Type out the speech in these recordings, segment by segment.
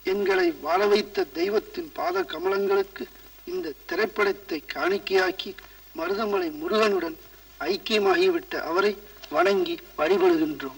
எங்களை வாழ வைத்த தெய்வத்தின் பாத கமலங்களுக்கு இந்த திரைப்படத்தை காணிக்கையாக்கி மருதமலை முருகனுடன் ஐக்கியமாகிவிட்ட அவரை வணங்கி வழிபடுகின்றோம்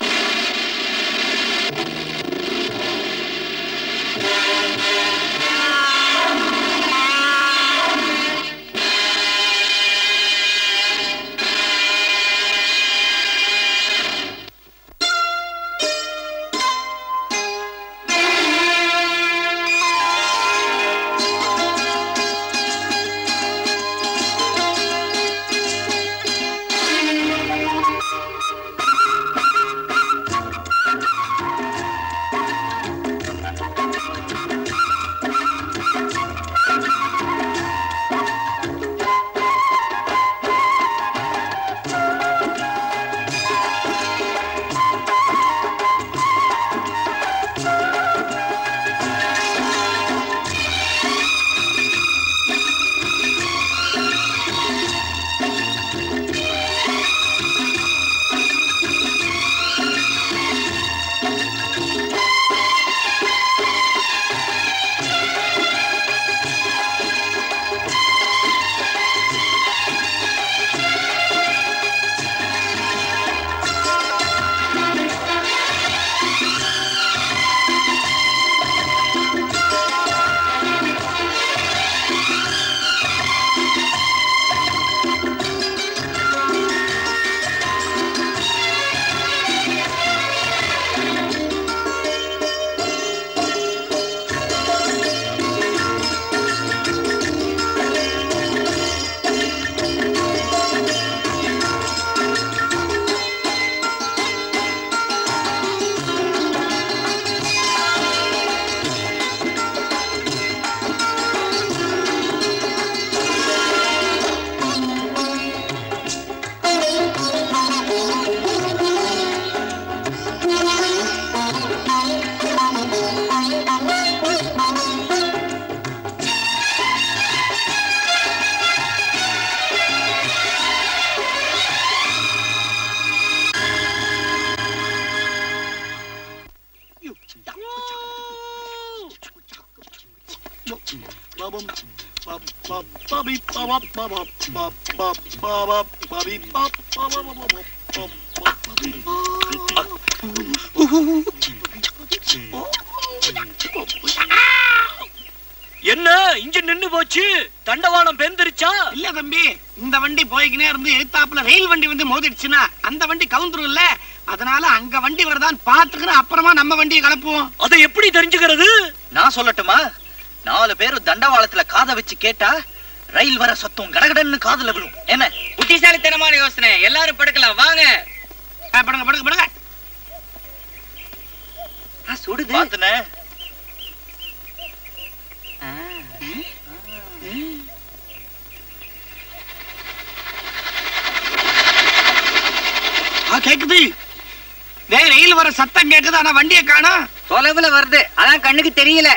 என்ன இன்ஜின் நின்னு போச்சு தண்டவாளம் பெந்திருச்சா இல்ல தம்பி இந்த வண்டி போய்க்கினே இருந்து எதிர்த்தாப்புல ரயில் வண்டி வந்து மோதிடுச்சுன்னா அந்த வண்டி கவுந்துரும் இல்ல அதனால அங்க வண்டி வருதான்னு பாத்துக்கிட்டு அப்புறமா நம்ம வண்டியை கலப்புவோம் அதை எப்படி தெரிஞ்சுக்கிறது நான் சொல்லட்டுமா நாலு பேரும் தண்டவாளத்துல காதை வச்சு கேட்டா ரயில் வர சத்தம் கடகடன்னு காதுல விழும் என்ன புத்திசாலித்தனமான யோசனை எல்லாரும் படுக்கலாம் வாங்க ஆ, படுங்க படுங்க படுங்க சுடுது பாத்துனே ஆ, கேக்குது டேய் ரயில் வர சத்தம் கேக்குது ஆனா வண்டியை காணோம் தொலைவுல வருது அதான் கண்ணுக்கு தெரியல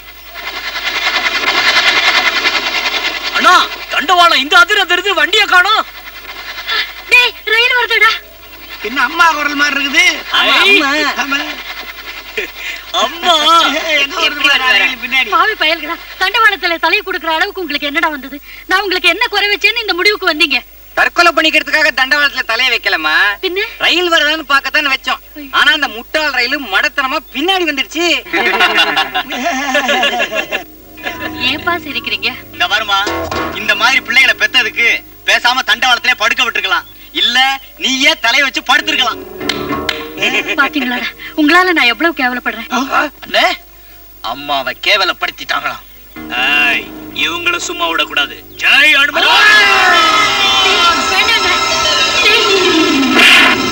அண்ணா தண்டவாளம் இந்த அதிர அதிருது வண்டிய காணோம் டேய் ரயில் வருதுடா என்ன அம்மா குரல் மாதிரி இருக்குது ஆமா, ஐ. அம்மா. ஆமா. அம்மா எங்க வருது பாரு, ரயில் பின்னாடி பாவி பயல்களா தண்டவாளத்துல தலையை கொடுக்குற அளவுக்கு உங்களுக்கு என்னடா வந்தது நான் உங்களுக்கு என்ன குறை வச்சேன்னு இந்த முடிவுக்கு வந்தீங்க தற்கொலை பண்ணிக்கிறதுக்காக தண்டவாளத்துல தலைய வைக்கலமா பின்ன ரயில் வருதான்னு பார்க்கத்தான் வச்சோம் ஆனா அந்த முட்டாள் ரயில் மடத்தனமா பின்னாடி வந்துடுச்சு ஏன்பா சிரிக்கிறீங்க இந்த வருமா இந்த மாதிரி பிள்ளைகளை பெத்ததுக்கு பேசாம தண்டவாளத்திலே படுக்க விட்டுருக்கலாம் இல்ல நீயே தலைய வச்சு படுத்திருக்கலாம் பாத்தீங்களாடா உங்களால நான் எவ்வளவு கேவலப்படுறேன் அண்ணே அம்மாவை கேவலப்படுத்திட்டாங்களாம் ஏய், இவங்கள சும்மா விடக்கூடாது ஜெய் அனுமதி வேண்டாம்டா. டேய்.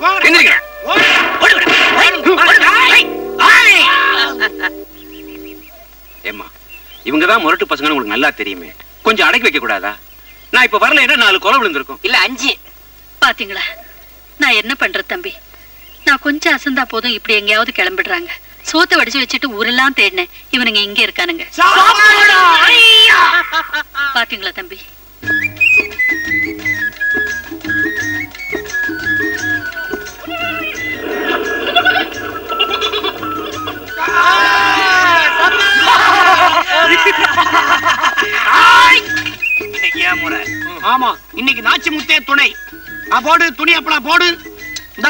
போங்கடா. எந்திரிங்க. ஓடு. ஓடி விடு. ஐ, ஓடு. ஐ, ஐ. ஏம்மா இவங்க தான் முரட்டு பசங்கன்னு உங்களுக்கு நல்லா தெரியுமே கொஞ்சம் அடக்கி வைக்க கூடாதா நான் இப்ப வரலைன்னா நாலு கொலை விழுந்திருக்கும் இல்ல அஞ்சு பாத்தீங்களா நான் என்ன பண்றது தம்பி நான் கொஞ்சம் அசந்தா போதும் இப்படி எங்கேயாவது கிளம்பிடுறாங்க சோத்தை வடிச்சு வச்சுட்டு ஊரெல்லாம் தேடினேன் இவனுங்க இங்க இருக்கானுங்க சாப்பாடா. ஐயா. பாத்தீங்களா தம்பி இன்னைக்கு ஏன் முறை ஆமா இன்னைக்கு நாச்சி முத்தே துணை ஆ, போடு துணி அப்பளம் போடு இந்தா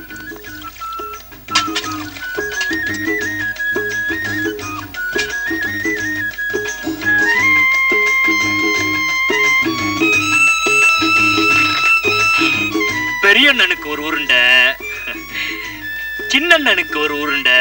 பெரியண்ணனுக்கு ஒரு உருண்டை சின்னண்ணனுக்கு ஒரு உருண்டை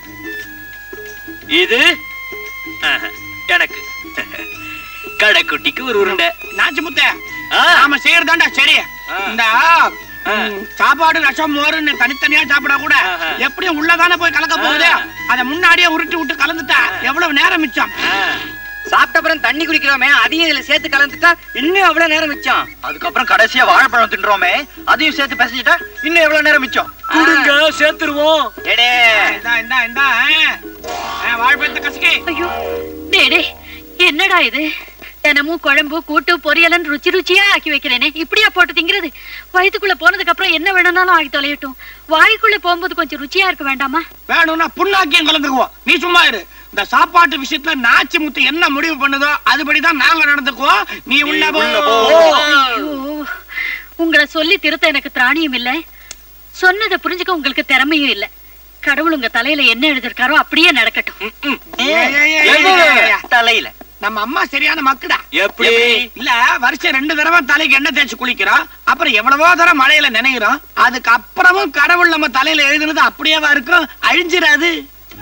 இது ஆஹா, எனக்கு கடைக்குட்டிக்கு ஒரு உருண்டை நாச்சி முத்தே ஆ. நாம செய்யறதாண்டா சரி ஆ. இந்த ஆ. ம், சாப்பாடு ரசம் மோருன்னு தனித்தனியா சாப்பிட கூட ஆஹா. எப்படியும் உள்ளதானே போய் கலக்க போகுது ஆ. அத முன்னாடியே உருட்டி விட்டு கலந்துட்டா எவ்வளவு நேரம் மிச்சம் ஆ, சாப்பிட்ட அப்புறம் தண்ணி குடிக்கிறோமே அதையும் இதுல சேர்த்து கலந்துட்டா இன்னும் எவ்வளவு நேரம் மிச்சம் அதுக்கப்புறம் கடைசியா வாழைப்பழம் தின்றோமே அதையும் சேர்த்து பிசைஞ்சிட்டா இன்னும் எவ்வளவு நேரம் மிச்சம் கொடுங்க சேர்த்துருவோம் எடே இந்தா இந்தா இந்தா வாழ்பழத்தை கசக்கி ஐயோ டேய் டேய் என்னடா இது தினமும் குழம்பு கூட்டு பொரியலன்னு ருச்சி ருச்சியா ஆக்கி வைக்கிறேனே இப்படியா போட்டு திங்கிறது வயித்துக்குள்ள போனதுக்கு அப்புறம் என்ன வேணும்னாலும் ஆகி தொலையட்டும் வாய்க்குள்ள போகும்போது கொஞ்சம் ருச்சியா இருக்க வேண்டாமா வேணும்னா புண்ணாக்கியும் கலந்துக்குவோம் நீ சும்மா இரு இந்த சாப்பாட்டு விஷயத்துல நாச்சி முத்து என்ன முடிவு பண்ணுதோ அதுபடிதான் நாங்க நடந்துக்குவோம் நீ உள்ள போ ஐயோ உங்களை சொல்லி திருத்த எனக்கு திராணியும் இல்ல சொன்னதை புரிஞ்சுக்க உங்களுக்கு திறமையும் இல்ல கடவுள் உங்க தலையில என்ன எழுதிருக்காரோ அப்படியே நடக்கட்டும் ஏய், ஏய், ஏய், ஏய், ஏய், ஏய். தலையில நம்ம அம்மா சரியான மக்குடா எப்படி இல்ல வருஷம் ரெண்டு தடவை தலைக்கு எண்ணெய் தேய்ச்சி குளிக்கிறோம் அப்புறம் எவ்வளவோ தடவை மழையில நினைக்கிறோம் அதுக்கு அப்புறமும் கடவுள் நம்ம தலையில எழுதுனது அப்படியேவா இருக்கும் அழிஞ்சிராது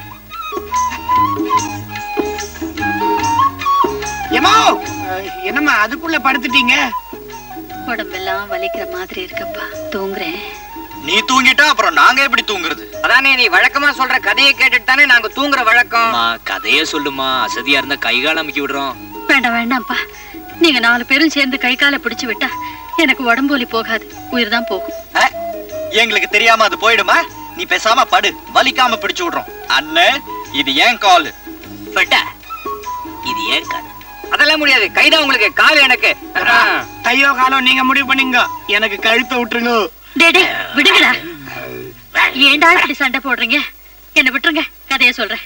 ஏமோ அஹ், என்னம்மா அதுக்குள்ள படுத்துட்டீங்க உடம்பெல்லாம் வலிக்கிற மாதிரி இருக்கப்பா தூங்குறேன் நீ தூங்கிட்டா அப்புறம் நாங்க எப்படி தூங்குறது அதானே நீ வழக்கமா சொல்ற கதையை கேட்டுட்டு தானே நாங்க தூங்குற வழக்கம் அம்மா கதைய சொல்லுமா அசதியா இருந்தா கை கால் அமைக்கி விடுறோம் வேண்டாம் வேண்டாம்ப்பா நீங்க நாலு பேரும் சேர்ந்து கை காலை பிடிச்சு விட்டா எனக்கு உடம்பு வலி போகாது உயிர் தான் போகும் அஹ், எங்களுக்கு தெரியாம அது போயிடுமா நீ பேசாம படு வலிக்காம பிடிச்சு விடுறோம் அண்ணன் இது ஏன் கால் பட்டா இது ஏன் கதை அதெல்லாம் முடியாது கைதான் உங்களுக்கு கால் எனக்கு ஆ. கையோ காலோ நீங்க முடிவு பண்ணீங்க எனக்கு கழுத்தை விட்டுருங்க டேய் டேய் விடுங்கடா ஏன்டா இப்படி சண்டை போடுறீங்க என்ன விட்டுருங்க கதைய சொல்றேன்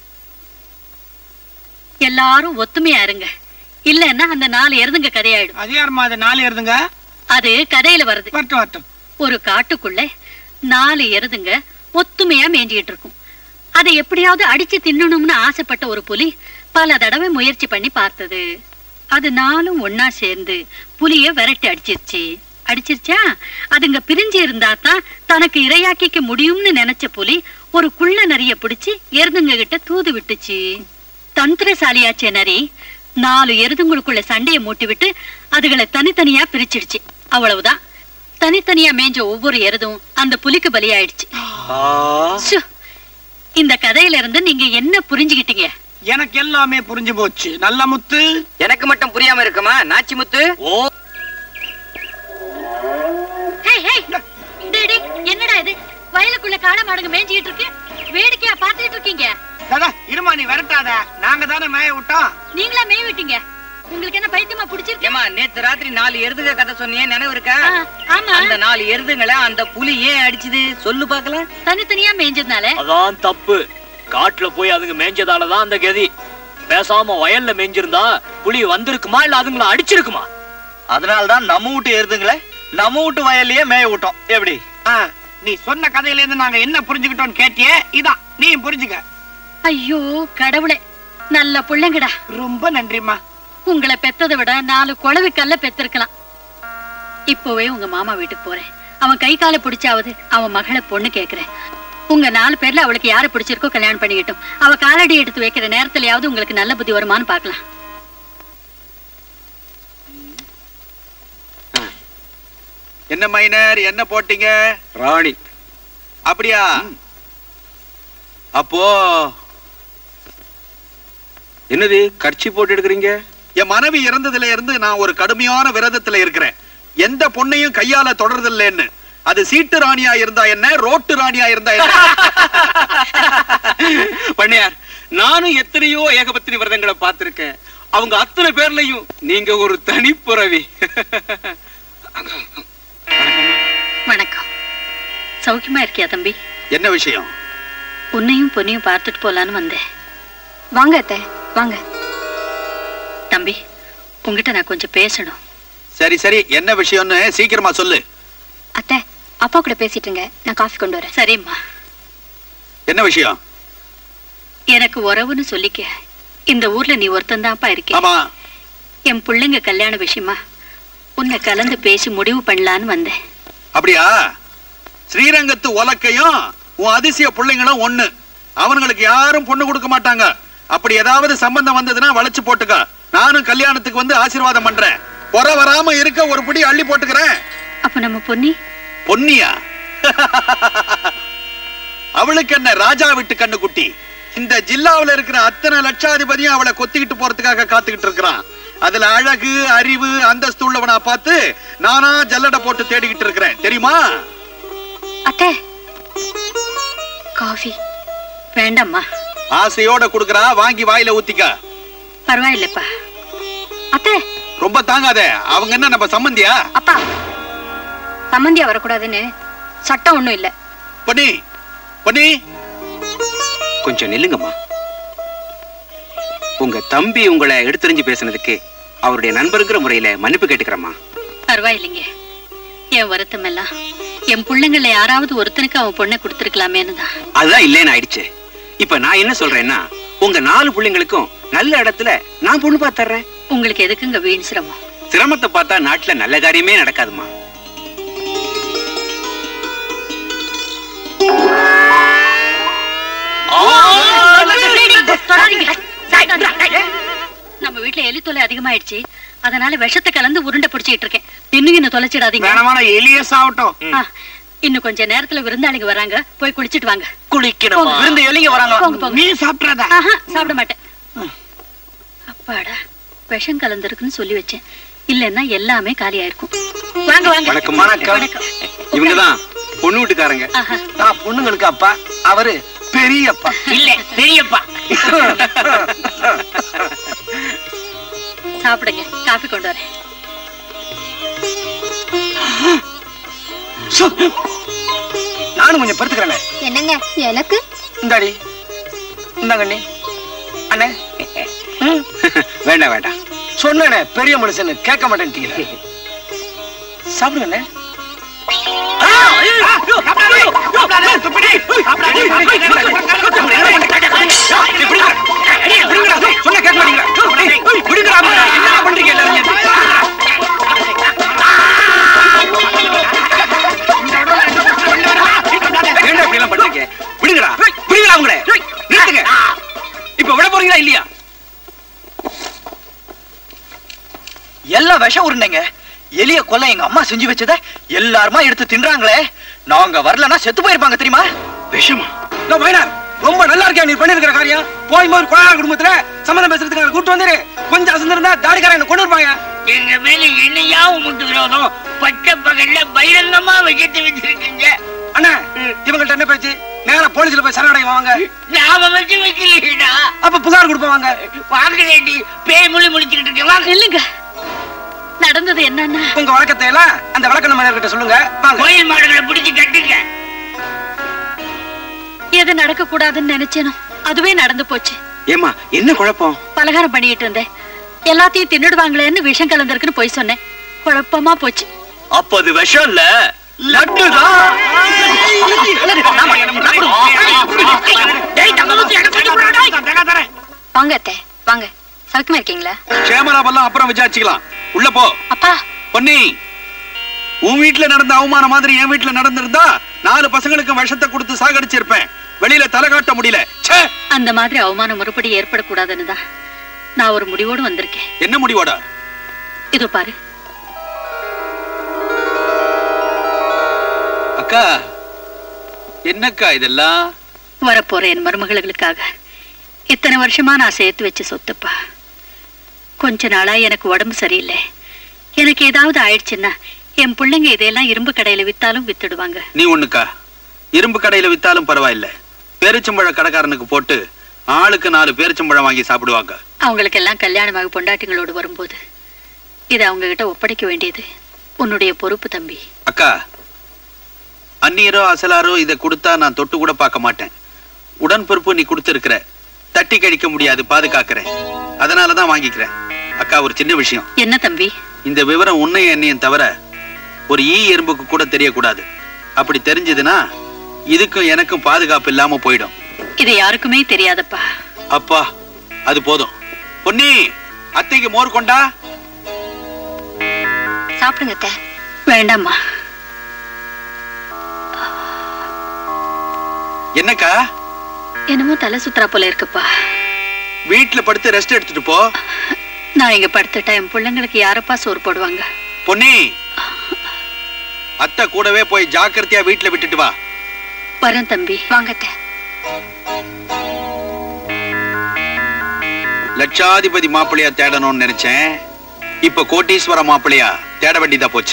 எல்லாரும் ஒத்துமையா இருங்க இல்லன்னா அந்த நாலு எருதுங்க கதையாயிடும் அது யாரும்மா அது நாலு எழுதுங்க அது கதையில வருது வரட்டும் வரட்டும் ஒரு காட்டுக்குள்ள நாலு எருதுங்க ஒத்துமையா மேய்ஞ்சிட்டு இருக்கும் அதை எப்படியாவது அடிச்சு தின்னணும்னு ஆசைப்பட்ட ஒரு புலி பல தடவை முயற்சி பண்ணி பார்த்தது அது நாலும் ஒன்னா சேர்ந்து புலிய விரட்டி அடிச்சிருச்சு அடிச்சிருச்சா அதுங்க பிரிஞ்சு இருந்தா தான் தனக்கு இரையாக்கிக்க முடியும்னு நினைச்ச புலி ஒரு குள்ள நரிய பிடிச்சு எருதுங்க கிட்ட தூது விட்டுச்சு தந்திரசாலியாச்சே நரி நாலு எருதுங்களுக்குள்ள சண்டையை மூட்டி விட்டு அதுகளை தனித்தனியா பிரிச்சிடுச்சு அவ்வளவுதான் தனித்தனியா மேய்ஞ்ச ஒவ்வொரு எருதும் அந்த புலிக்கு பலியாயிடுச்சு ச்சோ, இந்த கதையில இருந்து நீங்க என்ன புரிஞ்சுகிட்டீங்க எனக்கு எல்லாமே புரிஞ்சு போச்சு நல்ல முத்து எனக்கு மட்டும் புரியாம இருக்குமா நாச்சி முத்து ஓ ஹேய், ஹேய், டேய், டேய், என்னடா இது வயலுக்குள்ள காளை மாடுங்க மேய்ஞ்சிட்டு இருக்கு வேடிக்கையா பாத்துக்கிட்டு இருக்கீங்க தாதா இருமா நீ விரட்டாத நாங்க தானே மேய விட்டோம் நீங்களா மேய் விட்டீங்க உங்களுக்கு என்ன பைத்தியமா பிடிச்சிருக்கு ஏமா நேத்து ராத்திரி நாலு எருதுக கதை சொன்னியே நினைவு இருக்கா ஆ, ஆமா அந்த நாலு எருதுங்களை அந்த புலி ஏன் அடிச்சுது சொல்லு பாக்கலாம் தனித்தனியா மேய்ஞ்சதுனால அதான் தப்பு காட்டுல போய் அதுங்க மேய்ஞ்சதாலதான் அந்த கதி பேசாம வயல்ல மேய்ஞ்சிருந்தா புலி வந்திருக்குமா இல்ல அதுங்கள அடிச்சிருக்குமா அதனாலதான் நம்ம வீட்டு எருதுங்களே நம்ம வீட்டு வயல்லையே மேய விட்டோம் எப்படி ஆ, நீ சொன்ன கதையில இருந்து நாங்க என்ன புரிஞ்சுக்கிட்டோம்னு கேட்டியே இதான் நீ புரிஞ்சுக்க ஐயோ கடவுளே நல்ல புள்ளைங்கடா ரொம்ப நன்றிம்மா உங்களை பெத்ததை விட நாலு குழவி கல்ல பெத்திருக்கலாம் இப்போவே உங்க மாமா வீட்டுக்கு போறேன் அவன் கை காலை பிடிச்சாவது அவன் மகளை பொண்ணு கேக்குறேன் உங்க நாலு பேர்ல அவளுக்கு யாரை பிடிச்சிருக்கோ கல்யாணம் பண்ணிக்கிட்டும் அவ காலடி எடுத்து வைக்கிற நேரத்துலயாவது உங்களுக்கு நல்ல புத்தி வருமான்னு பார்க்கலாம் என்ன மைனர் என்ன போட்டீங்க ராணி அப்படியா அப்போ என்னது கர்ச்சி போட்டு எடுக்கிறீங்க என் மனைவி இறந்ததுல இருந்து நான் ஒரு கடுமையான விரதத்துல இருக்கிறேன் எந்த பொண்ணையும் கையால தொடர்றதில்லைன்னு அது சீட்டு ராணியா இருந்தா என்ன ரோட்டு ராணியா இருந்தா என்ன பண்ணையார் நானும் எத்தனையோ ஏகபத்தினி விரதங்களை பார்த்திருக்கேன் அவங்க அத்தனை பேர்லயும் நீங்க ஒரு தனிப்புறவி வணக்கம் சௌக்கியமா இருக்கியா தம்பி என்ன விஷயம் உன்னையும் பொன்னையும் பார்த்துட்டு போலான்னு வந்தேன் வாங்க அத்தை வாங்க தம்பி உங்ககிட்ட நான் கொஞ்சம் பேசணும் சரி சரி என்ன விஷயம்னு சீக்கிரமா சொல்லு அத்தை அப்பா கூட பேசிட்டுங்க நான் காஃபி கொண்டு வரேன் சரிம்மா என்ன விஷயம் எனக்கு உறவுன்னு சொல்லிக்க இந்த ஊர்ல நீ ஒருத்தன் தான்ப்பா இருக்கே ஆமா என் பிள்ளைங்க கல்யாண விஷயமா உன்னை கலந்து பேசி முடிவு பண்ணலான்னு வந்தேன் அப்படியா ஸ்ரீரங்கத்து உலக்கையும் உன் அதிசய பிள்ளைங்களும் ஒண்ணு அவனுங்களுக்கு யாரும் பொண்ணு கொடுக்க மாட்டாங்க அப்படி ஏதாவது சம்பந்தம் வந்ததுன்னா வளைச்சு போட்டுக்க நானும் கல்யாணத்துக்கு வந்து ஆசீர்வாதம் பண்றேன் பொற வராம இருக்க ஒரு பிடி அள்ளி போட்டுக்கிறேன் அப்ப நம்ம பொன்னி பொன்னியா அவளுக்கு என்ன ராஜா விட்டு கண்ணு குட்டி இந்த ஜில்லாவுல இருக்கிற அத்தனை லட்சாதிபதியும் அவளை கொத்திக்கிட்டு போறதுக்காக காத்துக்கிட்டு இருக்கிறான் அதுல அழகு அறிவு அந்தஸ்து உள்ளவனா பார்த்து நானா ஜல்லடை போட்டு தேடிக்கிட்டு இருக்கிறேன் தெரியுமா அத்தை காஃபி வேண்டாம்மா ஆசையோட குடுக்கறா வாங்கி வாயில ஊத்திக்க பரவாயில்லப்பா அத்தை ரொம்ப தாங்காத அவங்க என்ன நம்ம சம்பந்தியா அப்பா சம்மந்தியா வரக்கூடாதுன்னு சட்டம் ஒண்ணும் இல்ல பொன்னி பொன்னி கொஞ்சம் நில்லுங்கம்மா உங்க தம்பி உங்களை எடுத்தறிஞ்சு பேசுனதுக்கு அவருடைய நண்பருங்கிற முறையில மன்னிப்பு கேட்டுக்கிறேம்மா பரவாயில்லைங்க என் வருத்தம் எல்லாம் என் பிள்ளைங்கள யாராவது ஒருத்தனுக்கு அவன் பொண்ணை கொடுத்துருக்கலாமேன்னு தான் அதுதான் இல்லைன்னு ஆயிடுச்சு இப்ப நான் என்ன சொல்றேன்னா உங்க நாலு பிள்ளைங்களுக்கும் நல்ல இடத்துல நான் பொண்ணு பார்த்தர்றேன் உங்களுக்கு எதுக்குங்க வீண் சிரமம் சிரமத்தை பார்த்தா நாட்டுல நல்ல காரியமே நடக்காதுமா நம்ம வீட்டுல எலி தொல்லை அதிகமாயிடுச்சு அதனால விஷத்தை கலந்து உருண்டை பிடிச்சிட்டு இருக்கேன் இன்னும் இன்னும் தொலைச்சிடாதீங்க வேணமான எலிய சாவட்டும் ஆ, இன்னும் கொஞ்ச நேரத்துல விருந்தாளிங்க வராங்க போய் குளிச்சிட்டு வாங்க குளிக்கணுமா விருந்து எலிங்க வராங்க போங்க, போங்க. நீ சாப்பிட்றதா ஆஹா, சாப்பிட மாட்டேன் அப்பாடா விஷம் கலந்துருக்குன்னு சொல்லி வச்சேன் இல்லைன்னா எல்லாமே காலியாயிருக்கும் வாங்க வாங்க வணக்கம் வணக்கம் இவங்கதான் பொண்ணு வீட்டுக்காரங்க ஆஹா, நான் பொண்ணுங்களுக்கு அப்பா அவரு பெரியப்பா இல்ல பெரியப்பா சாப்பிடுங்க காஃபி கொண்டு வரேன் நானும் கொஞ்சம் படுத்துக்கிறேன் என்னங்க எனக்கு இந்தாடி இந்தாங்க அண்ணி அண்ணே ம், வேண்டாம் வேண்டாம் சொன்னேனே பெரிய மனுஷன் கேட்க மாட்டேன்ட்டீங்களே சாப்பிடுங்க அண்ணே ஆ, ஆ, சாப்பிடாதே, சாப்பிடாதே, துப்பிடி, சாப்பிடாதே, விடுங்கடா, விடுங்கடா, சொன்னா கேட்க மாட்டீங்களா? ஏய், விடுங்கடா, என்னடா பண்றீங்க எல்லாரும்? ஏன்டா இப்படி எல்லாம் பண்றீங்க விடுங்கடா விடுங்கடா அவங்கள நிறுத்துங்க இப்ப விட போறீங்களா இல்லையா எல்லாம் விஷம் உருண்டைங்க எலிய கொல்ல எங்க அம்மா செஞ்சு வச்சத எல்லாருமா எடுத்து தின்றாங்களே நாங்க வரலன்னா செத்து போயிருப்பாங்க தெரியுமா விஷமா நான் மைனார், ரொம்ப நல்லா இருக்கியா நீ பண்ணிருக்கிற காரியம் போய் போய் கொழா குடும்பத்துல சம்மந்தம் பேசுறதுக்கு எனக்கு கூட்டு வந்துரு கொஞ்சம் அசந்திருந்தா தாடிக்காரன் என்ன கொண்டு இருப்பாங்க எங்க மேல என்னையா உமக்கு விரோதம் பச்சை பகல்ல பகிரங்கமா விஷத்தை வச்சிருக்கீங்க அண்ணா இவங்கள்ட்ட என்ன பேச்சு நேரா போலீஸ்ல போய் சரணடையும் வாங்க நாம வச்சு வைக்கலையடா அப்ப புகார் கொடுப்பாங்க வாங்கலேடி பேய் மொழி முடிச்சுக்கிட்டு இருக்கேன் வாங்க இல்லைங்க நடந்தது என்னன்னா உங்க வழக்கத்தை எல்லாம் அந்த வழக்க நம்ம கிட்ட சொல்லுங்க வாங்க கோயில் மாடுகளை பிடிச்சு கட்டுங்க எது நடக்க கூடாதுன்னு நினைச்சேனோ அதுவே நடந்து போச்சு ஏமா என்ன குழப்பம் பலகாரம் பண்ணிட்டு இருந்தேன் எல்லாத்தையும் தின்னுடுவாங்களேன்னு விஷம் கலந்திருக்குன்னு போய் சொன்னேன் குழப்பமா போச்சு அப்ப அது விஷம் இல்ல டேய் தங்கமுத்து எனக்கு அடி போடாடா வாங்க அத்தை வாங்க சௌக்கியமா இருக்கீங்களா க்ஷேமலாபெல்லாம் அப்புறம் விசாரிச்சுக்கலாம் உள்ள போ அப்பா பொன்னி உன் வீட்டுல நடந்த அவமானம் மாதிரி என் வீட்டுல நடந்திருந்தா நாலு பசங்களுக்கு விஷத்தை கொடுத்து சாகடிச்சிருப்பேன் வெளியில தலை காட்ட முடியல ச்சே அந்த மாதிரி அவமானம் மறுபடி ஏற்படக்கூடாதுன்னு தான் நான் ஒரு முடிவோடு வந்திருக்கேன் என்ன முடிவோட இதோ பாரு அக்கா என்னக்கா இதெல்லாம் வரப்போற என் மருமகளுக்காக இத்தனை வருஷமா நான் சேர்த்து வச்ச சொத்துப்பா கொஞ்ச நாளா எனக்கு உடம்பு சரியில்லை எனக்கு ஏதாவது ஆயிடுச்சுன்னா என் பிள்ளைங்க இதையெல்லாம் இரும்பு கடையில வித்தாலும் வித்துடுவாங்க நீ ஒண்ணுக்கா இரும்பு கடையில வித்தாலும் பரவாயில்ல பேரிச்சம்பழ கடைக்காரனுக்கு போட்டு ஆளுக்கு நாலு பேரிச்சம்பழம் வாங்கி சாப்பிடுவாங்க அவங்களுக்கு எல்லாம் கல்யாணமாக பொண்டாட்டிங்களோடு வரும்போது இதை அவங்க கிட்ட ஒப்படைக்க வேண்டியது உன்னுடைய பொறுப்பு தம்பி அக்கா அந்நியரோ அசலாரோ இதை கொடுத்தா நான் தொட்டு கூட பார்க்க மாட்டேன் உடன் பொறுப்பு நீ கொடுத்திருக்கிற தட்டி கழிக்க முடியாது பாதுகாக்கிறேன் அதனாலதான் வாங்கிக்கிறேன் அக்கா ஒரு சின்ன விஷயம் என்ன தம்பி இந்த விவரம் உன்னையும் என்னையும் தவிர ஒரு ஈ எறும்புக்கு கூட தெரியக்கூடாது அப்படி தெரிஞ்சதுன்னா இதுக்கும் எனக்கும் பாதுகாப்பு இல்லாம போயிடும் இது யாருக்குமே தெரியாதப்பா அப்பா அது போதும் பொன்னி அத்தைக்கு மோர் கொண்டா சாப்பிடுங்க அத்தை வேண்டாம்மா என்னக்கா என்னமோ தலை சுத்துறா போல இருக்குப்பா வீட்டுல படுத்து ரெஸ்ட் எடுத்துட்டு போ நான் இங்க படுத்துட்டா என் பிள்ளைங்களுக்கு யாரப்பா சோறு போடுவாங்க பொன்னி அத்தை கூடவே போய் ஜாக்கிரதையா வீட்டுல விட்டுட்டு வா வரேன் தம்பி வாங்க அத்தை லட்சாதிபதி மாப்பிள்ளையா தேடணும்னு நினைச்சேன் இப்ப கோட்டீஸ்வர மாப்பிள்ளையா தேட வேண்டியதா போச்சு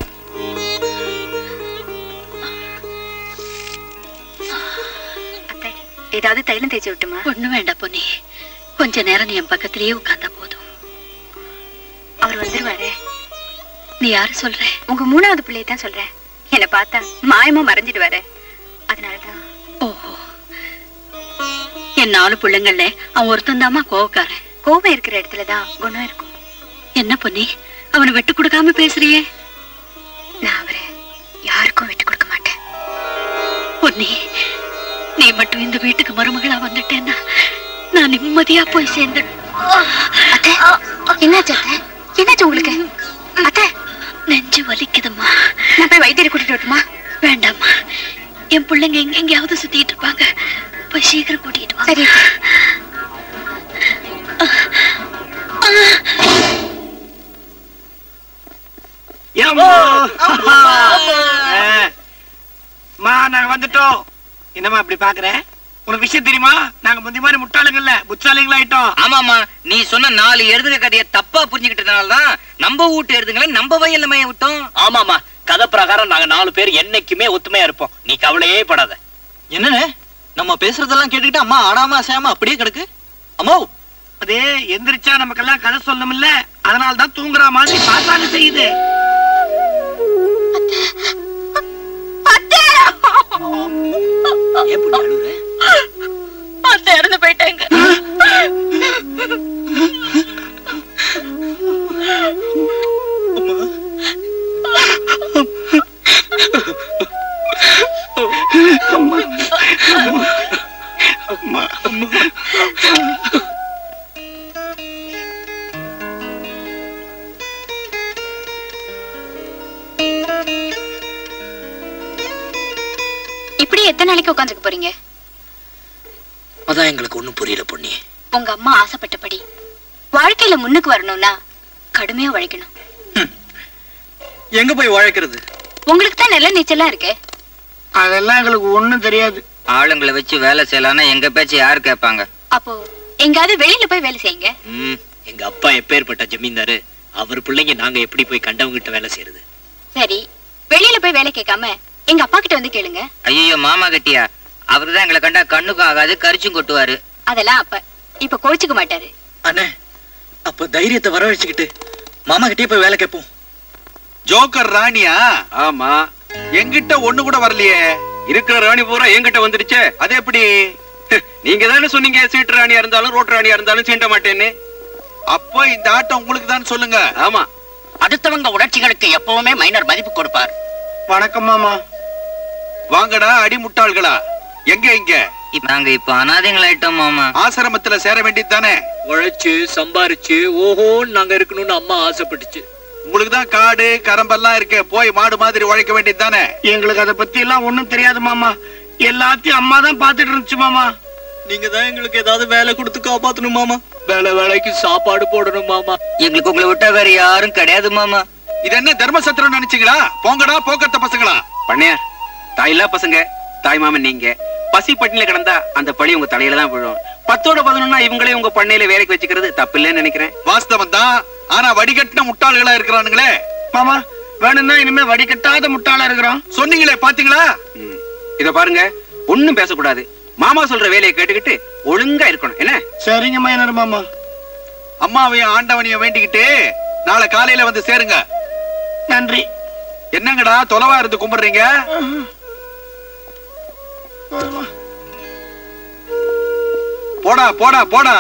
அத்தை ஏதாவது தைலம் தேய்ச்சி விட்டுமா ஒண்ணு வேண்டாம் பொன்னி கொஞ்ச நேரம் நீ என் பக்கத்திலேயே உட்கார்ந்தா போதும் அவர் வந்துருவாரு நீ யாரு சொல்ற உங்க மூணாவது பிள்ளையை தான் சொல்றேன் என்னை பார்த்தா மாயமா மறைஞ்சிடுவாரு அதனாலதான் ஓஹோ என் நாலு பிள்ளைங்கள்ல அவன் ஒருத்தன் கோவக்காரன் கோபம் இருக்கிற இடத்துலதான் குணம் இருக்கும் என்ன பொன்னி அவனை விட்டு கொடுக்காம பேசுறியே நான் அவரை யாருக்கும் விட்டு கொடுக்க மாட்டேன் பொன்னி நீ மட்டும் இந்த வீட்டுக்கு மருமகளா வந்துட்டேன்னா நான் நிம்மதியா போய் சேர்ந்து அத்தை என்னாச்சு அத்தை என்னாச்சு உங்களுக்கு அத்தை நெஞ்சு வலிக்குதும்மா நான் போய் வைத்தியரை கூட்டிட்டு வரட்டுமா வேண்டாம்மா என் பிள்ளைங்க எங்க எங்கேயாவது சுத்திட்டு இருப்பாங்க போய் சீக்கிரம் கூட்டிட்டு வா சரி அத்தை. ஏம்மா? ஆ. மா நாங்க வந்துட்டோம் என்னம்மா இப்படி பாக்குற உனக்கு விஷயம் தெரியுமா நாங்க முந்தி மாதிரி முட்டாளுங்கல்ல புத்தாளிங்களா ஆயிட்டோம் ஆமாமா நீ சொன்ன நாலு எருதுக கதையை தப்பா புரிஞ்சுக்கிட்டதுனால தான் நம்ம வீட்டு எருதுங்களை நம்ம வயல்ல மேய விட்டோம் ஆமாமா கதை பிரகாரம் நாங்க நாலு பேர் என்னைக்குமே ஒத்துமையா இருப்போம் நீ கவலையே படாத என்னண்ணே நம்ம பேசுறதெல்லாம் கேட்டுக்கிட்டு அம்மா ஆடாம அசையாம அப்படியே கிடக்கு அம்மா அது எந்திரிச்சா நமக்கெல்லாம் கதை சொல்லணும்ல அதனால தான் தூங்குற மாதிரி பார்த்தாங்க செய்யுது ஏன் இப்படி அழுகுற? அத்தை இறந்து போயிட்டாங்க இப்படி எத்தனை நாளைக்கு உட்காந்துக்க போறீங்க அதான் எங்களுக்கு ஒண்ணும் புரியல பொண்ணி உங்க அம்மா ஆசைப்பட்டபடி வாழ்க்கையில முன்னுக்கு வரணும்னா கடுமையா உழைக்கணும் எங்க போய் உழைக்கிறது உங்களுக்கு தான் நல்ல நீச்சலா இருக்கே அதெல்லாம் எங்களுக்கு ஒண்ணும் தெரியாது ஆளுங்களை வச்சு வேலை செய்யலாம்னா எங்க பேச்சு யாரு கேட்பாங்க அப்போ எங்காவது வெளியில போய் வேலை செய்யுங்க ம், எங்க அப்பா எப்பேற்பட்ட ஜமீன்தாரு அவர் பிள்ளைங்க நாங்க எப்படி போய் கண்டவங்க கிட்ட வேலை செய்யறது சரி வெளியில போய் வேலை கேட்காம எங்க அப்பா கிட்ட வந்து கேளுங்க ஐயோ மாமா கட்டியா அவருதான் எங்களை கண்டா கண்ணுக்கும் ஆகாது கரிச்சும் கொட்டுவாரு அதெல்லாம் அப்ப இப்ப கோவிச்சுக்க மாட்டாரு அண்ணே அப்ப தைரியத்தை வரவழைச்சுக்கிட்டு மாமா கிட்டே போய் வேலை கேட்போம் ஜோக்கர் ராணியா ஆமா எங்கிட்ட ஒண்ணு கூட வரலையே இருக்கிற ராணி பூரா என்கிட்ட வந்துடுச்சே அது எப்படி நீங்க தானே சொன்னீங்க சீட்டு ராணியா இருந்தாலும் ரோட்டு ராணியா இருந்தாலும் சீண்ட மாட்டேன்னு அப்போ இந்த ஆட்டம் உங்களுக்கு தான் சொல்லுங்க ஆமா அடுத்தவங்க உணர்ச்சிகளுக்கு எப்பவுமே மைனர் மதிப்பு கொடுப்பார் வணக்கம் மாமா வாங்கடா அடிமுட்டாள்களா எங்க எங்க நாங்க இப்ப அனாதைங்களாயிட்டோம் மாமா ஆசிரமத்துல சேர வேண்டியது தானே உழைச்சு சம்பாரிச்சு ஓஹோன்னு நாங்க இருக்கணும்னு அம்மா ஆசைப்பட்டுச்சு உங்களுக்கு தான் காடு கரம்பெல்லாம் இருக்கு போய் மாடு மாதிரி உழைக்க வேண்டியது தானே எங்களுக்கு அதை பத்தி எல்லாம் ஒண்ணும் தெரியாது மாமா எல்லாத்தையும் அம்மா தான் பாத்துட்டு இருந்துச்சு மாமா நீங்க தான் எங்களுக்கு ஏதாவது வேலை கொடுத்து காப்பாத்தணும் மாமா வேலை வேலைக்கு சாப்பாடு போடணும் மாமா எங்களுக்கு உங்களை விட்டா வேற யாரும் கிடையாது மாமா இது என்ன தர்மசத்திரம் நினைச்சீங்களா போங்கடா போக்கத்த பசங்களா பண்ணையார் தாயில்லா பசங்க தாய் மாமன் நீங்க பசி பட்டினில கிடந்தா அந்த பழி உங்க தலையில தான் விழும் பத்தோட பதினொன்னா இவங்களே உங்க பண்ணையில வேலைக்கு வச்சுக்கிறது தப்பு இல்லைன்னு நினைக்கிறேன் வாஸ்தவம் தான் ஆனா வடிகட்டின முட்டாள்களா இருக்கிறானுங்களே மாமா வேணும்னா இனிமே வடிகட்டாத முட்டாளா இருக்கிறோம் சொன்னீங்களே பாத்தீங்களா ம். இத பாருங்க ஒண்ணும் பேசக்கூடாது மாமா சொல்ற வேலையை கேட்டுக்கிட்டு ஒழுங்கா இருக்கணும் என்ன சரிங்க மைனர் மாமா அம்மாவையும் ஆண்டவனையும் வேண்டிக்கிட்டு நாளை காலையில வந்து சேருங்க நன்றி என்னங்கடா தொலைவா இருந்து கும்பிடுறீங்க போடா போடா போடா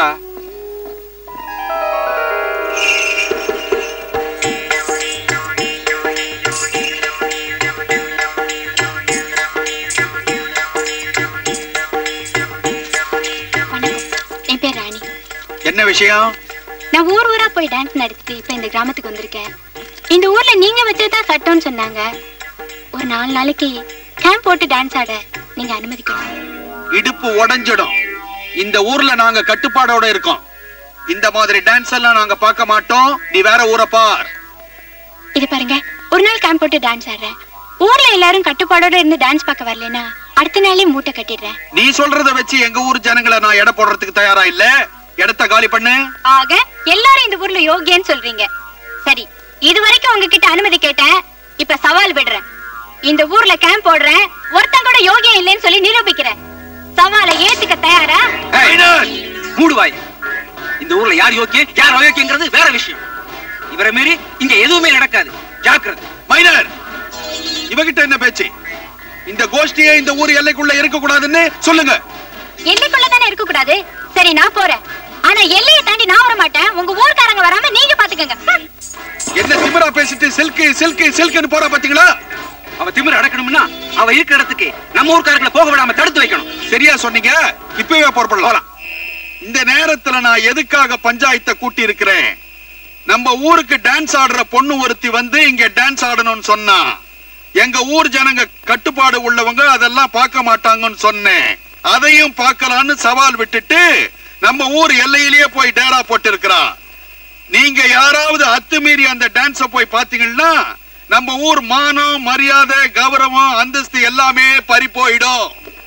என் பேர் ராணி என்ன விஷயம் நான் ஊர் ஊரா போய் டான்ஸ் நடத்திட்டு இப்ப இந்த கிராமத்துக்கு வந்திருக்கேன் இந்த ஊர்ல நீங்க வச்சதுதான் சட்டம்னு சொன்னாங்க ஒரு நாலு நாளைக்கு கேம்ப் போட்டு டான்ஸ் ஆட நீங்க அனுமதிக்கணும் இடுப்பு உடைஞ்சிடும் இந்த ஊர்ல நாங்க கட்டுப்பாடோட இருக்கோம் இந்த மாதிரி டான்ஸ் எல்லாம் நாங்க பார்க்க மாட்டோம் நீ வேற ஊரை பார் இது பாருங்க ஒரு நாள் கேம்ப் போட்டு டான்ஸ் ஆடுறேன் ஊர்ல எல்லாரும் கட்டுப்பாடோட இருந்து டான்ஸ் பார்க்க வரலனா அடுத்த நாளே மூட்டை கட்டிடுறேன் நீ சொல்றத வச்சு எங்க ஊர் ஜனங்களை நான் எடை போடுறதுக்கு தயாரா இல்ல இடத்த காலி பண்ணு ஆக எல்லாரும் இந்த ஊர்ல யோகியன்னு சொல்றீங்க சரி இது வரைக்கும் உங்ககிட்ட அனுமதி கேட்டேன் இப்ப சவால் விடுறேன் இந்த ஊர்ல கேம்ப் போடுறேன் ஒருத்தன் கூட யோகியம் இல்லைன்னு சொல்லி நிரூபிக்கிறேன் சவாலை ஏத்துக்க தயாரா ஏய், மூடுவாய் இந்த ஊர்ல யார் யோக்கியம் யார் அயோக்கியங்கிறது வேற விஷயம் இவரை மீறி இங்க எதுவுமே நடக்காது ஜாக்கிரதை மைனர் இவகிட்ட என்ன பேச்சு இந்த கோஷ்டியே இந்த ஊர் எல்லைக்குள்ள இருக்க கூடாதுன்னு சொல்லுங்க எல்லைக்குள்ள தானே இருக்க கூடாது சரி நான் போறேன் ஆனா எல்லையை தாண்டி நான் வர மாட்டேன் உங்க ஊர்க்காரங்க வராம நீங்க பாத்துக்கங்க ஹம். என்ன திமிரா பேசிட்டு சில்கு சில்கு சில்குன்னு போறா பாத்தீங்களா அவ திமிர அடக்கணும்னா அவ இருக்கிற இடத்துக்கு நம்ம ஊர்க்காரர்களை போக விடாம தடுத்து வைக்கணும் சரியா சொன்னீங்க இப்பவே புறப்படலாம் இந்த நேரத்துல நான் எதுக்காக பஞ்சாயத்தை கூட்டி இருக்கிறேன் நம்ம ஊருக்கு டான்ஸ் ஆடுற பொண்ணு ஒருத்தி வந்து இங்க டான்ஸ் ஆடணும்னு சொன்னா எங்க ஊர் ஜனங்க கட்டுப்பாடு உள்ளவங்க அதெல்லாம் பார்க்க மாட்டாங்கன்னு சொன்னேன் அதையும் பார்க்கலான்னு சவால் விட்டுட்டு நம்ம ஊர் எல்லையிலேயே போய் டேரா போட்டு இருக்கிறான் நீங்க யாராவது அத்துமீறி அந்த டான்ஸ போய் பாத்தீங்கன்னா நம்ம ஊர் மானம் மரியாதை கௌரவம் அந்தஸ்து எல்லாமே பறி போயிடும்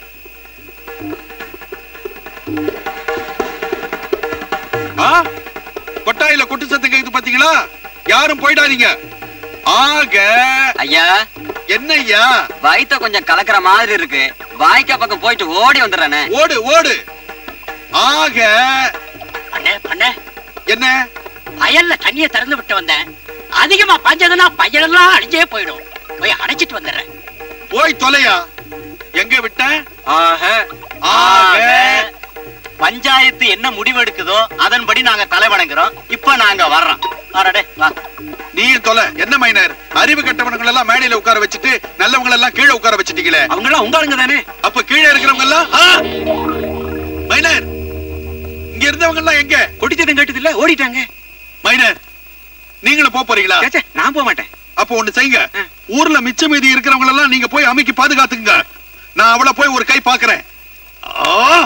ஆ? கொட்டாயில கொட்டு சத்தம் கேக்குது பாத்தீங்களா யாரும் போயிடாதீங்க ஆக ஐயா என்ன ஐயா வயித்த கொஞ்சம் கலக்கிற மாதிரி இருக்கு வாய்க்கா பக்கம் போயிட்டு ஓடி வந்துடுறேனே ஓடு ஓடு ஆக பண்ண பண்ண என்ன வயல்ல தண்ணிய திறந்து விட்டு வந்தேன் அதிகமா பாஞ்சதுன்னா பையனெல்லாம் அழிஞ்சே போயிடும் போய் அடைச்சிட்டு வந்துடுறேன் போய் தொலையா எங்க விட்ட ஆக ஆக பஞ்சாயத்து என்ன முடிவெடுக்குதோ அதன்படி நாங்க தலை வணங்குறோம் இப்ப நாங்க வர்றோம் வாடடே வா நீயும் தொலை என்ன மைனர் அறிவு கட்டவனுங்களை எல்லாம் மேடையில உட்கார வச்சுட்டு நல்லவங்க எல்லாம் கீழே உட்கார வச்சிட்டீங்களே அவங்க எல்லாம் உங்க ஆளுங்க தானே அப்ப கீழே இருக்கிறவங்க எல்லாம் ஆ! மைனர் இங்க இருந்தவங்க எல்லாம் எங்க கொட்டிச்சதம் கேட்டது இல்ல ஓடிட்டாங்க மைனர் நீங்களும் போப் போறீங்களா ச்சே, நான் போக மாட்டேன் அப்போ ஒண்ணு செய்யுங்க ஊர்ல மிச்ச மீதி இருக்கிறவங்க எல்லாம் நீங்க போய் அமைக்கி பாதுகாத்துங்க நான் அவளை போய் ஒரு கை பாக்குறேன் ஆ!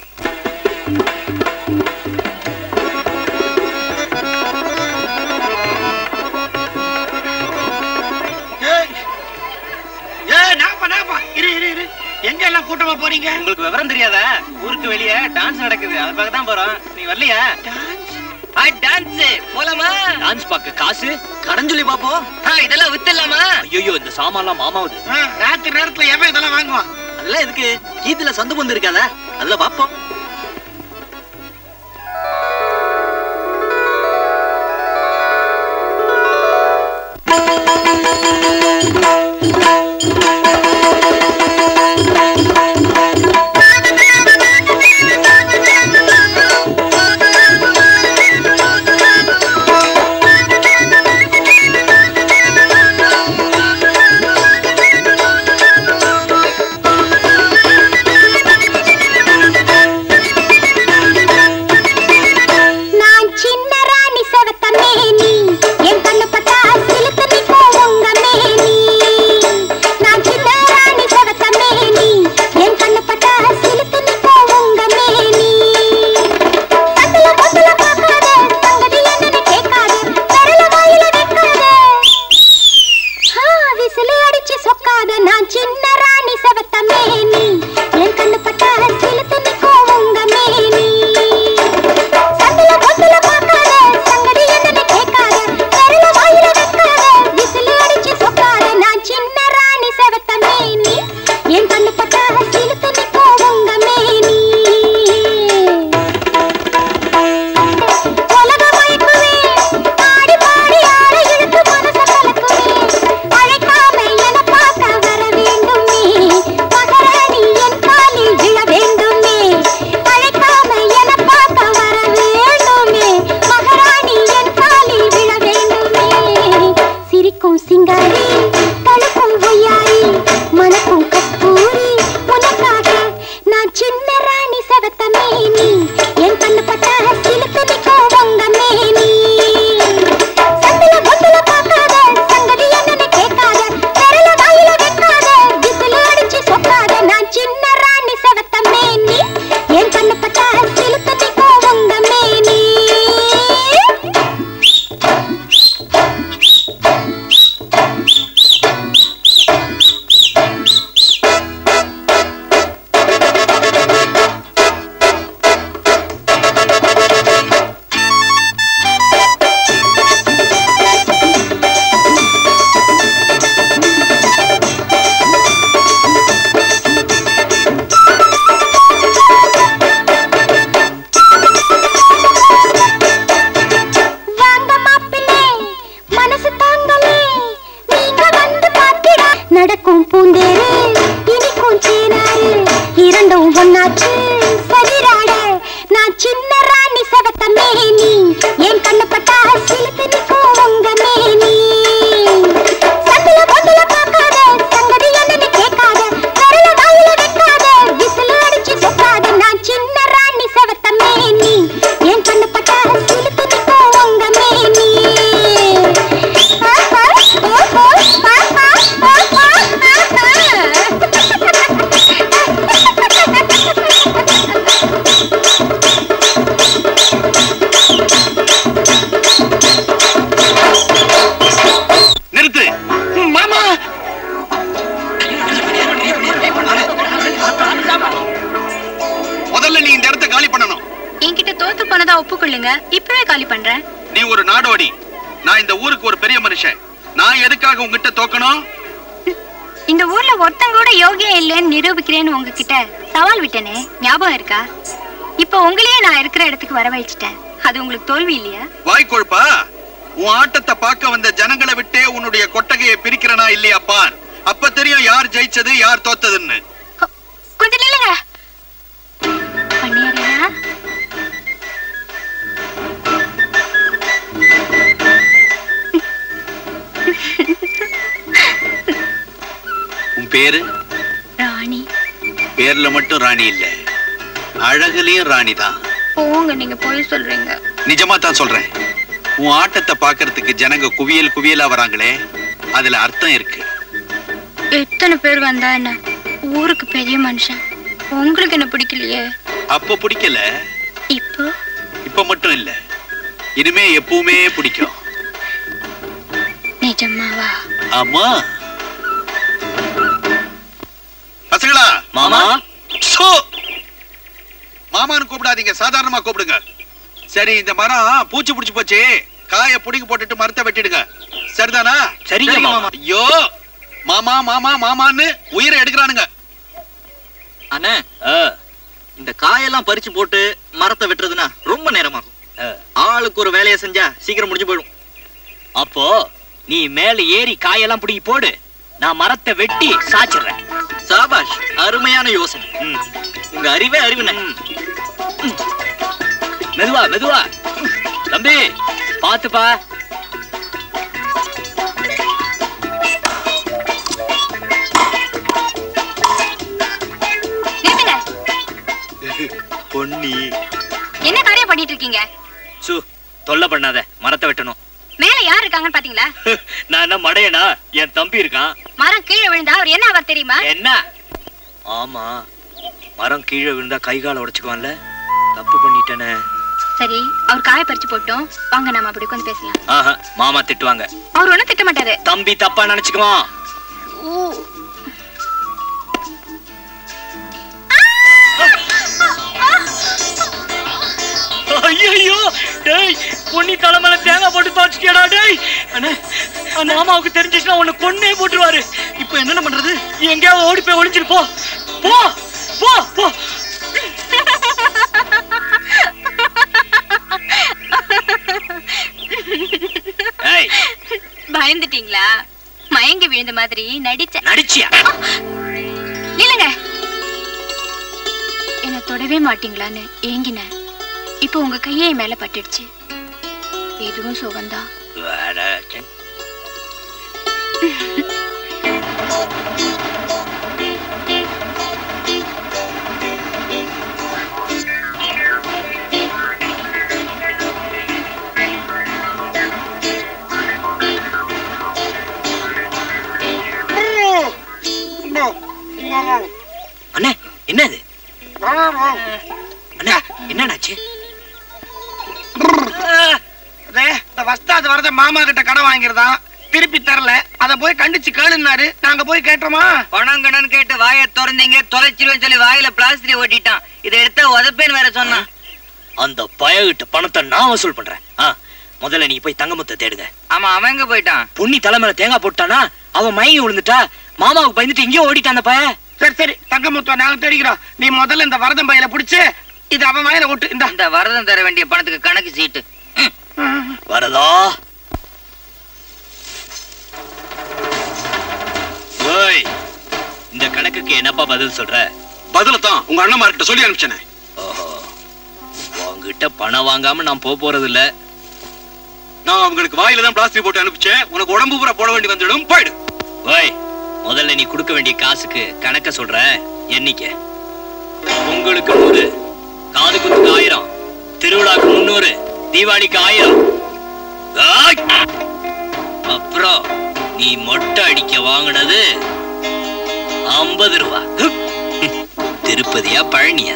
ஏ நாப்பா நாப்பா இரு இரு இரு எங்க எல்லாம் கூட்டமா போறீங்க உங்களுக்கு விவரம் தெரியாதா ஊருக்கு வெளியே டான்ஸ் நடக்குது அது பார்க்க தான் போறோம் நீ வரலையா டான்ஸ் போலாமா டான்ஸ் பார்க்க காசு கடன் சொல்லி பாப்போம் இதெல்லாம் வித்துலாமா ஐயோ இந்த சாமான்லாம் மாமாவுது ஆ, ராத்திரி நேரத்துல எவன் இதெல்லாம் வாங்குவான் அதெல்லாம் எதுக்கு கீத்துல சந்து பொந்து இருக்காதா அதுல பாப்போம் நான் சின்ன ராணி செவத்த மேனி என் கண்ணு பட்டா சிலுத்து நிற்கும் உங்க மேனி நான் சின்ன ராணி செவத்த மேனி என் கண்ணு பட்டா சிலுத்து நிற்கும் உங்க மேனி கண்ணுல பொண்ணுல பார்க்காத சங்கதி என்னன்னு கேட்காத விரல வாயில வைக்காத ஆ, விசிலு அடிச்சு சொக்காத நான் சின்ன ராணி என்னாச்சு சரிராட நான் சின்ன ராணி சவத்த மேனி என் கண்ணு பட்டா சிலுக்கு நிற்கும் உங்க மேனி சத்துல பொத்துல பார்க்காத சங்கதி என்னன்னு கேட்காத கரல வாயில வைக்காத விசில் அடிச்சு சொக்காத நான் சின்ன ராணி சவத்த மேனி என் கண்ணு பட்டா சிலுக்கு நிற்கும் உங்க மேனி ஆஹா, ஓஹோ, ஆஹா, ஓஹோ, நிறுத்து மாமா முதல்ல நீ இந்த இடத்த காலி பண்ணணும் என்கிட்ட தோத்து போனதா ஒப்புக்கொள்ளுங்க இப்பவே காலி பண்றேன் நீ ஒரு நாடோடி நான் இந்த ஊருக்கு ஒரு பெரிய மனுஷன் நான் எதுக்காக உங்ககிட்ட தோக்கணும் இந்த ஊர்ல ஒருத்தங்க கூட யோகியம் இல்லைன்னு நிரூபிக்கிறேன்னு உங்ககிட்ட சவால் விட்டனே ஞாபகம் இருக்கா இப்போ உங்களையே நான் இருக்கிற இடத்துக்கு வரவழைச்சிட்டேன் அது உங்களுக்கு தோல்வி இல்லையா வாய்க்கொழுப்பா உன் ஆட்டத்தை பார்க்க வந்த ஜனங்களை விட்டே உன்னுடைய கொட்டகையை பிரிக்கிறனா இல்லையா பார் அப்ப தெரியும் யார் ஜெயிச்சது யார் தோத்ததுன்னு கொஞ்சம் நில்லுங்க பண்ணிடுறா உன் பேரு ராணி பேர்ல மட்டும் ராணி இல்ல அழகுலயும் ராணி தான் போங்க நீங்க போய் சொல்றீங்க நிஜமா தான் சொல்றேன் உன் ஆட்டத்தை பார்க்கறதுக்கு ஜனங்க குவியல் குவியலா வராங்களே அதுல அர்த்தம் இருக்கு எத்தனை பேர் வந்தா என்ன ஊருக்கு பெரிய மனுஷன் உங்களுக்கு என்ன பிடிக்கலையே அப்ப பிடிக்கல இப்போ இப்ப மட்டும் இல்ல இனிமே எப்பவுமே பிடிக்கும் நிஜமாவா ஆமா பசங்களா மாமா சோ மாமான்னு கூப்பிடாதீங்க சாதாரணமா கூப்பிடுங்க சரி இந்த மரம் பூச்சி புடிச்சு போச்சு காய புடிங்கி போட்டுட்டு மரத்தை வெட்டிடுங்க சரிதானா சரிங்க மாமா. ஐயோ மாமா மாமா மாமான்னு உயிரை எடுக்கிறானுங்க அண்ணே ஆ, இந்த காயெல்லாம் பறிச்சு போட்டு மரத்தை வெட்டுறதுன்னா ரொம்ப நேரமாகும் ஆ. ஆளுக்கு ஒரு வேலையை செஞ்சா சீக்கிரம் முடிஞ்சு போயிடும் அப்போ நீ மேல ஏறி காயெல்லாம் பிடிங்கி போடு நான் மரத்தை வெட்டி சாச்சிடுறேன் சாபாஷ் அருமையான யோசனை ம், உங்க அறிவே அறிவுண்ணே ம். மெதுவா மெதுவா தம்பி பாத்துப்பா நிறுத்துங்க பொன்னி என்ன காரியம் பண்ணிட்டு இருக்கீங்க சு தொல்லை பண்ணாத மரத்தை வெட்டணும் மேல யார் இருக்காங்கன்னு பாத்தீங்களா நான் என்ன மடையனா என் தம்பி இருக்கான் மரம் கீழே விழுந்தா அவர் என்ன ஆவார் தெரியுமா என்ன ஆமா மரம் கீழே விழுந்தா கை கால உடைச்சுக்குவான்ல தப்பு பண்ணிட்டேனே சரி அவர் காய பறிச்சு போட்டோம் வாங்க நாம அப்படி உட்காந்து பேசலாம் ஆஹா மாமா திட்டுவாங்க அவர் ஒண்ணும் திட்ட மாட்டாரு தம்பி தப்பா நினைச்சுக்குவான் ஓ ஐயோ டேய் பொன்னி தலைமையில தேங்காய் போட்டு துவச்சிட்டியாடா டேய் அண்ணே அந்த மாமாவுக்கு தெரிஞ்சிச்சுன்னா உன்னை கொன்னே போட்டுருவாரு இப்போ என்னென்ன பண்றது எங்கேயாவது ஓடி போய் ஒளிஞ்சிரு போ போ போ போ ஏய் பயந்துட்டீங்களா மயங்கி விழுந்த மாதிரி நடிச்சேன் நடிச்சியா இல்லங்க என்ன தொடவே மாட்டீங்களான்னு ஏங்கினேன் இப்போ உங்க கையே என் மேல பட்டுடுச்சு இதுவும் சுகம்தான் வேற சே. அண்ணே என்னது அண்ணே என்னடாச்சு அதே, இந்த வஸ்தாது வரத மாமா கிட்ட கடன் வாங்கிருந்தான் திருப்பி தரல அத போய் கண்டிச்சு கேளுன்னாரு நாங்க போய் கேட்டோமா பணம் கடன் கேட்டு வாயை திறந்தீங்க தொலைச்சிருவேன்னு சொல்லி வாயில பிளாஸ்டிக் ஓட்டிட்டான் இதை எடுத்தா உதப்பேன்னு வேற சொன்னான் அந்த பயகிட்ட பணத்தை நான் வசூல் பண்றேன் ஆ, முதல்ல நீ போய் தங்கமுத்தை தேடுங்க ஆமா அவன் எங்க போயிட்டான் பொன்னி தலைமையில தேங்காய் போட்டானா அவன் மயங்கி விழுந்துட்டா மாமாவுக்கு பயந்துட்டு இங்கேயும் ஓடிட்டான் அந்த பய சரி சரி தங்கமுத்துவ நாங்க தெரிகிறோம் நீ முதல்ல இந்த வரதம் பையில புடிச்சு இது அவன் வாயில விட்டு இந்த இந்த வரதம் தர வேண்டிய பணத்துக்கு கணக்கு சீட்டு வரதா ஓய் இந்த கணக்குக்கு என்னப்பா பதில் சொல்ற பதில தான் உங்க அண்ணன்மார்கிட்ட சொல்லி அனுப்பிச்சனே ஓஹோ உன்கிட்ட பணம் வாங்காம நான் போக போறது இல்ல நான் அவங்களுக்கு வாயில தான் பிளாஸ்டிக் போட்டு அனுப்பிச்சேன் உனக்கு உடம்பு பூரா போட வேண்டி வந்துடும் போயிடு ஓய் முதல்ல நீ கொடுக்க வேண்டிய காசுக்கு கணக்க சொல்ற எண்ணிக்க உங்களுக்கு நூறு காது குத்துக்கு ஆயிரம் திருவிழாக்கு முன்னூறு தீபாவளிக்கு ஆயிரம் ஆய்! அப்புறம் நீ மொட்டை அடிக்க வாங்கினது ஐம்பது ரூபா ஹுப். திருப்பதியா பழனியா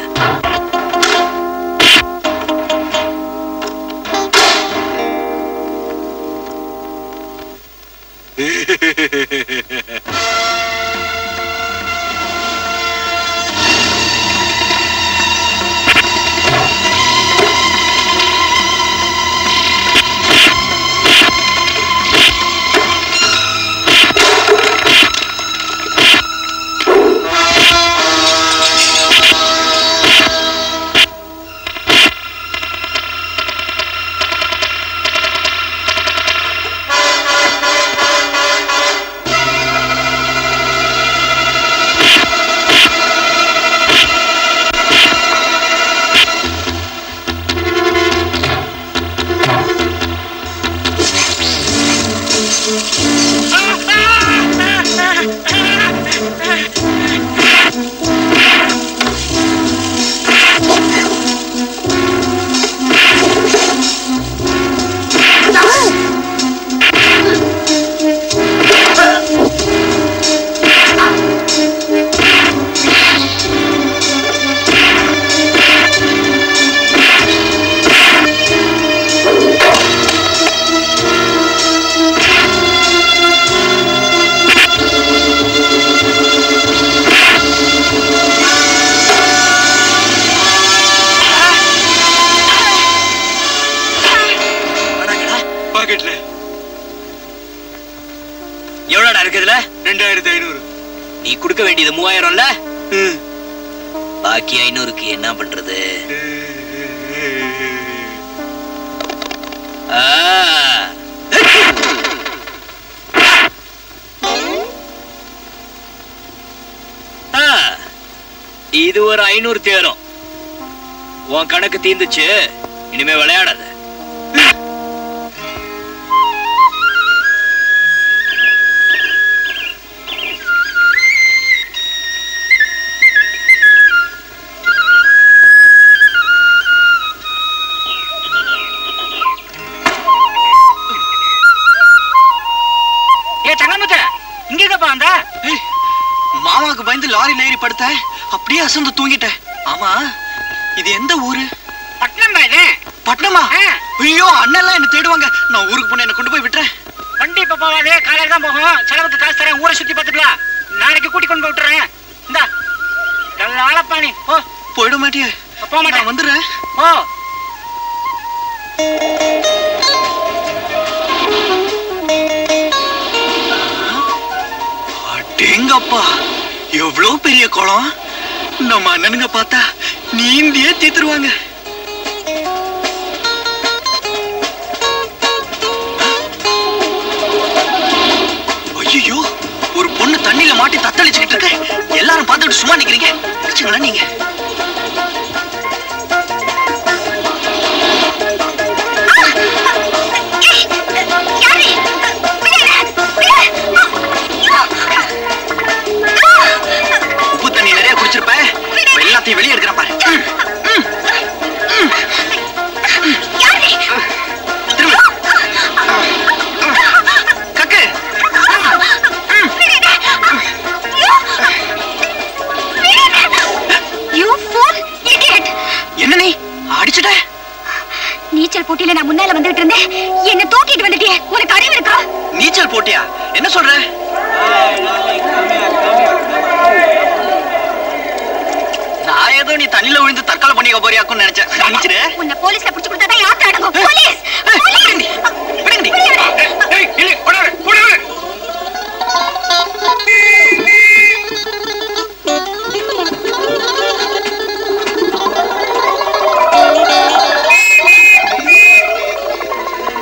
பாக்கெட்ல எவ்வளோடா இருக்குதுல ரெண்டாயிரத்தி ஐநூறு நீ கொடுக்க வேண்டியது மூவாயிரம்ல பாக்கி ஐநூறுக்கு என்ன பண்றது ஆ. ஆ. இது ஒரு ஐநூறு தேரும் உன் கணக்கு தீந்துச்சு இனிமே விளையாடாத ஏ சங்கமுத்த இங்க இருக்கப்பா அந்த மாமாவுக்கு பயந்து லாரில ஏறி படுத்தேன் அப்படியே அசந்து தூங்கிட்டேன் ஆமா இது எந்த ஊரு பட்னம் இது பட்டணமா ஐயோ அண்ணெல்லாம் என்ன தேடுவாங்க நான் ஊருக்கு போன என்ன கொண்டு போய் விட்டுறேன் வண்டி இப்ப போவாது காலையில தான் போகும் செலவுக்கு காசு தரேன் ஊரை சுத்தி பார்த்துக்கலாம் நாளைக்கு கூட்டி கொண்டு போய் விட்டுறேன் இந்தா நல்ல ஆளப்பாணி போ போயிட மாட்டியே போக மாட்டேன் வந்துடுறேன் போ அடேங்கப்பா எவ்வளவு பெரிய குளம் நம்ம அண்ணனுங்க பார்த்தா நீந்தியே தீத்துருவாங்க ஐயோ ஒரு பொண்ணு தண்ணியில மாட்டி தத்தளிச்சுக்கிட்டு இருக்கு எல்லாரும் பார்த்துட்டு சும்மா நிக்கிறீங்க வச்சுங்களா நீங்க உப்பு தண்ணி நிறைய குடிச்சிருப்ப இப்ப எல்லாத்தையும் வெளியே எடுக்கிறேன் பாரு ம், ம், ம். திரும்ப. கக்கு You fool, idiot! என்ன நீ அடிச்சுட்ட நீச்சல் போட்டியில நான் முன்னால வந்துட்டு இருந்தேன் என்ன தூக்கிட்டு வந்துட்டியே உனக்கு அறிவு இருக்கா நீச்சல் போட்டியா என்ன சொல்ற நான் ஏதோ நீ தண்ணியில விழுந்து தற்கொலை பண்ணிக்க போறியாக்குன்னு நினைச்சேன் மன்னிச்சிடு உன்னை போலீஸ்ல புடிச்சு கொடுத்தா தான் யாத்திரை அடங்கும் போலீஸ் போலீஸ்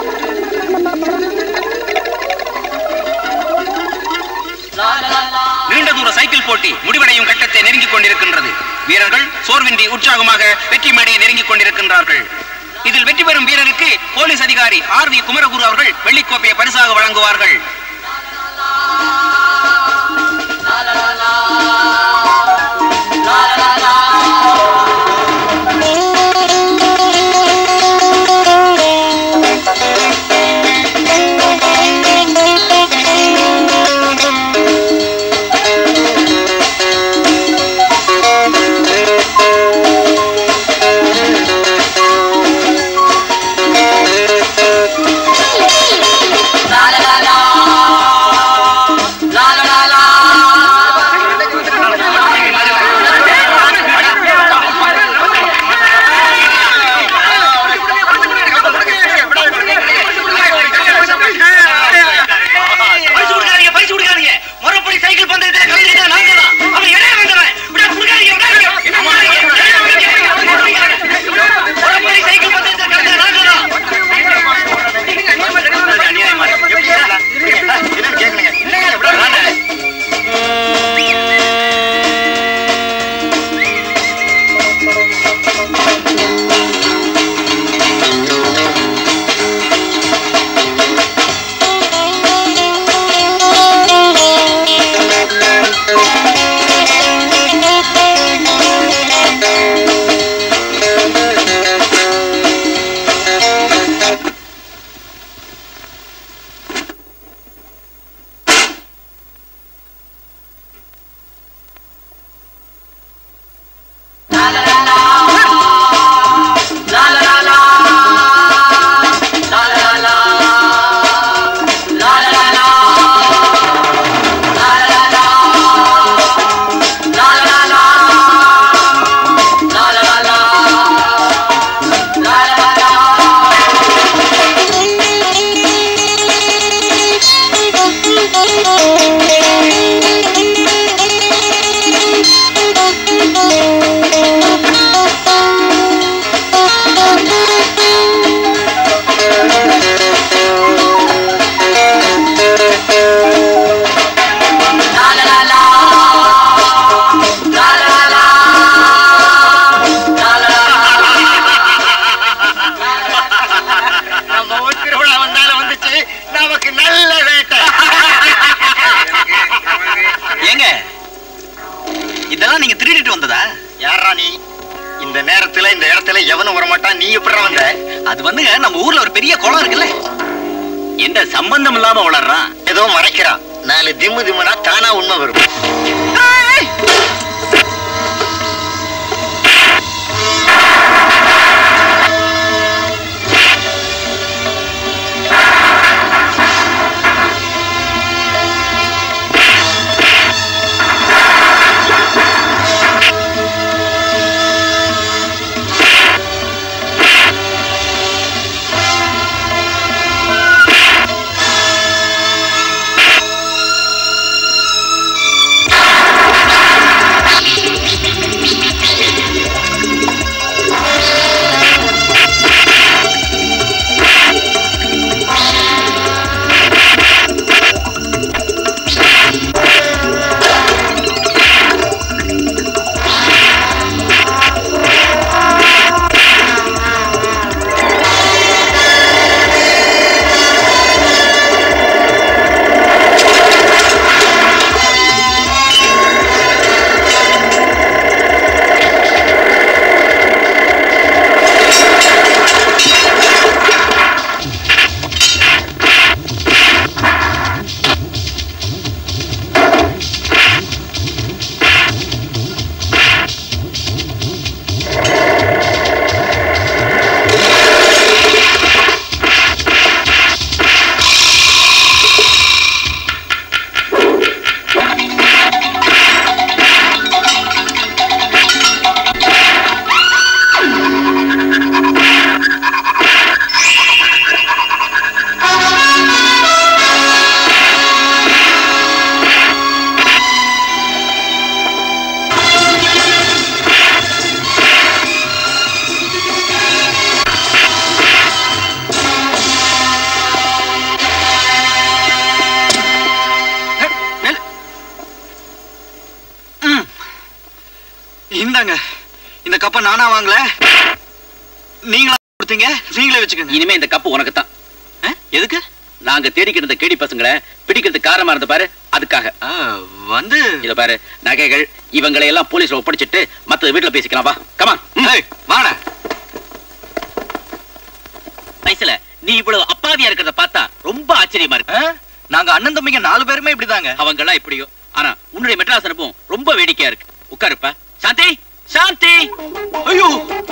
நிறுத்து நீண்ட தூர சைக்கிள் போட்டி முடிவடையும் கட்டத்தை நெருங்கிக் கொண்டிருக்கின்றது வீரர்கள் சோர்வின்றி உற்சாகமாக வெற்றி மேடையை நெருங்கிக் கொண்டிருக்கின்றார்கள் இதில் வெற்றி பெறும் வீரருக்கு போலீஸ் அதிகாரி ஆர் வி குமரகுரு அவர்கள் வெள்ளிக்கோப்பையை பரிசாக வழங்குவார்கள் பரிசு கொடுக்காதீங்க பரிசு கொடுக்காதீங்க முறைப்படி சைக்கிள் பந்தயத்துல கலந்துக்கிட்டா நாங்க தான் அவன் இடையே வந்தவன் விட கொடுக்காதீங்க விடாதீங்க. முறைப்படி சைக்கிள் பந்தயத்துல கலந்தா நாங்க தான் நம்ம ஊர் திருவிழா வந்தாலும் வந்துச்சு நமக்கு நல்ல வேட்டை ஏங்க இதெல்லாம் நீங்க திருடிட்டு வந்ததா யாரா நீ இந்த நேரத்துல இந்த இடத்துல எவனும் வரமாட்டான் நீ எப்படி வந்த அது வந்துங்க நம்ம ஊர்ல ஒரு பெரிய குளம் இருக்குல்ல எந்த சம்பந்தம் இல்லாம வளர்றான் ஏதோ மறைக்கிறான் நாலு திம்மு திம்முனா தானா உண்மை வரும் ஆ இந்தாங்க இந்த கப்பை நானா வாங்கல நீங்களா கொடுத்தீங்க நீங்களே வச்சுக்கோங்க இனிமே இந்த கப்பு உனக்கு தான் எதுக்கு நாங்க தேடிக்கிட்டு இருந்த கேடி பசங்களை பிடிக்கிறதுக்கு காரணமா இருந்த பாரு அதுக்காக வந்து இத பாரு நகைகள் இவங்களை எல்லாம் போலீஸ்ல ஒப்படைச்சிட்டு மத்த வீட்டுல பேசிக்கலாம் வா கமா வாடா வயசுல நீ இவ்வளவு அப்பாவியா இருக்கிறத பார்த்தா ரொம்ப ஆச்சரியமா இருக்கு நாங்க அண்ணன் தம்பிங்க நாலு பேருமே இப்படிதாங்க அவங்க எல்லாம் இப்படியோ ஆனா உன்னுடைய மெட்ராஸ் அனுபவம் ரொம்ப வேடிக்கையா இருக்கு உட்காருப்பா சாந்தி சாந்தி ஐயோ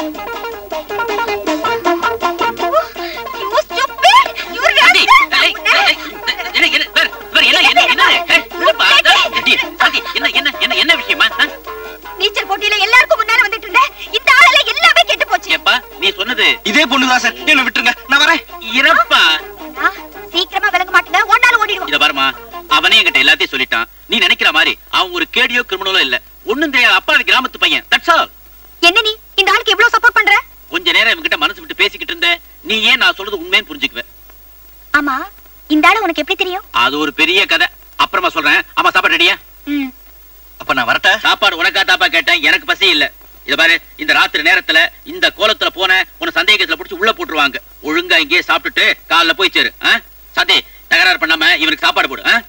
சாந்தி, ஏய், ஏய், ஏய், என்ன, என்ன, பாரு, பாரு, என்ன, என்ன, என்ன, ஏய், என்னப்பா, ஏய், சாந்தி, என்ன, என்ன, என்ன, என்ன விஷயமா ஆ? நீச்சல் போட்டியில எல்லாருக்கும் முன்னால வந்துட்டு இருந்தேன் இந்த ஆளல எல்லாமே கெட்டு போச்சு ஏப்பா நீ சொன்னது இதே பொண்ணுதான் சார் என்ன விட்டுருங்க நான் வரேன் இறப்பா நான் சீக்கிரமா விளங்க மாட்டேன் ஒன்னால ஓடிடுவோம் இத பாருமா அவனே என்கிட்ட எல்லாத்தையும் சொல்லிட்டான் நீ நினைக்கிற மாதிரி அவன் ஒரு கேடியோ கிரிமினலோ இல்ல ஒண்ணும் தெரியாத அப்பாவி கிராமத்து பையன் தட்ஸ் ஆல் என்ன நீ இந்த ஆளுக்கு எவ்வளவு சப்போர்ட் பண்ற கொஞ்ச நேரம் இவன்கிட்ட மனசு விட்டு பேசிக்கிட்டு இருந்த நீ ஏன் நான் சொல்றது உண்மைன்னு புரிஞ்சுக்குவ ஆமா இந்த ஆளு உனக்கு எப்படி தெரியும் அது ஒரு பெரிய கதை அப்புறமா சொல்றேன் ஆமா சாப்பாடு ரெடியா ம் அப்ப நான் வரட்டா சாப்பாடு உனக்கா தாப்பா கேட்டேன் எனக்கு பசி இல்ல இத பாரு இந்த ராத்திரி நேரத்துல இந்த கோலத்துல போன உன சந்தேகத்துல புடிச்சு உள்ள போட்டுருவாங்க ஒழுங்கா இங்கேயே சாப்பிட்டுட்டு காலைல போய் சேரு ஆ? சாந்தி தகராறு பண்ணாம இவனுக்கு சாப்பாடு போடு ஆ?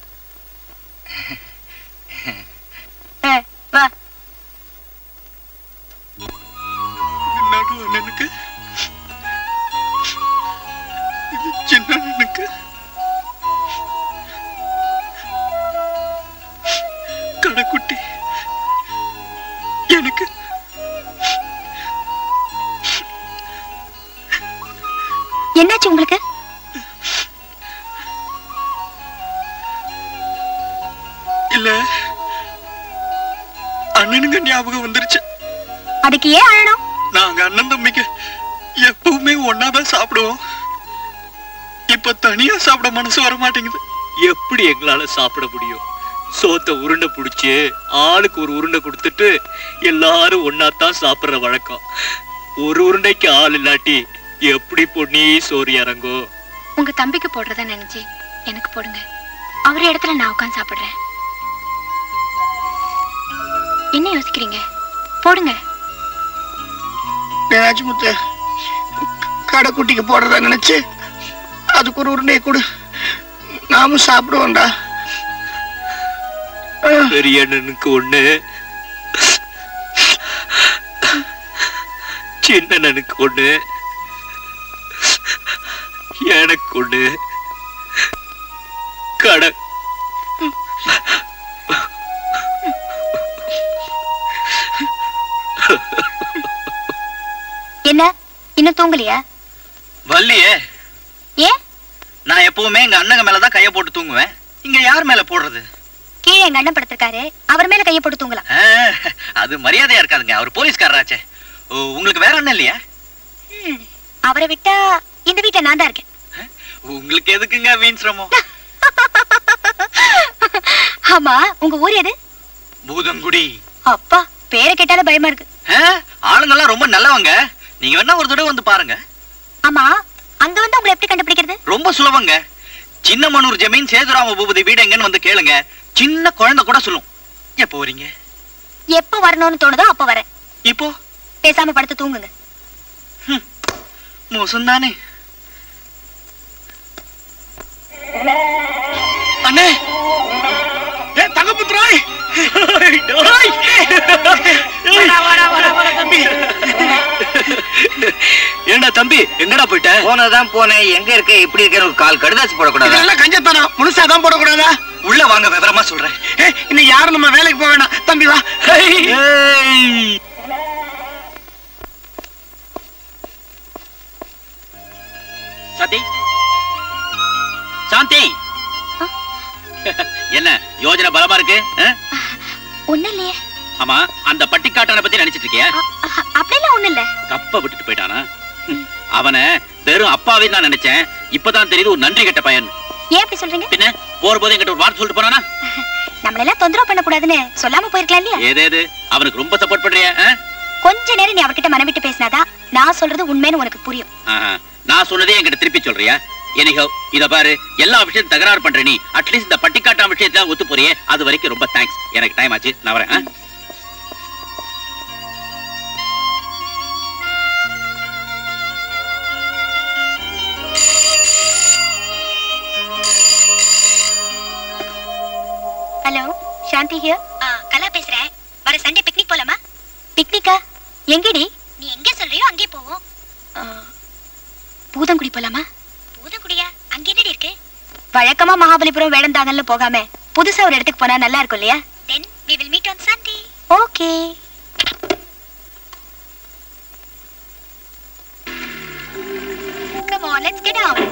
வா நடு அண்ணனுக்கு இது சின்ன அண்ணனுக்கு கடைக்குட்டி எனக்கு என்னாச்சு உங்களுக்கு இல்ல அண்ணனுங்க ஞாபகம் வந்துருச்சு அதுக்கு ஏன் அழணும் நாங்க அண்ணன் தம்பிங்க எப்பவுமே ஒன்னாதான் சாப்பிடுவோம் இப்ப தனியா சாப்பிட மனசு வர மாட்டேங்குது எப்படி எங்களால சாப்பிட முடியும் சோத்த உருண்டை புடிச்சு ஆளுக்கு ஒரு உருண்டை கொடுத்துட்டு எல்லாரும் ஒன்னாத்தான் சாப்பிடுற வழக்கம் ஒரு உருண்டைக்கு ஆள் இல்லாட்டி எப்படி பொன்னி சோறு இறங்கும் உங்க தம்பிக்கு போடுறதா நினைச்சு எனக்கு போடுங்க அவர் இடத்துல நான் உட்காந்து சாப்பிடுறேன் என்ன யோசிக்கிறீங்க போடுங்க ராஜமுத்து கடைக்குட்டிக்கு போடுறதா நினைச்சு அதுக்கு ஒரு உருண்டையை கொடு நாமும் சாப்பிடுவோம்டா பெரிய அண்ணனுக்கு ஒண்ணு சின்ன அண்ணனுக்கு ஒண்ணு எனக்கு ஒண்ணு கடை என்ன இன்னும் தூங்கலையா வள்ளியே ஏன் நான் எப்பவுமே எங்க அண்ணங்க மேலதான் கைய போட்டு தூங்குவேன் இங்க யார் மேல போடுறது கீழே எங்க அண்ணன் படுத்திருக்காரு அவர் மேல கையை போட்டு தூங்கலாம் ஆ, அது மரியாதையா இருக்காதுங்க அவர் போலீஸ்காரராச்சே ஓ, உங்களுக்கு வேற அண்ணன் இல்லையா ம், அவரை விட்டா இந்த வீட்டை நான் தான் இருக்கேன் உங்களுக்கு எதுக்குங்க வீண் சிரமம் ஆமா உங்க ஊர் எது பூதங்குடி அப்பா பேரை கேட்டாலே பயமா இருக்கு ஆ, ஆளுங்கெல்லாம் ரொம்ப நல்லவங்க நீங்க வேணா ஒரு தடவை வந்து பாருங்க ஆமா அங்க வந்து உங்களை எப்படி கண்டுபிடிக்கிறது ரொம்ப சுலபங்க சின்ன மனூர் ஜமீன் சேதுராம பூபதி வீடு எங்கன்னு வந்து கேளுங்க சின்ன குழந்தை கூட சொல்லும் எப்போ வரீங்க எப்ப வரணும்னு தோணுதோ அப்ப வரேன் இப்போ பேசாம படுத்து தூங்குங்க மோசம் தானே அண்ணே ஏ தங்கப்புத்ராய் ஏண்டா தம்பி எங்கடா போயிட்ட போனதான் போனேன் எங்க இருக்க எப்படி இருக்க ஒரு கால் கடுதாசி போடக்கூடாது இதெல்லாம் கஞ்சத்தனம் முழுசாதான் போடக்கூடாதா உள்ள வாங்க விவரமா சொல்றேன் ஏய், இன்னும் யாரும் நம்ம வேலைக்கு போக வேண்டாம் தம்பி வா சாந்தி சாந்தி என்ன யோஜனை பலமா இருக்கு ஆ? ஒண்ணு இல்லையே ஆமா அந்த பட்டிக்காட்டனை பத்தி நினைச்சிட்டு இருக்கியா அ- அப்படிலாம் ஒண்ணு இல்ல கப்ப விட்டுட்டு போயிட்டானா ம், அவனை வெறும் அப்பாவே தான் நினைச்சேன் இப்பதான் தெரியுது ஒரு நன்றி கெட்ட பையன் ஏன் அப்படி சொல்றீங்க பின்ன போற போது என்கிட்ட ஒரு வார்த்தை சொல்லிட்டு போனானா நம்மளெல்லாம் தொந்தரவு பண்ண கூடாதுன்னு சொல்லாம போயிருக்கலாம் இல்லையா ஏதேது அவனுக்கு ரொம்ப சப்போர்ட் பண்றியா ஆ? கொஞ்ச நேரம் நீ அவர்கிட்ட மனம் விட்டு பேசினாதான் நான் சொல்றது உண்மைன்னு உனக்கு புரியும் ஆஹா. நான் சொன்னதே என்கிட்ட திருப்பி சொல்றியா எனிஹோ இத பாரு எல்லா விஷயத்தையும் தகராறு பண்ற நீ அட்லீஸ்ட் இந்த பட்டிக்காட்டான் விஷயத்துல ஒத்து போறியே அது வரைக்கும் ரொம்ப தேங்க்ஸ் எனக்கு டைம் ஆச்சு நான் வரேன் ஆ? சாந்தி ஹியர் கலா பேசுறேன் வர சண்டே பிக்னிக் போலாமா பிக்னிக்கா எங்கடி நீ எங்க சொல்றியோ அங்கே போவோம் பூதங்குடி போலாமா பூதங்குடியா அங்க என்னடி இருக்கு வழக்கமா மகாபலிபுரம் வேடந்தாங்கல்ல போகாம புதுசா ஒரு இடத்துக்கு போனா நல்லா இருக்கும் இல்லையா then we will meet on sunday okay come on let's get out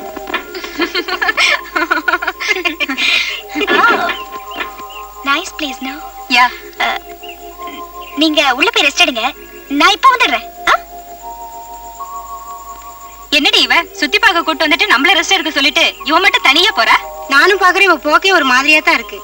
oh nice place no yeah நீங்க உள்ள போய் ரெஸ்ட் எடுங்க நான் இப்போ வந்துடுறேன் ஆ? என்னடி இவ சுத்தி பார்க்க கூட்டு வந்துட்டு நம்மள ரெஸ்ட் எடுக்க சொல்லிட்டு இவன் மட்டும் தனியா போறா நானும் பாக்குறேன் இவ போக்கே ஒரு மாதிரியா தான் இருக்கு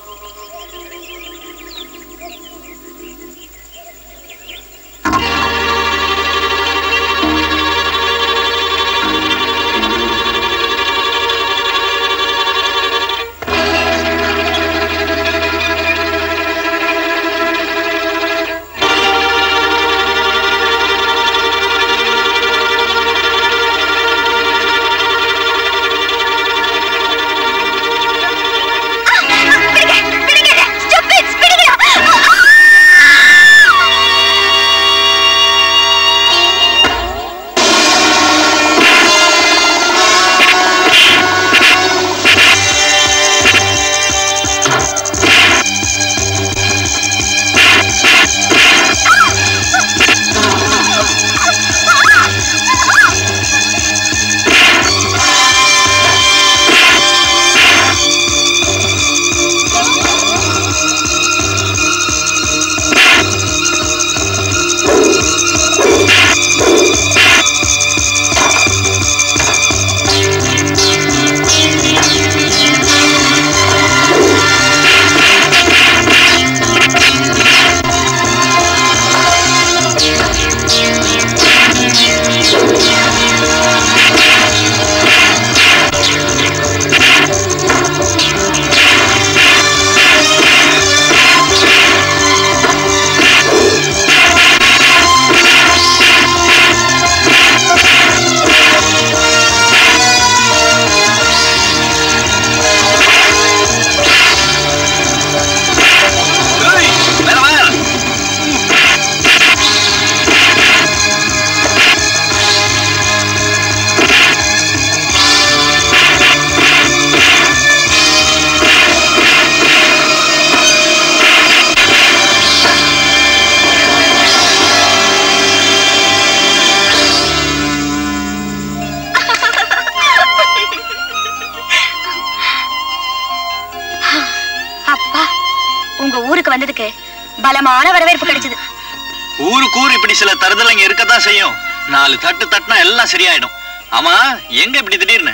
அப்பா உங்க ஊருக்கு வந்ததுக்கு பலமான வரவேற்பு கிடைச்சது ஊருக்கு ஊர் இப்படி சில தருதலைங்க இருக்கத்தான் செய்யும் நாலு தட்டு தட்டுனா எல்லாம் சரியாயிடும் ஆமா எங்க இப்படி திடீர்னு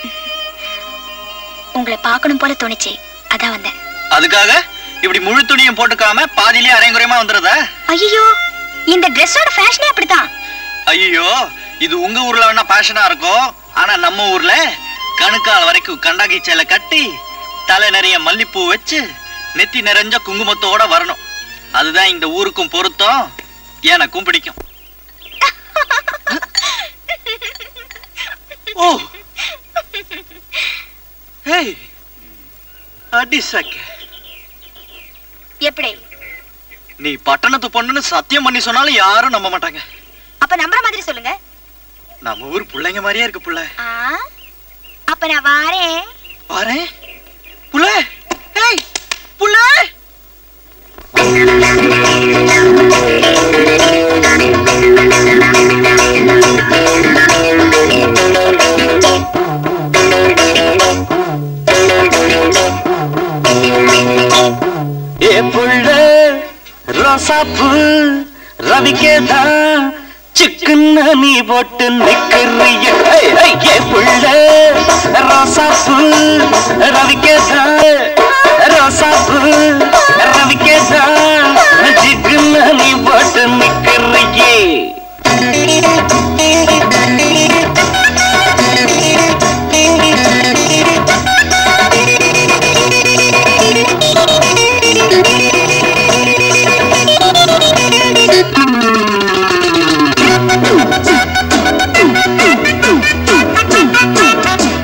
உங்களை பார்க்கணும் போல தோணுச்சு அதான் வந்தேன் அதுக்காக இப்படி முழு துணியும் போட்டுக்காம பாதியிலே அரைங்குறையமா வந்துடுறதா ஐயோ இந்த ட்ரெஸ்ஸோட ஃபேஷனே அப்படித்தான் ஐயோ இது உங்க ஊர்ல வேணா பேஷனா இருக்கும் ஆனா நம்ம ஊர்ல கணுக்கால் வரைக்கும் கண்டாங்கி சேலை கட்டி தலை நிறைய மல்லிப்பூ வச்சு நெத்தி நிறைஞ்ச குங்குமத்தோட வரணும் அதுதான் இந்த ஊருக்கும் பொருத்தம் எனக்கும் பிடிக்கும் ஓ ஹேய் அடி சக்க எப்படி நீ பட்டணத்து பொண்ணுன்னு சத்தியம் பண்ணி சொன்னாலும் யாரும் நம்ப மாட்டாங்க அப்ப நம்புற மாதிரி சொல்லுங்க நம்ம ஊர் பிள்ளைங்க மாதிரியே இருக்கு புள்ள ஆ அப்ப நான் வாரேன் பாரேன் புள்ள ஏய் புள்ள ஏ புள்ள ரோசாப்பூ ரவிக்கேதா சிக்குன்னு நீ போட்டு நிக்கிறிய ஏய், ஏய், ஏ புள்ள ரோசாப்பூ ரவிக்கேதா ரோசாப்பூ ரவிக்கேதா சிக்குன்னு நீ போட்டு நிக்கிறியே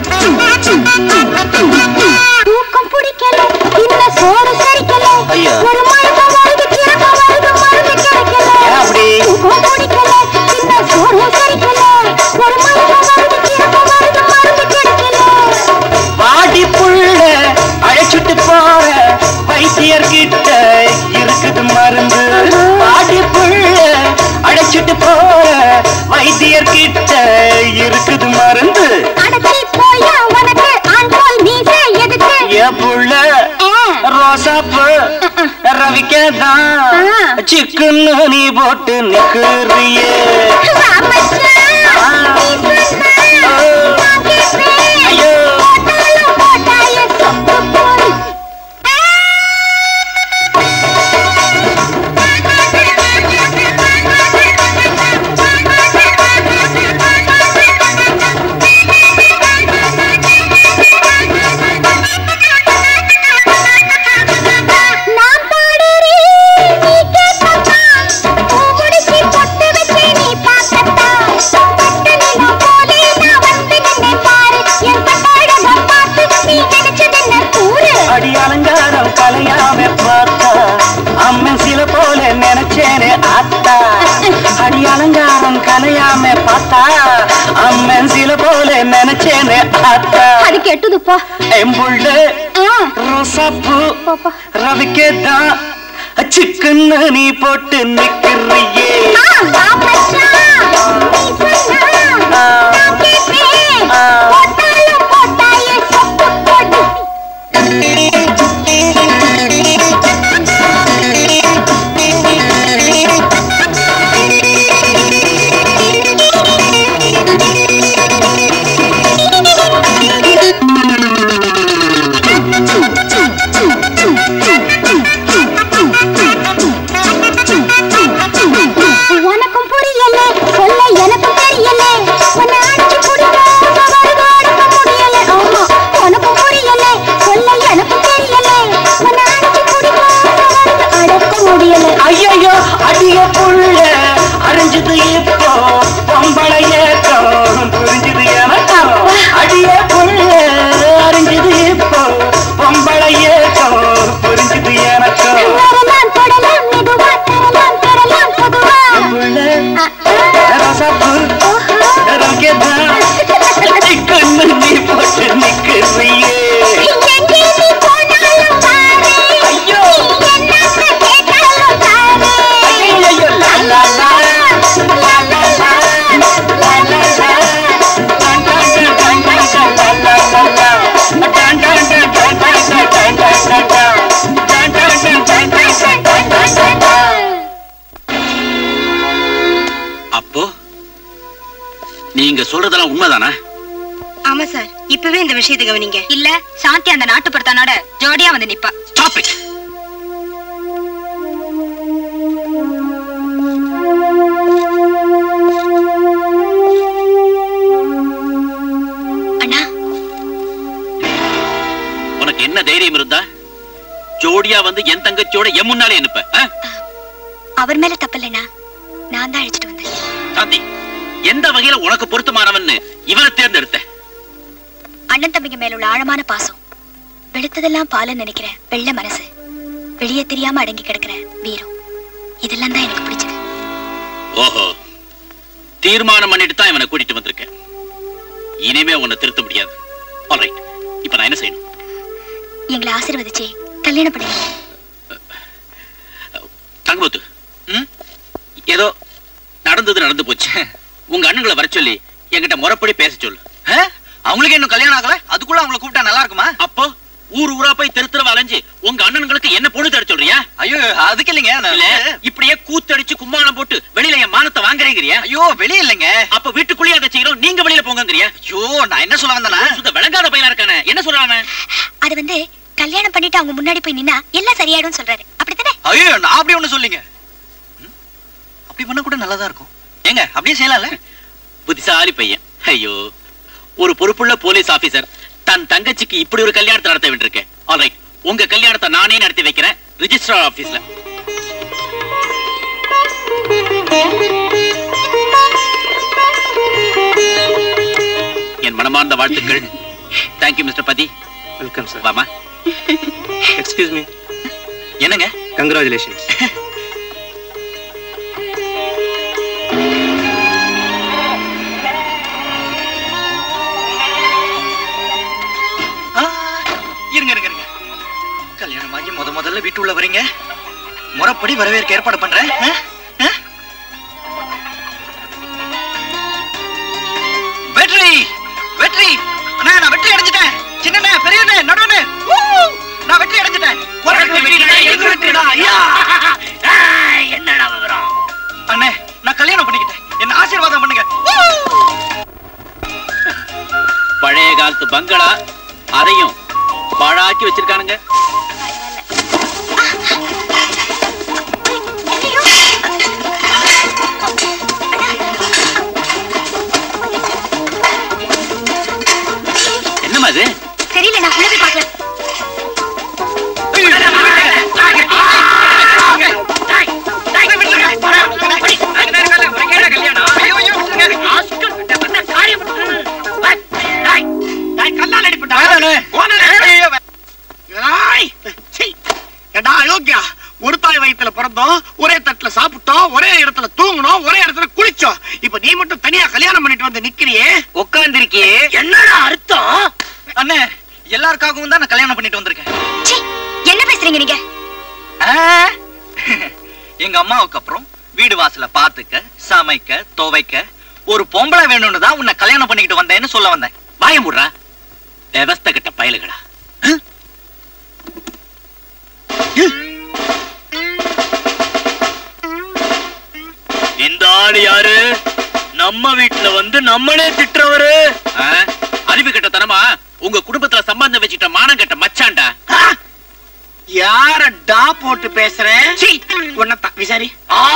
தூக்கம் பிடிக்கல இன்ன சோறு சரிக்கல ஐயா. ஒரு ரவிக்கேதான் சிக்குன்னு நீ போட்டு நிக்கிறியே ஐயோ நான் பாடுறேன் நீ கேட்கத்தா பூ முடிச்சு பொட்டு வச்சு நீ பார்க்கத்தா பட்டு நிலம் போலே நான் வந்து நின்னை பாரு என் பட்டாழக பார்த்து நீ நினைச்சதென்ன கூறு அடி அலங்காரம் கலையாம பார்த்தா அம்மன் சில போல நினைச்சேனே ஆத்தா அடி அலங்காரம் கலையாம பார்த்தா அம்மன் சில போல நினைச்சேனே ஆத்தா அது கெட்டது போ எம்புள்ள ரோசாப்பூ ரவிக்கேதான் சிக்குன்னு நீ போட்டு நிக்கிறியே போட்டாலும் போட்டாயே சொப்பு போட்டு உனக்கும் புரியல சொல்ல எனக்கும் தெரியல உன்னை அடிச்சு குடிக்க வருவாடுக்க முடியல ஆமா உனக்கும் புரியல சொல்ல எனக்கும் தெரியல உன்னை அடிச்சு குடிக்க அடக்க முடியல ஐயோ அடிய புள்ள அறிஞ்சது இப்போ பொம்பளை ஏக்கம் புரிஞ்சது எனக்கும் அடிய புள்ள அறிஞ்சது இப்போ பொம்பளை ஏக்கம் புரிஞ்சது எனக்கும் வரலாம் தொடலாம் மெதுவா தரலாம் பெறலாம் பொதுவா புள்ள ரசப்பு ரவிக்கேதான் சிக்குன்னு நீ போட்டு நிக்கிறியே எங்கே நீ போனாலும் பாரு ஐயோ என்னத்த கேட்டாலும் தாரு ஐயோ லா லா லா லா லா லா லா லா லா டான் டான் டான் டான் டான் டான் லா லா லா டான் டான் டான் டான் டான் டான் டான் டான் டான் டான் டான் டான் டான் டான் டான் டான் டான் டான் அப்போ நீங்க சொல்றதெல்லாம் உண்மைதானா ஆமா சார் இப்பவே இந்த விஷயத்தை கவனிங்க இல்ல சாந்தி அந்த நாட்டுப்படுத்தானோட ஜோடியா வந்து நிப்பா ஸ்டாப் இட் அண்ணா உனக்கு என்ன தைரியம் இருந்தா ஜோடியா வந்து என் தங்கச்சியோட என் முன்னாலே அனுப்ப ஆ? அவர் மேல தப்பில்லைண்ணா நான் தான் அழைச்சிட்டு வந்தேன் சாந்தி எந்த வகையில உனக்கு பொருத்தமானவன்னு இவனை தேர்ந்தெடுத்த அண்ணன் தம்பிங்க மேல உள்ள ஆழமான பாசம் வெளுத்ததெல்லாம் பாலுன்னு நினைக்கிற வெள்ளை மனசு வெளியே தெரியாம அடங்கி கிடக்குற வீரம் இதெல்லாம் தான் எனக்கு பிடிச்சது ஓஹோ தீர்மானம் பண்ணிட்டு தான் இவனை கூட்டிட்டு வந்திருக்கேன் இனிமே உன்னை திருத்த முடியாது ஆல்ரைட் இப்ப நான் என்ன செய்யணும் எங்களை ஆசீர்வதிச்சு கல்யாணம் பண்ணுங்க தங்கமுத்து ம்? ஏதோ நடந்தது நடந்து போச்சு உங்க அண்ணங்களை வர சொல்லி என்கிட்ட முறைப்படி பேச சொல்லு அவங்களுக்கு இன்னும் கல்யாணம் ஆகல அதுக்குள்ள அவங்கள கூப்பிட்டா நல்லா இருக்குமா அப்போ ஊர் ஊரா போய் தெரு தெருவா அலைஞ்சு உங்க அண்ணன்களுக்கு என்ன பொண்ணு தர சொல்றியா ஐயோ அதுக்கு இல்லைங்க நான் இல்ல இப்படியே கூத்தடிச்சு கும்மாளம் போட்டு வெளியில என் மானத்தை வாங்குறீங்கறியா ஐயோ வெளிய இல்லைங்க அப்ப வீட்டுக்குள்ளேயே அதை செய்யறோம் நீங்க வெளியில போங்கங்கறியா ஐயோ நான் என்ன சொல்ல வந்தேனா சுத்த விளங்காத பையனா இருக்கானே என்ன சொல்றானே அது வந்து கல்யாணம் பண்ணிட்டு அவங்க முன்னாடி போய் நின்னா எல்லாம் சரியாயிடும் சொல்றாரு அப்படித்தானே ஐயோ நான் அப்படி ஒண்ணு சொல்லிங்க ம்? அப்படி பண்ண கூட நல்லதா இருக்கும் ஏங்க அப்படியே செய்யலாம்ல புத்திசாலி பையன் ஐயோ ஒரு பொறுப்புள்ள போலீஸ் ஆபீசர் தன் தங்கச்சிக்கு இப்படி ஒரு கல்யாணத்தை நடத்த வேண்டியிருக்கேன் ஆல்ரைட் உங்க கல்யாணத்தை நானே நடத்தி வைக்கிறேன் ரிஜிஸ்டர் ஆபீஸ்ல என் மனமார்ந்த வாழ்த்துக்கள் thank you mister Pathi welcome sir வாமா எக்ஸ்கியூஸ் மீ என்னங்க கங்க்ராச்சுலேஷன்ஸ் ஆ, இருங்க இருங்க இருங்க கல்யாணம் ஆகி முத முதல்ல வீட்டுள்ள வரீங்க முறைப்படி வரவேற்க ஏற்பாடு பண்றேன் ஆ? ஆ? வெற்றி வெற்றி அண்ணா நான் வெற்றி அடைஞ்சிட்டேன் சின்னண்ணே பெரியண்ணே நடுவண்ணே ஊ! நான் வெற்றி அடைஞ்சிட்டேன் உனக்கு வெற்றி, எனக்கு வெற்றி, என்னடா ஐயா என்னடா விவரம் அண்ணே நான் கல்யாணம் பண்ணிக்கிட்டேன் என்ன ஆசீர்வாதம் பண்ணுங்க பழைய காலத்து பங்களா அதையும் பாழாக்கி வச்சிருக்கானுங்க என்னம்மா இது தெரியல நான் உள்ள போய் பார்க்கல கல்லால் அடிப்பட்டா ஏண்டா அயோக்கியா ஒரு தாய் வயித்துல பிறந்தோம் ஒரே தட்டுல சாப்பிட்டோம் ஒரே இடத்துல தூங்கணும் ஒரே இடத்துல குளிச்சோம் இப்ப நீ மட்டும் தனியா கல்யாணம் பண்ணிட்டு வந்து நிக்கிறியே உட்கார்ந்திருக்கியே என்னடா அர்த்தம் அண்ணே எல்லாருக்காகவும் தான் நான் கல்யாணம் பண்ணிட்டு வந்திருக்கேன் என்ன பேசுறீங்க நீங்க ஆ, எங்க அம்மாவுக்கு அப்புறம் வீடு வாசல பாத்துக்க சமைக்க துவைக்க ஒரு பொம்பளை வேணும்னு தான் உன்னை கல்யாணம் பண்ணிக்கிட்டு வந்தேன்னு சொல்ல வந்தேன் வாய முடுறா விவஸ்த கிட்ட பயலுகளா இந்த ஆளு யாரு நம்ம வீட்டுல வந்து நம்மளே திட்டுறவரு அறிவு கெட்ட தனமா உங்க குடும்பத்துல சம்பந்தம் வச்சுட்ட மானம் கெட்ட மச்சான்டா யாரடா போட்டு பேசுற உன்னத்தான் விசாரி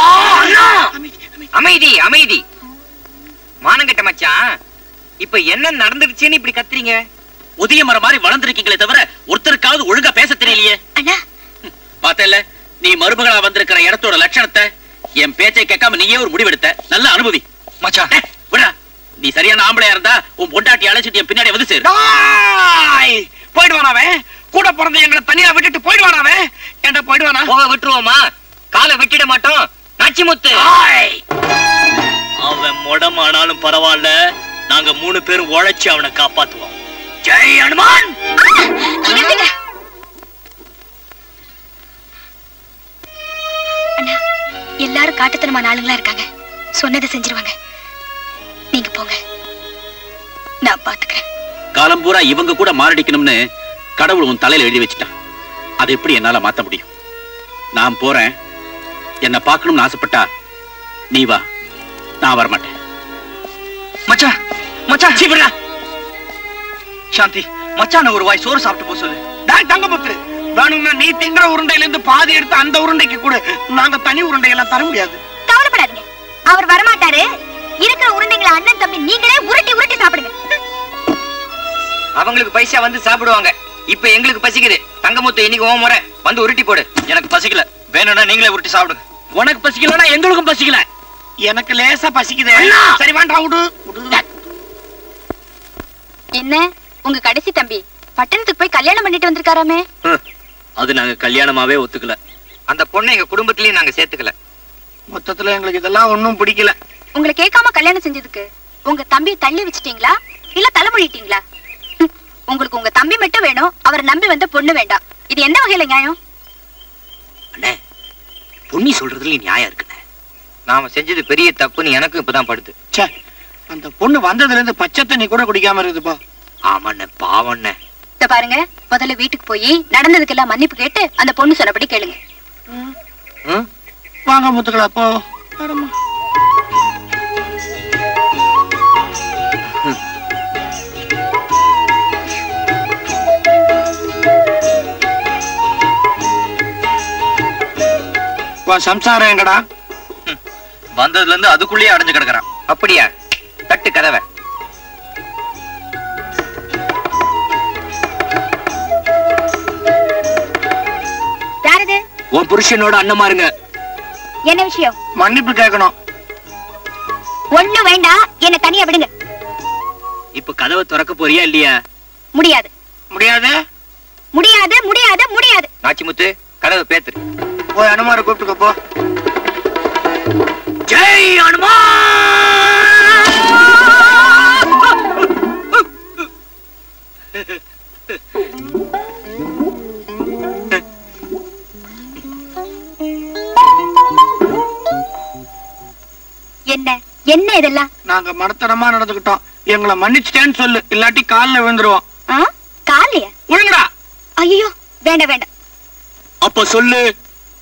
அமைதி அமைதி மானங்கெட்ட மச்சான் இப்ப என்ன நடந்துருச்சுன்னு இப்படி கத்துறீங்க உதிய மரம் மாதிரி வளர்ந்துருக்கீங்களே தவிர ஒருத்தருக்காவது ஒழுங்கா பேச தெரியலையே பார்த்தல நீ மருமகளா வந்திருக்கிற இடத்தோட லட்சணத்தை என் பேச்சை கேட்காம நீயே ஒரு முடிவெடுத்த நல்ல அனுபவி மச்சான் விடா நீ சரியான ஆம்பளையா இருந்தா உன் பொண்டாட்டி அழைச்சிட்டு என் பின்னாடி வந்து சேரு டாய்! போயிடுவானாவே கூட பிறந்த எங்களை தனியா விட்டுட்டு போயிடுவானாவே ஏன்டா போயிடுவானா போக விட்டுருவோமா காலை வெட்டிட மாட்டோம் நச்சிமுத்து அவன் முடமானாலும் பரவாயில்ல நாங்க மூணு பேரும் உழைச்சு அவனை காப்பாத்துவோம் ஜெய் ஹனுமான் நிறுத்துங்க. அண்ணா எல்லாரும் காட்டுத்தனமான ஆளுங்களா இருக்காங்க சொன்னதை செஞ்சிருவாங்க நீங்க போங்க நான் பாத்துக்கிறேன் காலம் பூரா இவங்க கூட மாரடிக்கணும்னு கடவுள் உன் தலையில எழுதி வச்சுட்டான் அதை எப்படி என்னால மாத்த முடியும் நான் போறேன் என்ன பார்க்கணும்னு ஆசைப்பட்டா நீ வா நான் வரமாட்டேன் மச்சான் மச்சான் சீவிடா சாந்தி மச்சான ஒரு வாய் சோறு சாப்பிட்டு போக சொல்லு டாய் தங்கமுத்து வேணும்னா நீ திங்கிற உருண்டையில இருந்து பாதி எடுத்து அந்த உருண்டைக்கு கொடு நாங்க தனி உருண்டையெல்லாம் தர முடியாது கவலைப்படாதீங்க அவர் வரமாட்டாரு இருக்கிற உருண்டைங்களை அண்ணன் தம்பி நீங்களே உருட்டி உருட்டி சாப்பிடுங்க அவங்களுக்கு பைசா வந்து சாப்பிடுவாங்க இப்ப எங்களுக்கு பசிக்குது தங்கமுத்து இன்னைக்கு ஓ முறை வந்து உருட்டி போடு எனக்கு பசிக்கல வேணும்னா நீங்களே உருட்டி சாப்பிடுங்க உனக்கு பசிக்கலன்னா எங்களுக்கும் பசிக்கல எனக்கு லேசா பசிக்குதே சரி வேண்டாம் விடு விடு என்ன உங்க கடைசி தம்பி பட்டணத்துக்கு போய் கல்யாணம் பண்ணிட்டு வந்திருக்காராமே அது நாங்க கல்யாணமாவே ஒத்துக்கல அந்த பொண்ணை எங்க குடும்பத்திலயும் நாங்க சேர்த்துக்கல மொத்தத்துல எங்களுக்கு இதெல்லாம் ஒண்ணும் பிடிக்கல உங்களை கேட்காம கல்யாணம் செஞ்சதுக்கு உங்க தம்பியை தள்ளி வச்சிட்டீங்களா இல்ல தலைமொழிட்டீங்களா ஹம், உங்களுக்கு உங்க தம்பி மட்டும் வேணும் அவரை நம்பி வந்த பொண்ணு வேண்டாம் இது எந்த வகையில நியாயம் அண்ணே பொன்னி சொல்றதுல நியாயம் இருக்குண்ணே நாம செஞ்சது பெரிய தப்புன்னு எனக்கும் இப்பதான் படுது ச்சே அந்த பொண்ணு வந்ததுல இருந்து பச்சை தண்ணி கூட குடிக்காம இருக்குதுப்பா ஆமாண்ணே பாவண்ணே இத பாருங்க முதல்ல வீட்டுக்கு போய் நடந்ததுக்கெல்லாம் மன்னிப்பு கேட்டு அந்த பொண்ணு சொன்னபடி கேளுங்க வாங்க முத்துக்களா போ வரம்மா. உன் சம்சாரம் எங்கடா வந்ததுல இருந்து அதுக்குள்ளேயே அடைஞ்சு கிடக்குறான் அப்படியா தட்டு கதவை யாரது உன் புருஷனோட அண்ணமாருங்க என்ன விஷயம் மன்னிப்பு கேட்கணும் ஒண்ணு வேண்டாம் என்ன தனியா விடுங்க இப்ப கதவை திறக்க போறியா இல்லையா முடியாது முடியாது முடியாது முடியாது முடியாது நாச்சிமுத்து கதவை பேத்துரு போய் அனுமார கூப்பிட்டுக்கோ போ ஜெய் என்ன என்ன இதெல்லாம் நாங்க மடத்தனமா நடந்துக்கிட்டோம் எங்களை மன்னிச்சிட்டேன்னு சொல்லு இல்லாட்டி கால்ல விழுந்துருவோம் காலையா ஒழுங்கடா ஐயோ வேண்டாம் வேண்டாம் அப்ப சொல்லு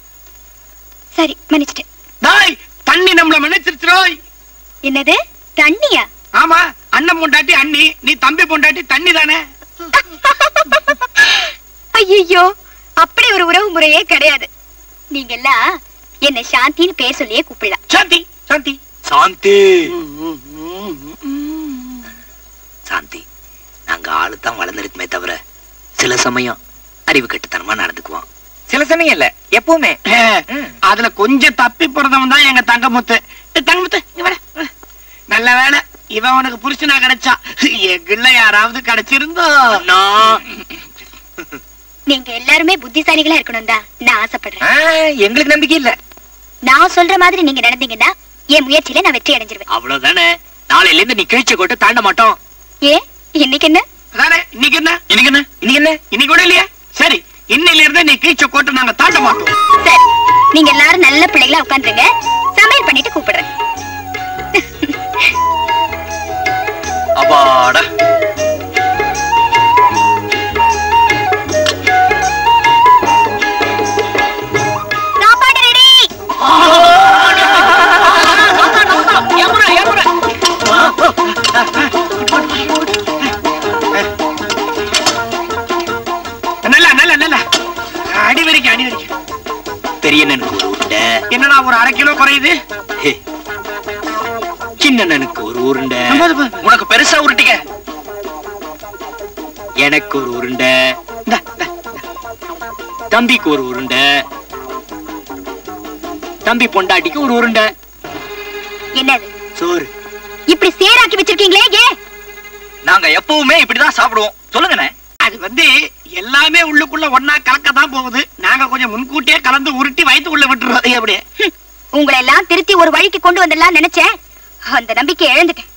சரி மன்னிச்சிட்டேன் டாய் தண்ணி நம்மள மன்னிச்சிருச்சுரோய் என்னது தண்ணியா ஆமா அண்ணன் பொண்டாட்டி அண்ணி நீ தம்பி பொண்டாட்டி தண்ணி தானே ஐயோ அப்படி ஒரு உறவு முறையே கிடையாது நீங்க எல்லாம் என்ன சாந்தின்னு பேர் சொல்லியே கூப்பிடலாம் சாந்தி சாந்தி சாந்தி சாந்தி நாங்க ஆளு தான் வளர்ந்துருக்குமே தவிர சில சமயம் அறிவு கட்டுத்தனமா நடந்துக்குவோம் சில சமயம் இல்ல எப்பவுமே அதுல கொஞ்சம் தப்பி பிறந்தவன் தான் எங்க தங்கமுத்து ஏய், தங்கமுத்து இங்க வாடா, வா. நல்ல வேலை இவன் உனக்கு புருஷனா கிடைச்சா எங்குள்ள யாராவது கிடைச்சிருந்தோ நீங்க எல்லாருமே புத்திசாலிகளா இருக்கணும் தான் நான் ஆசைப்படுறேன் எங்களுக்கு நம்பிக்கை இல்ல நான் சொல்ற மாதிரி நீங்க நடந்தீங்கன்னா என் முயற்சியில நான் வெற்றி அடைஞ்சிருவேன் அவ்வளவுதானே நாளையில இருந்து நீ கிழிச்ச கோட்டை தாண்ட மாட்டோம் ஏ இன்னைக்கு என்ன அதானே இன்னைக்கு என்ன இன்னைக்கு என்ன இன்னைக்கு என்ன இன்னைக்கு கூட இல்லையா சரி இன்னையில இருந்து நீ கீச்ச கோட்டை நாங்க தாண்ட மாட்டோம் சரி நீங்க எல்லாரும் நல்ல பிள்ளைகளா உட்காந்துருங்க சமையல் பண்ணிட்டு கூப்பிடுறேன் அப்பாடா சாப்பாடு ரெடி நல்ல நல்ல நல்ல அடி வரைக்கும் அடி வரைக்கும் பெரிய அண்ணனுக்கு ஒரு உருண்டை என்னடா ஒரு அரை கிலோ குறையுது ஹே. சின்ன அண்ணனுக்கு ஒரு உருண்டை உனக்கு பெருசா உருட்டிக்க எனக்கு ஒரு உருண்டை தம்பிக்கு ஒரு உருண்டை தம்பி பொண்டாட்டிக்கு ஒரு உருண்டை என்னது சோறு இப்படி சேராக்கி வச்சிருக்கீங்களே ஏன் நாங்க எப்பவுமே இப்படிதான் சாப்பிடுவோம் சொல்லுங்கண்ணே அது வந்து எல்லாமே உள்ளுக்குள்ள ஒன்னா கலக்கத்தான் போகுது நாங்க கொஞ்சம் முன்கூட்டியே கலந்து உருட்டி வயித்துக்குள்ள விட்டுறோம் அப்படியே உங்களை எல்லாம் திருத்தி ஒரு வழிக்கு கொண்டு வந்துடலாம் நினைச்சேன் அந்த நம்பிக்கை இழந்துட்டேன்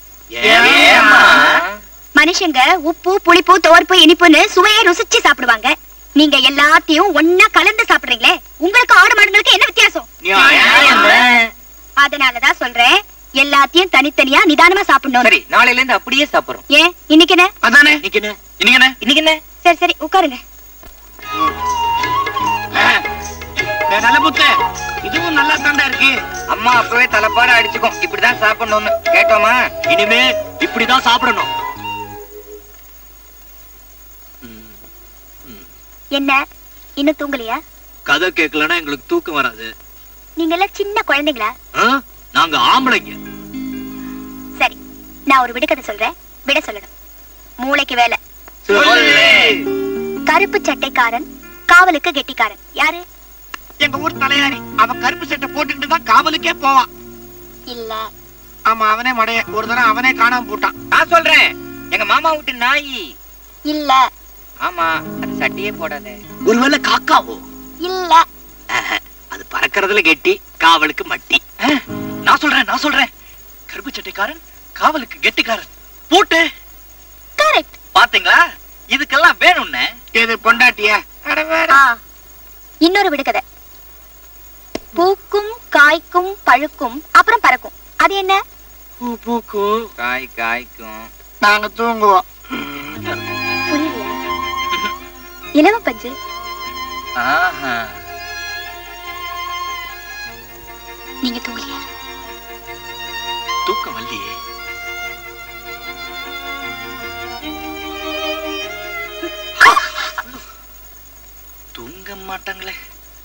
மனுஷங்க உப்பு புளிப்பு துவர்ப்பு இனிப்புன்னு சுவையை ருசிச்சு சாப்பிடுவாங்க நீங்க எல்லாத்தையும் ஒன்னா கலந்து சாப்பிடுறீங்களே உங்களுக்கு ஆடு மாடுங்களுக்கு என்ன வித்தியாசம் அதனாலதான் சொல்றேன் எல்லாத்தையும் தனித்தனியா நிதானமா சாப்பிடணும் சரி நாளையில இருந்து அப்படியே சாப்பிடுறோம் ஏன் இன்னைக்கு என்ன அதானே இன்னைக்கு என்ன இன்னைக்கு என்ன இன்னைக்கு என்ன சரி சரி உட்காருங்க டேய், நல்ல புத்து இதுவும் நல்லா தாண்டா இருக்கு அம்மா அப்பவே தலைப்பாட அடிச்சுக்கும் இப்படிதான் சாப்பிடணும்னு கேட்டோமா இனிமே இப்படிதான் சாப்பிடணும் என்ன இன்னும் தூங்கலையா கதை கேட்கலன்னா எங்களுக்கு தூக்கம் வராது நீங்க எல்லாம் சின்ன குழந்தைங்களா ஆ? நாங்க ஆம்பளைங்க சரி நான் ஒரு விடுகதை சொல்றேன் விட சொல்லணும் மூளைக்கு வேலை கருப்பு சட்டைக்காரன் காவலுக்கு கெட்டிக்காரன் யாரு எங்க ஊர் தலையாரி அவன் கருப்பு சட்டை போட்டுக்கிட்டு தான் காவலுக்கே போவான் இல்ல ஆமா அவனே மடைய ஒரு தடவை அவனே காணாம போட்டான் நான் சொல்றேன் எங்க மாமா வீட்டு நாய் இல்ல ஆமா அது சட்டையே போடாத ஒருவேளை காக்காவோ இல்ல அது பறக்கறதுல கெட்டி காவலுக்கு மட்டி நான் சொல்றேன் நான் சொல்றேன் கருப்பு சட்டைக்காரன் காவலுக்கு கெட்டிக்காரன் பூட்டு கரெக்ட் பாத்தீங்களா இதுக்கெல்லாம் வேணும்னே இது பொண்டாட்டியா ஆ இன்னொரு விடுகதை பூக்கும் காய்க்கும் பழுக்கும் அப்புறம் பறக்கும் அது என்ன பூக்கும் காய் காய்க்கும் நாங்க தூங்குவோம் புரியலையா இலவ பஞ்சு ஆஹா நீங்க தூங்கலையா தூக்கம் வரலையே தூங்க மாட்டாங்களே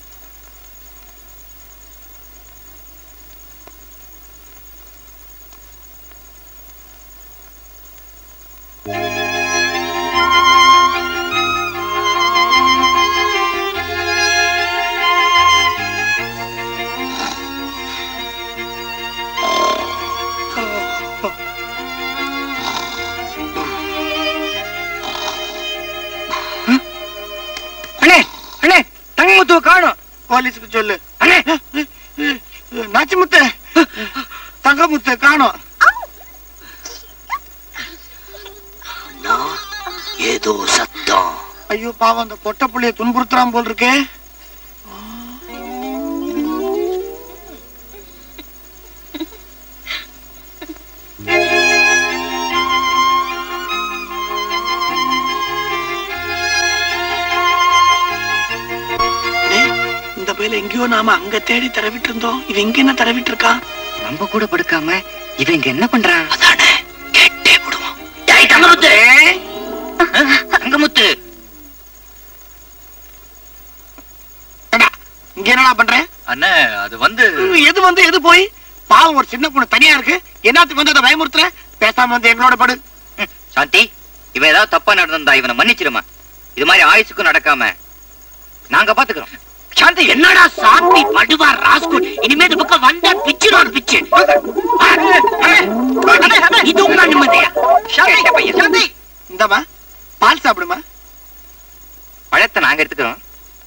அண்ணே அண்ணே தங்கமுத்துவ காணும் போலீஸுக்கு சொல்லு அண்ணே நாச்சிமுத்து தங்கமுத்து காணும் ஏதோ சத்தம் ஐயோ பாவம் அந்த பொட்ட புள்ளைய துன்புறுத்துறான் போல் இருக்கே டேய், இந்த பையில எங்கேயோ நாம அங்க தேடி தடவிட்டு இருந்தோம் இவன் இங்க என்ன தடவிட்டு இருக்கான் நம்ம கூட படுக்காம இவன் இங்க என்ன பண்றான் அதானே கேட்டே விடுவோம் டேய் தங்கமுத்து தங்கமுத்து இங்க என்னடா பண்றேன் அண்ணே அது வந்து எது வந்து எது போய் பாவம் ஒரு சின்ன பொண்ணு தனியா இருக்கு என்னத்துக்கு வந்து அதை பயமுறுத்துற பேசாம வந்து எங்களோட படு சாந்தி இவன் ஏதாவது தப்பா நடந்திருந்தா இவனை மன்னிச்சிருமா இது மாதிரி ஆயுசுக்கும் நடக்காம நாங்க பாத்துக்கிறோம் சாந்தி என்னடா சாந்தி படுவா ராஸ்குல் இனிமே இந்த பக்கம் வந்தா பிச்சுடும் பிச்சு இது உங்க நிம்மதியா கேட்ட பையன் சாந்தி இந்தமா பால் சாப்பிடுமா பழத்தை நாங்க எடுத்துக்கிறோம்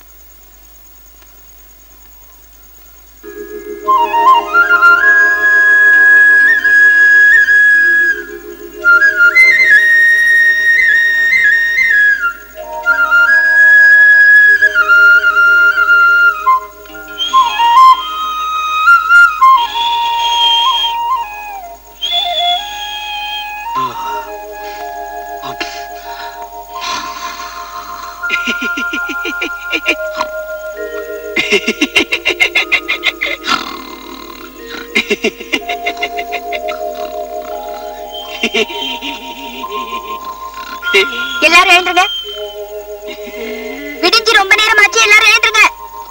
எல்லாரும் எழுந்துருங்க விடிஞ்சு ரொம்ப நேரம் ஆச்சு எல்லாரும் எழுந்துருங்க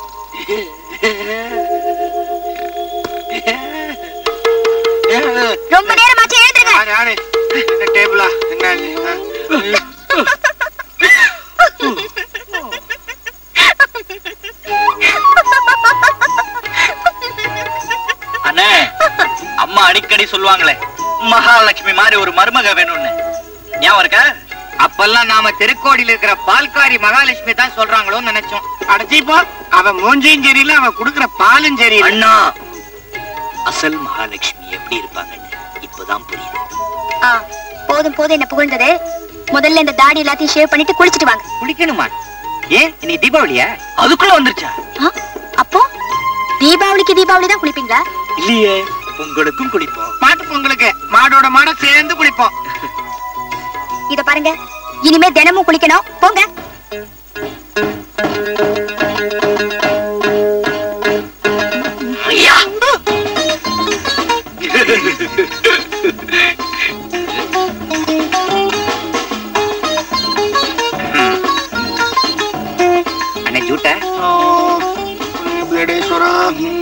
ரொம்ப நேரம் ஆச்சு எழுந்துருங்க யாரு யாரு என்ன டேபிளா என்ன இது? ஆ? அண்ணே அம்மா அடிக்கடி சொல்லுவாங்களே மகாலட்சுமி மாதிரி ஒரு மருமக வேணும்னு ஞாபகம் இருக்கா அப்பெல்லாம் நாம திருக்கோடியில இருக்கிற பால்காரி மகாலட்சுமி தான் சொல்றாங்களோன்னு நினைச்சோம் அடைச்சிப்போ அவன் மூஞ்சியும் சரியில்லை அவன் குடுக்குற பாலும் சரியில்லை அண்ணா அசல் மகாலட்சுமி எப்படி இருப்பாங்கன்னு இப்பதான் புரியுது ஆ, போதும் போதும் என்ன புகழ்ந்தது முதல்ல இந்த தாடி எல்லாத்தையும் ஷேவ் பண்ணிட்டு குளிச்சிட்டு வாங்க குளிக்கணுமா ஏன் இன்னைக்கு தீபாவளியா அதுக்குள்ள வந்துருச்சா ஆ, அப்போ தீபாவளிக்கு தீபாவளி தான் குளிப்பீங்களா இல்லையே உங்களுக்கும் குளிப்போம் மாட்டு பொங்கலுக்கு மாடோட மாட சேர்ந்து குளிப்போம் இத பாருங்க இனிமே தினமும் குளிக்கணும் போங்க ஐயா அண்ணே ஜூட்ட பிளேடேஸ்வரா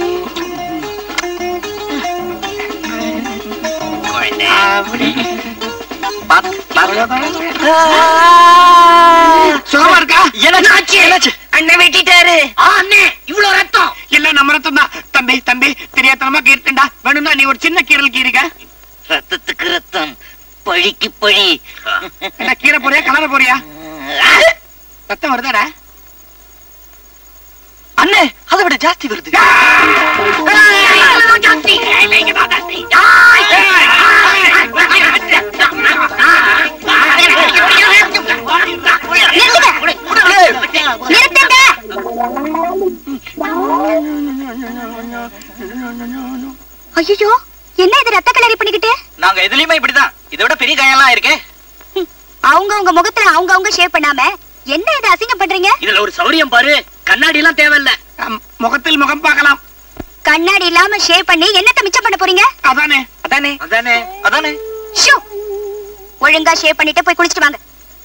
சுகமா இருக்கா என்னாச்சு அண்ணன் வெட்டிட்டாரு அண்ணே இவ்வளவு ரத்தம் இல்ல நம்ம ரத்தம் தான் தம்பி தம்பி தெரியாதனமா கீர்த்தண்டா வேணும்னா நீ ஒரு சின்ன கீரல் கீரிக்க ரத்தத்துக்கு ரத்தம் பழிக்கு பழி என்ன கீரை போறியா கலர போறியா ரத்தம் வருதாடா அண்ணே அதை விட ஜாஸ்தி வருது நிறுத்துங்க ஐயோ என்ன இது ரத்த கலரி பண்ணிக்கிட்டு நாங்க எதுலயுமே இப்படிதான் இதை விட பெரிய கையெல்லாம் இருக்கே அவங்க அவங்க முகத்துல அவங்க அவங்க ஷேவ் பண்ணாம என்ன இது அசிங்கம் பண்றீங்க இதுல ஒரு சௌரியம் பாரு கண்ணாடி எல்லாம் தேவையில்ல முகத்தில் முகம் பார்க்கலாம் கண்ணாடி இல்லாம ஷேவ் பண்ணி என்னத்த மிச்சம் பண்ண போறீங்க அதானே அதானே அதானே அதானே ஷூ ஒழுங்கா ஷேவ் பண்ணிட்டு போய் குளிச்சிட்டு வாங்க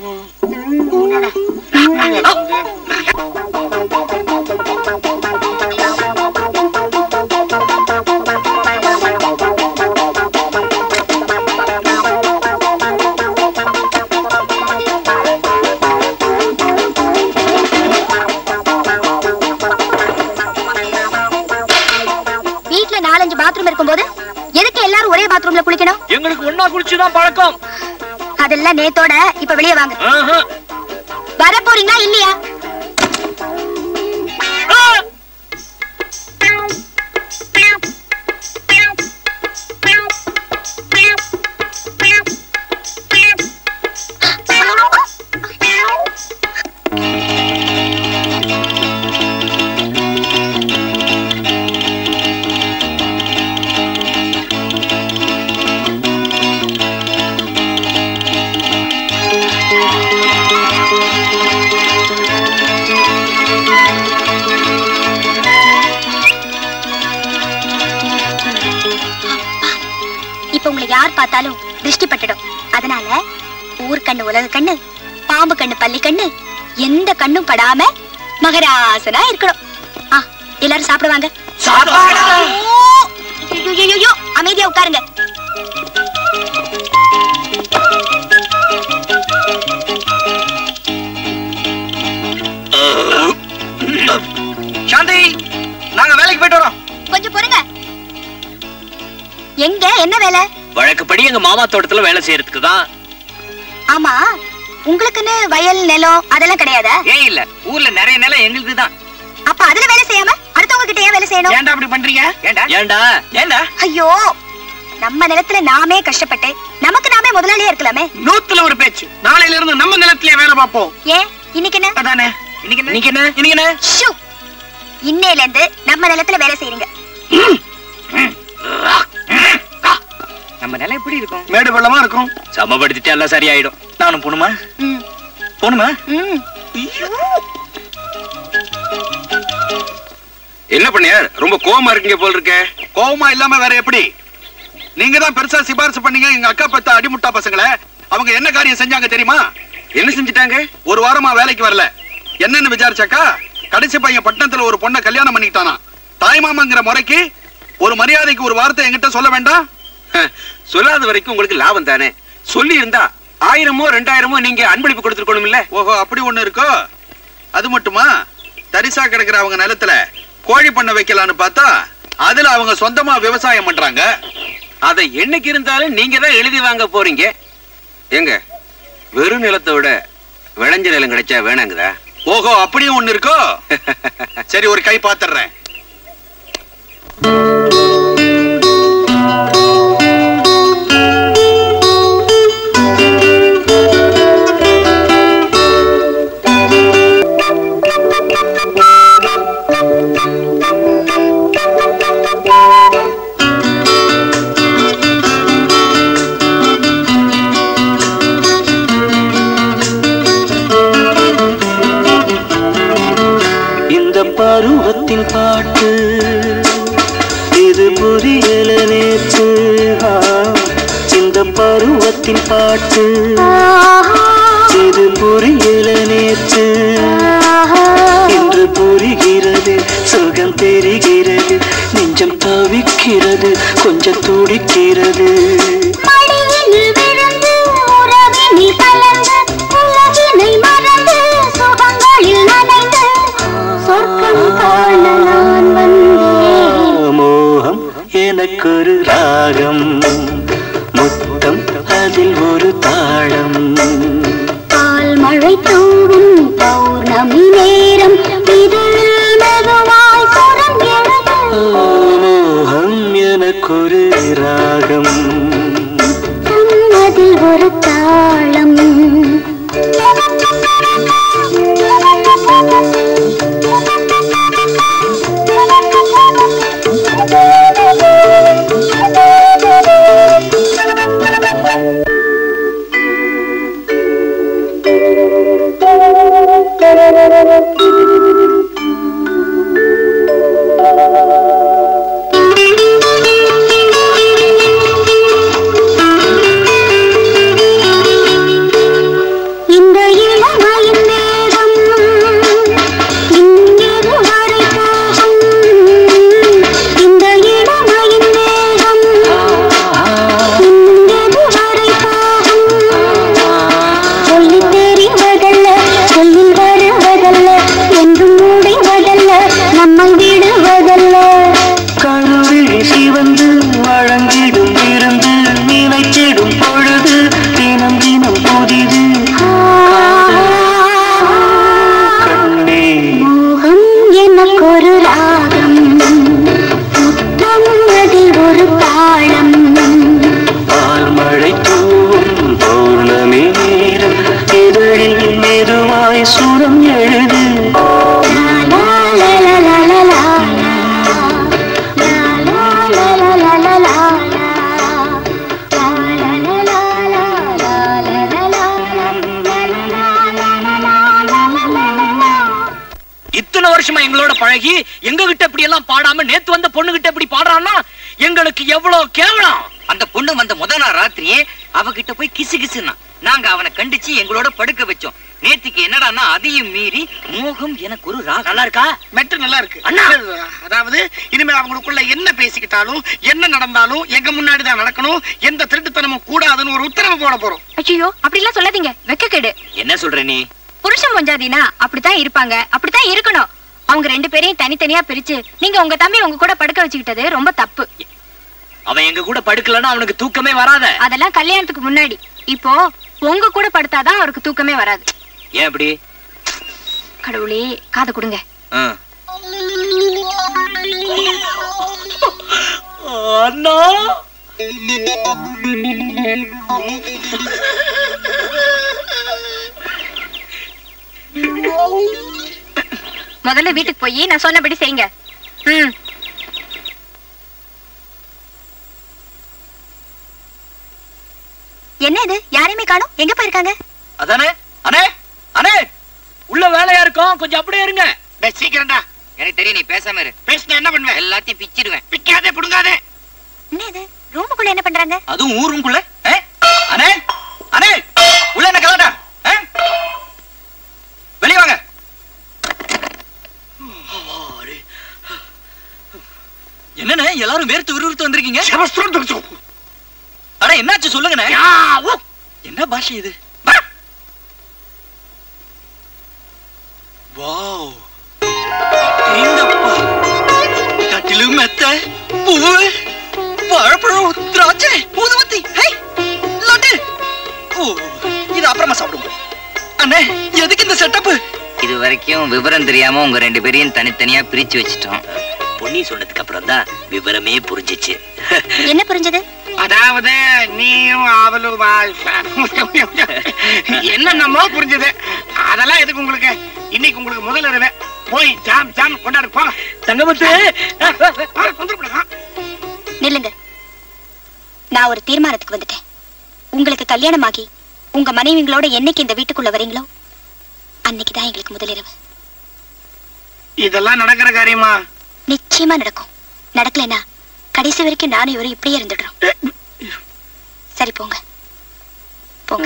வீட்ல நாலஞ்சு பாத்ரூம் இருக்கும்போது எதுக்கு எல்லாரும் ஒரே பாத்ரூம்ல குளிக்கணும் எங்களுக்கு ஒன்னா குளிச்சுதான் பழக்கம் அதெல்லாம் நேத்தோட இப்ப வெளியே வாங்க ஆஹா. வர போறீங்களா இல்லையா பார்த்தாலும் திருஷ்டி பட்டுடும் அதனால ஊர் கண்ணு உலக கண்ணு பாம்பு கண்ணு பள்ளி கண்ணு எந்த கண்ணும் படாம மகராசனா இருக்கணும் ஆ எல்லாரும் சாப்பிடுவாங்க ஐயோ அமைதியா உட்காருங்க சாந்தி நாங்க வேலைக்கு போயிட்டு வரோம் கொஞ்சம் பொறுங்க எங்க என்ன வேலை வழக்கப்படி எங்க மாமா தோட்டத்துல வேலை செய்யறதுக்கு தான் ஆமா உங்களுக்குன்னு வயல் நிலம் அதெல்லாம் கிடையாதா ஏன் இல்ல ஊர்ல நிறைய நிலம் எங்களுது தான் அப்ப அதுல வேலை செய்யாம அடுத்தவங்க கிட்ட ஏன் வேலை செய்யணும் ஏன்டா அப்படி பண்றீங்க ஏண்டா ஏண்டா ஏண்டா ஐயோ நம்ம நிலத்துல நாமே கஷ்டப்பட்டு நமக்கு நாமே முதலாளியா இருக்கலாமே நூத்துல ஒரு பேச்சு நாளையில இருந்து நம்ம நிலத்திலே வேலை பார்ப்போம் ஏன் இன்னைக்கு என்ன அதானே இன்னைக்கு என்ன இன்னைக்கு என்ன இன்னைக்கு என்ன ஷூ இன்னையில இருந்து நம்ம நிலத்துல வேலை செய்யுங்க நம்ம நிலம் எப்படி இருக்கும் மேடு பள்ளமா இருக்கும் சமப்படுத்திட்டு எல்லாம் சரியாயிடும் நானும் போணுமா ம் போணுமா ம் என்ன பண்ணியார் ரொம்ப கோவமா இருக்கீங்க போல் இருக்க கோவமா இல்லாம வேற எப்படி நீங்க தான் பெருசா சிபாரிசு பண்ணீங்க எங்க அக்கா பெத்த அடிமுட்டா பசங்களை அவங்க என்ன காரியம் செஞ்சாங்க தெரியுமா என்ன செஞ்சுட்டாங்க ஒரு வாரமா வேலைக்கு வரல என்னன்னு விசாரிச்சாக்கா கடைசி பையன் பட்டணத்துல ஒரு பொண்ணை கல்யாணம் பண்ணிக்கிட்டானா தாய்மாமாங்கிற முறைக்கு ஒரு மரியாதைக்கு ஒரு வார்த்தை என்கிட்ட சொல்ல வேண்டாம் சொல்லாத வரைக்கும் உங்களுக்கு லாபம் தானே சொல்லி இருந்தா ஆயிரமோ ரெண்டாயிரமோ நீங்க அன்பளிப்பு கொடுத்துருக்கணும் இல்ல ஓஹோ அப்படி ஒண்ணு இருக்கோ அது மட்டுமா தரிசா கிடக்குற அவங்க நிலத்துல கோழி பண்ண வைக்கலான்னு பார்த்தா அதுல அவங்க சொந்தமா விவசாயம் பண்றாங்க அதை என்னைக்கு இருந்தாலும் நீங்க தான் எழுதி வாங்க போறீங்க எங்க வெறும் நிலத்தை விட விளைஞ்ச நிலம் கிடைச்சா வேணாங்குதா ஓஹோ அப்படியும் ஒண்ணு இருக்கோ சரி ஒரு கை பாத்துறேன் இந்த பருவத்தின் பாட்டு இது புரியல நேற்று ஆ, இந்த பருவத்தின் பாட்டு இது புரியல நேற்று இன்று புரிகிறது சுகம் தெரிகிறது நெஞ்சம் தவிக்கிறது கொஞ்சம் துடிக்கிறது மடியினில் விழுந்து உறவினில் கலந்து உலகினை மறந்து சுகங்களில் நனைந்து சொர்க்கம் காண நான் வந்தேன் மோகம் எனக்கொரு ராகம் முத்தம் அதில் ஒரு தாளம் பால் மழை தூவும் பௌர்ணமி நேரம் இதழில் மெதுவாய் சுரம் எழுது மோகம் எனக்கொரு ராகம் அதில் ஒரு தாளம் இந்த இளமையின் வேகம் இங்கெது வரை போகும் இந்த இளமையின் வேகம் இங்கெது வரை போகும் சொல்லித் தெரிவதல்ல சொல்லில் வருவதல்ல என்றும் முடிவதல்ல நம்மை விடுவதல்ல கருவிழி சிவந்து வழங்கிடும் விருந்து நினைத்திடும் பொழுது தினம் தினம் புதிது கண்ணே மோகம் எனக்கொரு ராகம் முத்தம் அதில் ஒரு தாளம் பால் மழை தூவும் பௌர்ணமி நேரம் இதழில் மெதுவாய் சுரம் எழுது இத்தனை வருஷமா எங்களோட பழகி எங்க கிட்ட இப்படி எல்லாம் பாடாம நேத்து வந்த பொண்ணு கிட்ட இப்படி பாடுறான்னா எங்களுக்கு எவ்வளவு கேவலம் அந்த பொண்ணு வந்த முத நாள் ராத்திரியே அவகிட்ட போய் கிசு கிசுனா நாங்க அவனை கண்டிச்சு எங்களோட படுக்க வச்சோம் நேத்திக்கு என்னடான்னா அதையும் மீறி மோகம் எனக்கு ஒரு ராகம் நல்லா இருக்கா மெட்டு நல்லா இருக்கு அண்ணா! அதாவது இனிமேல் அவங்களுக்குள்ள என்ன பேசிக்கிட்டாலும் என்ன நடந்தாலும் எங்க முன்னாடி தான் நடக்கணும் எந்த திருட்டுத்தனமும் கூடாதுன்னு ஒரு உத்தரவு போட போறோம் ஐயோ அப்படிலாம் சொல்லாதீங்க வெக்கக்கேடு என்ன சொல்ற நீ புருஷன் பொஞ்சாதினா அப்படித்தான் இருப்பாங்க அப்படித்தான் இருக்கணும் அவங்க ரெண்டு பேரையும் தனித்தனியா பிரிச்சு நீங்க உங்க தம்பி உங்க கூட படுக்க வச்சுக்கிட்டது ரொம்ப தப்பு அவன் எங்க கூட படுக்கலன்னா அவனுக்கு தூக்கமே வராத அதெல்லாம் கல்யாணத்துக்கு முன்னாடி இப்போ உங்க கூட படுத்தாதான் அவருக்கு தூக்கமே வராது ஏன் அப்படி கடவுளே காதை கொடுங்க ஆ. அண்ணா முதல்ல வீட்டுக்கு போய் நான் சொன்னபடி செய்யுங்க ம் என்ன இது யாரையுமே காணோம் எங்க போயிருக்காங்க அதானே அண்ணே அண்ணே உள்ள வேலையா இருக்கும் கொஞ்சம் அப்படியே இருங்க டேய், சீக்கிரம்டா எனக்கு தெரியும் நீ பேசாம இரு பேசினா என்ன பண்ணுவேன் எல்லாத்தையும் பிச்சிடுவேன் பிக்காதே புடுங்காதே என்ன இது ரூமுக்குள்ள என்ன பண்றாங்க அதுவும் ஊருக்குள்ள அண்ணே அண்ணே உள்ள என்ன கலாட்டா ஆ? வெளிய வாங்க என்னண்ணே எல்லாரும் வேர்த்து விறுவிறுத்து வந்திருக்கீங்க அட என்னாச்சு சொல்லுங்கண்ணே என்ன பாஷை இது வாவ் ஏங்கப்பா கட்டிலு மெத்த பூவு வாழைப்பழம் திராட்சை ஊதுவத்தி ஹை லட்டு ஓ இது அப்புறமா சாப்பிடுவோம் அண்ணே எதுக்கு இந்த செட்டப் இது வரைக்கும் விவரம் தெரியாம உங்க ரெண்டு பேரையும் தனித்தனியா பிரிச்சு வச்சிட்டோம் பொன்னி சொன்னதுக்கு அப்புறம் தான் விவரமே புரிஞ்சிச்சு என்ன புரிஞ்சது அதாவது நீயும் அவளும் என்னென்னமோ புரிஞ்சது அதெல்லாம் எதுக்கு உங்களுக்கு இன்னைக்கு உங்களுக்கு முதல் இரவு போய் ஜாம் ஜாம் கொண்டாடு போங்க தங்கமத்து நில்லுங்க நான் ஒரு தீர்மானத்துக்கு வந்துட்டேன் உங்களுக்கு கல்யாணமாகி உங்க மனைவிங்களோட என்னைக்கு இந்த வீட்டுக்குள்ள வரீங்களோ அன்னைக்கு தான் எங்களுக்கு முதலிரவு இதெல்லாம் நடக்கிற காரியமா நிச்சயமா நடக்கும் நடக்கலைன்னா கடைசி வரைக்கும் நானும் இவரும் இப்படியே இருந்துடுறோம் சரி போங்க போங்க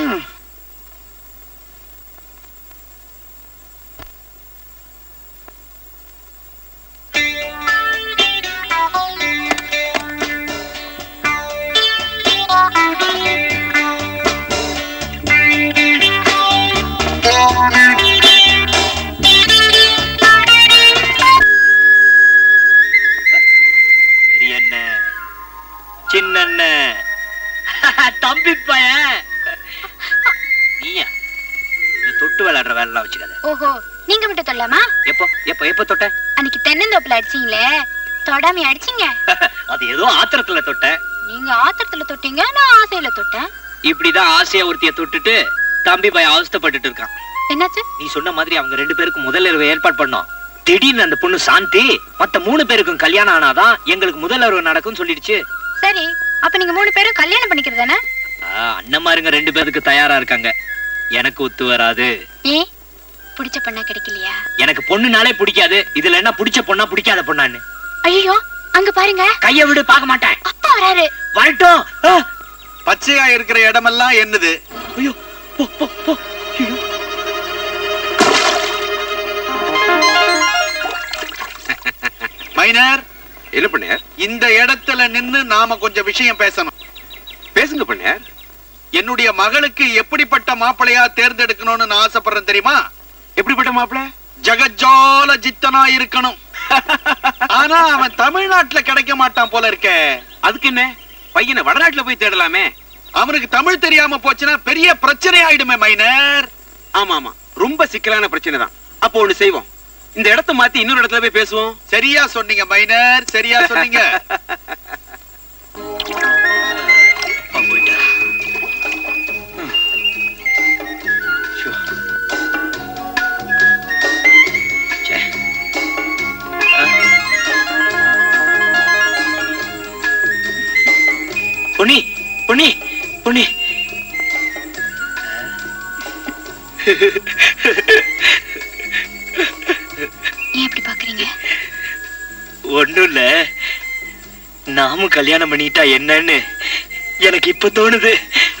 பெரியண்ண சின்னண்ண தம்பி பையன் நீயா இந்த தொட்டு விளையாடுற வேலைலாம் வச்சுக்காத ஓஹோ நீங்க மட்டும் சொல்லலாமா எப்போ எப்போ எப்போ தொட்ட அன்னைக்கு தென்னந்தோப்புல அடிச்சீங்களே தொடாம அடிச்சீங்க அது ஏதோ ஆத்திரத்துல தொட்ட நீங்க ஆத்திரத்துல தொட்டீங்க நான் ஆசையில தொட்டேன் இப்படிதான் ஆசையா ஒருத்திய தொட்டுட்டு தம்பி பையன் அவஸ்தைப்பட்டுட்டு இருக்கான் என்னாச்சு நீ சொன்ன மாதிரி அவங்க ரெண்டு பேருக்கும் முதல் இரவு ஏற்பாடு பண்ணோம் திடீர்னு அந்த பொண்ணு சாந்தி மத்த மூணு பேருக்கும் கல்யாணம் ஆனாதான் எங்களுக்கு முதல் இரவு நடக்கும்னு சொல்லிடுச்சு சரி அப்ப நீங்க மூணு பேரும் கல்யாணம் பண்ணிக்கிறது தானே ஆ, அண்ணன்மாருங்க ரெண்டு பேருக்கு தயாரா இருக்காங்க எனக்கு ஒத்து வராது ஏன் பிடிச்ச பொண்ணா கிடைக்கலையா எனக்கு பொண்ணுனாலே பிடிக்காது இதுல என்ன பிடிச்ச பொண்ணா பிடிக்காத பொண்ணான்னு ஐயோ அங்க பாருங்க கைய விடு பார்க்க மாட்டேன் அப்பா வராரு வரட்டும் ஆ, பச்சையா இருக்கிற இடமெல்லாம் என்னது ஐயோ போ போ போ மைனர் என்ன பண்ணார் இந்த இடத்துல நின்னு நாம கொஞ்சம் விஷயம் பேசணும் பேசுங்க பண்ணார் என்னுடைய மகளுக்கு எப்படிப்பட்ட மாப்பிளையா தேர்ந்தெடுக்கணும்னு நான் ஆசைப்படுறேன் தெரியுமா எப்படிப்பட்ட மாப்பிள ஜகஜால ஜித்தனா இருக்கணும் ஆனா அவன் தமிழ்நாட்டுல கிடைக்க மாட்டான் போல இருக்க அதுக்கு என்ன பையனை வடநாட்டுல போய் தேடலாமே அவனுக்கு தமிழ் தெரியாம போச்சுன்னா பெரிய பிரச்சனை ஆயிடுமே மைனர் ஆமா ஆமா ரொம்ப சிக்கலான பிரச்சனை தான் அப்போ ஒண்ணு செய்வோம் இந்த இடத்த மாத்தி இன்னொரு இடத்துல போய் பேசுவோம் சரியா சொன்னீங்க மைனர் சரியா சொன்னீங்க பொன்னி பொன்னி பொன்னி ஏன் இப்படி பாக்குறீங்க ஒண்ணும் இல்ல நாமும் கல்யாணம் பண்ணிட்டா என்னன்னு எனக்கு இப்ப தோணுது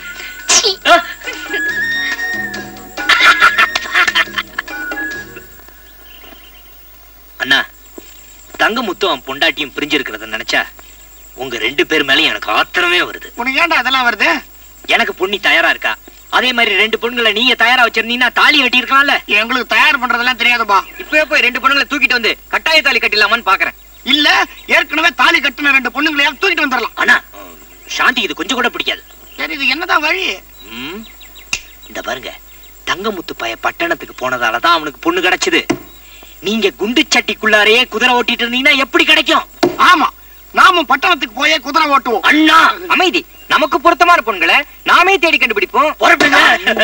அண்ணா தங்க முத்தும் பொண்டாட்டியும் பிரிஞ்சிருக்கிறத நினைச்சா உங்க ரெண்டு பேர் மேலயும் எனக்கு ஆத்திரமே வருது உனக்கு ஏன்டா அதெல்லாம் வருது எனக்கு பொண்ணி தயாரா இருக்கா அதே மாதிரி ரெண்டு பொண்ணுங்களை நீங்க தயாரா வச்சிருந்தீங்கன்னா தாலி கட்டி இருக்கலாம்ல எங்களுக்கு தயார் பண்றதெல்லாம் தெரியாதுப்பா இப்பவே போய் ரெண்டு பொண்ணுங்களை தூக்கிட்டு வந்து கட்டாய தாலி கட்டிடலாமான்னு பாக்குறேன் இல்ல ஏற்கனவே தாலி கட்டின ரெண்டு பொண்ணுங்களையாவது தூக்கிட்டு வந்துடலாம் அண்ணா சாந்தி இது கொஞ்சம் கூட பிடிக்காது சரி இது என்னதான் வழி ம், இந்த பாருங்க தங்கமுத்து பைய பட்டணத்துக்கு போனதால தான் அவனுக்கு பொண்ணு கிடைச்சது நீங்க குண்டு சட்டிக்குள்ளாரையே குதிரை ஓட்டிட்டு இருந்தீங்கன்னா எப்படி கிடைக்கும் ஆமா நாமும் பட்டணத்துக்கு போயே குதிரை ஓட்டுவோம் அண்ணா அமைதி நமக்கு பொருத்தமான பொண்களை நாமே தேடி கண்டுபிடிப்போம் பொறுப்புங்க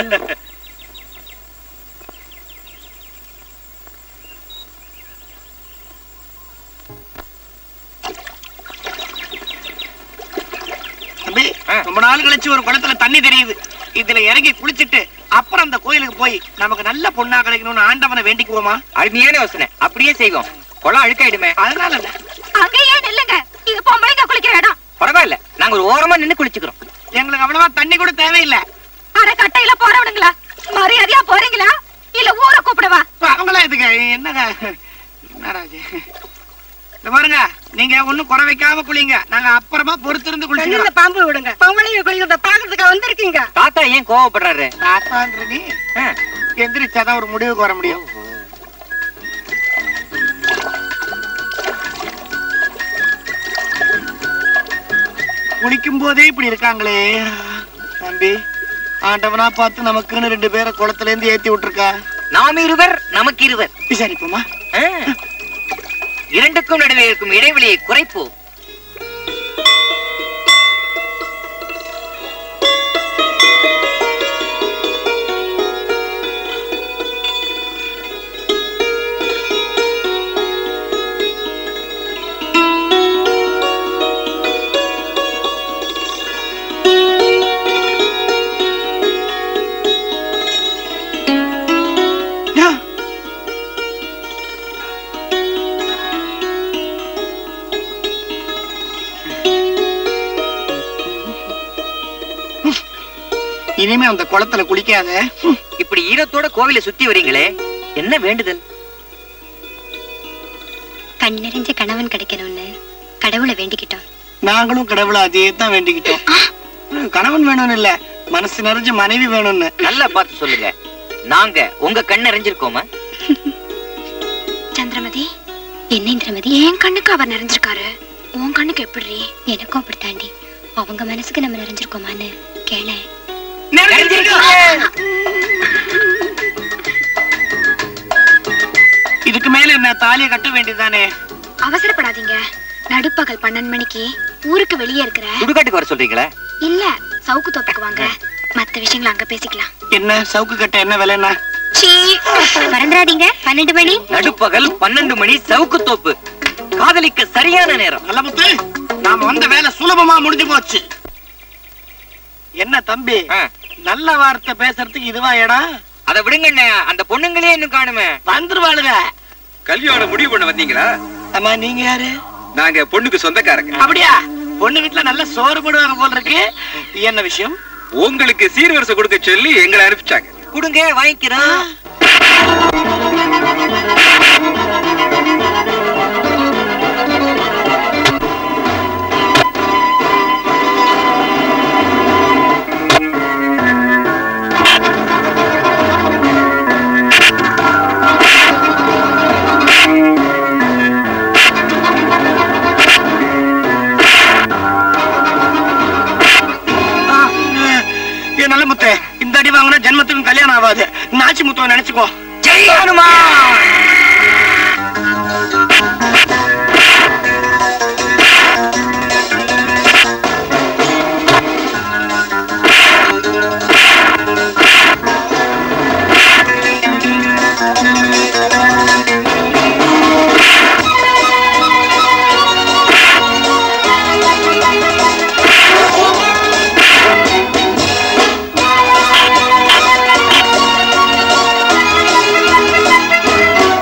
தம்பி ரொம்ப நாள் கழிச்சு ஒரு குளத்துல தண்ணி தெரியுது இதுல இறங்கி குளிச்சிட்டு அப்புறம் அந்த கோயிலுக்கு போய் நமக்கு நல்ல பொண்ணா கிடைக்கணும்னு ஆண்டவனை வேண்டிக்குவோமா அருமையான யோசனை அப்படியே செய்வோம் குளம் அழுக்காயிடுமே அதனால என்ன? அங்கேயே நில்லுங்க இது பொம்பளைங்க குளிக்கிற இடம் பரவாயில்ல நாங்க ஒரு ஓரமா நின்னு குளிச்சுக்கிறோம் எங்களுக்கு அவ்வளவா தண்ணி கூட தேவையில்லை அரை கட்டையில போறவனுங்களா மரியாதையா போறீங்களா இல்ல ஊரை கூப்பிடவா அவங்களா இதுக்கு என்னங்க என்னடா இது? இந்த பாருங்க நீங்க ஒண்ணும் குறை வைக்காம குளிங்க நாங்க அப்புறமா பொறுத்திருந்து குளிச்சுக்கிறோம் பாம்பு விடுங்க பொம்பளைங்க குளிக்கிறத பாக்குறதுக்கு வந்திருக்கீங்க தாத்தா ஏன் கோவப்படுறாரு தாத்தான்ற நீ எந்திரிச்சாதான் ஒரு முடிவுக்கு வர முடியும் குளிக்கும் போதே இப்படி இருக்காங்களே தம்பி ஆண்டவனா பார்த்து நமக்குன்னு ரெண்டு பேரை குளத்துல இருந்து ஏத்தி விட்டுருக்கா நாம் இருவர் நமக்கு இருவர் விசாரிப்போமா ஆ. இரண்டுக்கும் நடுவே இருக்கும் இடைவெளியை குறைப்போம் இனிமே அந்த குளத்துல குளிக்காத இப்படி ஈரத்தோட கோவிலை சுத்தி வரீங்களே என்ன வேண்டுதல் கண் நிறைஞ்ச கணவன் கிடைக்கணும்னு கடவுளை வேண்டிக்கிட்டோம் நாங்களும் கடவுளை அதே தான் வேண்டிக்கிட்டோம் ம், கணவன் வேணும்னு இல்ல மனசு நிறைஞ்ச மனைவி வேணும்னு நல்லா பார்த்து சொல்லுங்க நாங்க உங்க கண் அறிஞ்சிருக்கோமா சந்திரமதி என்ன இந்திரமதி என் கண்ணுக்கு அவர் நிறைஞ்சிருக்காரு உன் கண்ணுக்கு எப்படி எனக்கும் அப்படி தாண்டி அவங்க மனசுக்கு நம்ம நிறைஞ்சிருக்கோமான்னு கேள இதுக்கு மேல என்ன தாலியை கட்ட வேண்டியதுதானே அவசரப்படாதீங்க நடுப்பகல் பன்னெண்டு மணிக்கு ஊருக்கு வெளியே இருக்கிற சுடுகாட்டுக்கு வர சொல்றீங்களா இல்ல சவுக்கு தோப்புக்கு வாங்க மத்த விஷயங்களை அங்க பேசிக்கலாம் என்ன சவுக்கு கட்ட என்ன விலைன்னா சீ மறந்துடாதீங்க பன்னெண்டு மணி நடுப்பகல் பன்னெண்டு மணி சவுக்கு தோப்பு காதலிக்க சரியான நேரம் நல்ல முத்து நாம வந்த வேலை சுலபமா முடிஞ்சு போச்சு என்ன தம்பி நல்ல வார்த்தை பேசுறதுக்கு இதுவா இடம் அத விடுங்க அண்ணே அந்த பொண்ணுங்களே இன்னும் காணுமே வந்துருவாளுங்க கல்யாணம் முடிவு பண்ண வந்தீங்களா ஆமா நீங்க யாரு நாங்க பொண்ணுக்கு சொந்தக்காரங்க அப்படியா பொண்ணு வீட்டுல நல்ல சோறு போடுவாங்க போல இருக்கு என்ன விஷயம் உங்களுக்கு சீர்வரிசை கொடுக்க சொல்லி எங்களை அனுப்பிச்சாங்க கொடுங்க வாங்கிக்கிறோம் ஏ நல்ல முத்து இந்த அடி வாங்கினா ஜென்மத்துக்கும் கல்யாணம் ஆகாது நாச்சி முத்துவ நினைச்சுக்கோ ஜெய் ஹனுமா ஆ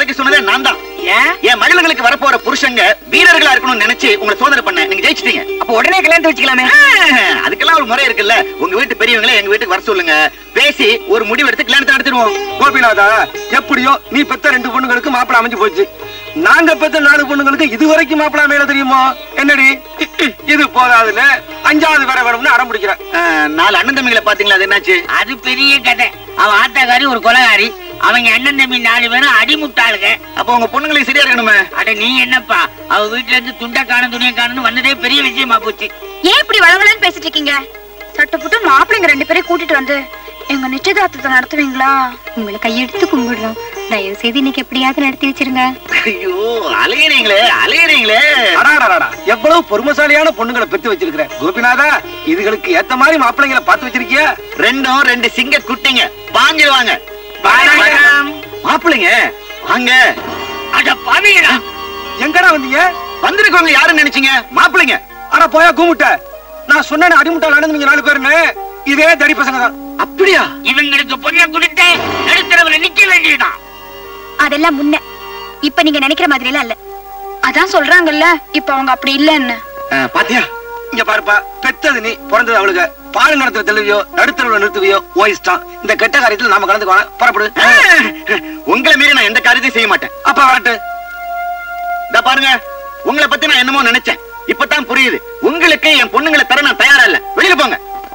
உதைக்க சொன்னதே நான் தான் என் மகளுங்களுக்கு வரப்போற புருஷங்க வீரர்களா இருக்கணும்னு நினைச்சு உங்களை சோதனை பண்ண நீங்க ஜெயிச்சிட்டீங்க அப்ப உடனே கல்யாணத்தை வச்சுக்கலாமே அதுக்கெல்லாம் ஒரு முறை இருக்குல்ல உங்க வீட்டு பெரியவங்களே எங்க வீட்டுக்கு வர சொல்லுங்க பேசி ஒரு முடிவு எடுத்து கல்யாணத்தை நடத்திடுவோம் கோபிநாதா எப்படியோ நீ பெத்த ரெண்டு பொண்ணுங்களுக்கு மாப்பிள அமைஞ்சு போச்சு நாங்க பெத்த நாலு பொண்ணுங்களுக்கு இது வரைக்கும் மாப்பிள மேல தெரியுமா என்னடி இது போதாதுன்னு அஞ்சாவது வர வேணும்னு அடம் பிடிக்கிறேன் நாலு அண்ணன் தம்பிகளை பாத்தீங்களா அது என்னாச்சு அது பெரிய கதை அவன் ஆத்தாக்காரி ஒரு கொலகாரி அவங்க அண்ணன் தம்பி நாலு பேரும் அடிமுட்டாளுங்க அப்ப உங்க பொண்ணுங்களுக்கு சரியா இருக்கணுமே அட நீ என்னப்பா அவ வீட்டுல இருந்து துண்டை காணும் துணியை காணும்னு வந்ததே பெரிய விஷயமா போச்சு ஏன் இப்படி வளவலன்னு பேசிட்டு இருக்கீங்க சட்டு புட்டு மாப்பிள்ளைங்க ரெண்டு பேரையும் கூட்டிட்டு வந்து எங்க நிச்சயதார்த்தத்தை நடத்துவீங்களா உங்களை கையெடுத்து கும்பிடுறோம் தயவு செய்து இன்னைக்கு எப்படியாவது நடத்தி வச்சிருங்க ஐயோ அலையறீங்களே அலையறீங்களே அடாடாடா எவ்வளவு பொறுமசாலியான பொண்ணுங்களை பெத்து வச்சிருக்கிற கோபிநாதா இதுகளுக்கு ஏத்த மாதிரி மாப்பிள்ளைங்களை பார்த்து வச்சிருக்கியா ரெண்டும் ரெண்டு சிங்க குட்டிங்க பாஞ்சிருவாங்க மாப்பிள்ளைங்க வாங்க அட பாவிகளா எங்கடா வந்தீங்க வந்திருக்கவங்க யாருன்னு நினைச்சீங்க மாப்பிள்ளைங்க அட போயா கூமுட்ட நான் சொன்னேன் அடிமுட்டாளானு நீங்க நாலு பேருன்னு இதே தடி பசங்க தான் அப்படியா இவங்களுக்கு பொண்ணை கொடுத்து நடுத்தரவுல நிக்க வேண்டியதுதான் அதெல்லாம் முன்ன இப்ப நீங்க நினைக்கிற மாதிரி எல்லாம் இல்ல அதான் சொல்றாங்கல்ல இப்ப அவங்க அப்படி இல்லன்னு பாத்தியா இங்க பாருப்பா பெத்தது நீ பிறந்தது அவளுக்கு பால் நடத்துற தெளிவியோ நடுத்தரவுல நிறுத்துவியோ ஓ இஷ்டம் இந்த கெட்ட காரியத்துல நாம கலந்துக்கோன புறப்படு உங்களை மீறி நான் எந்த காரியத்தையும் செய்ய மாட்டேன் அப்ப வரட்டு இந்த பாருங்க உங்களை பத்தி நான் என்னமோ நினைச்சேன் இப்பதான் புரியுது உங்களுக்கு என் பொண்ணுங்களை தர நான் தயாரா இல்ல வெளியில போங்க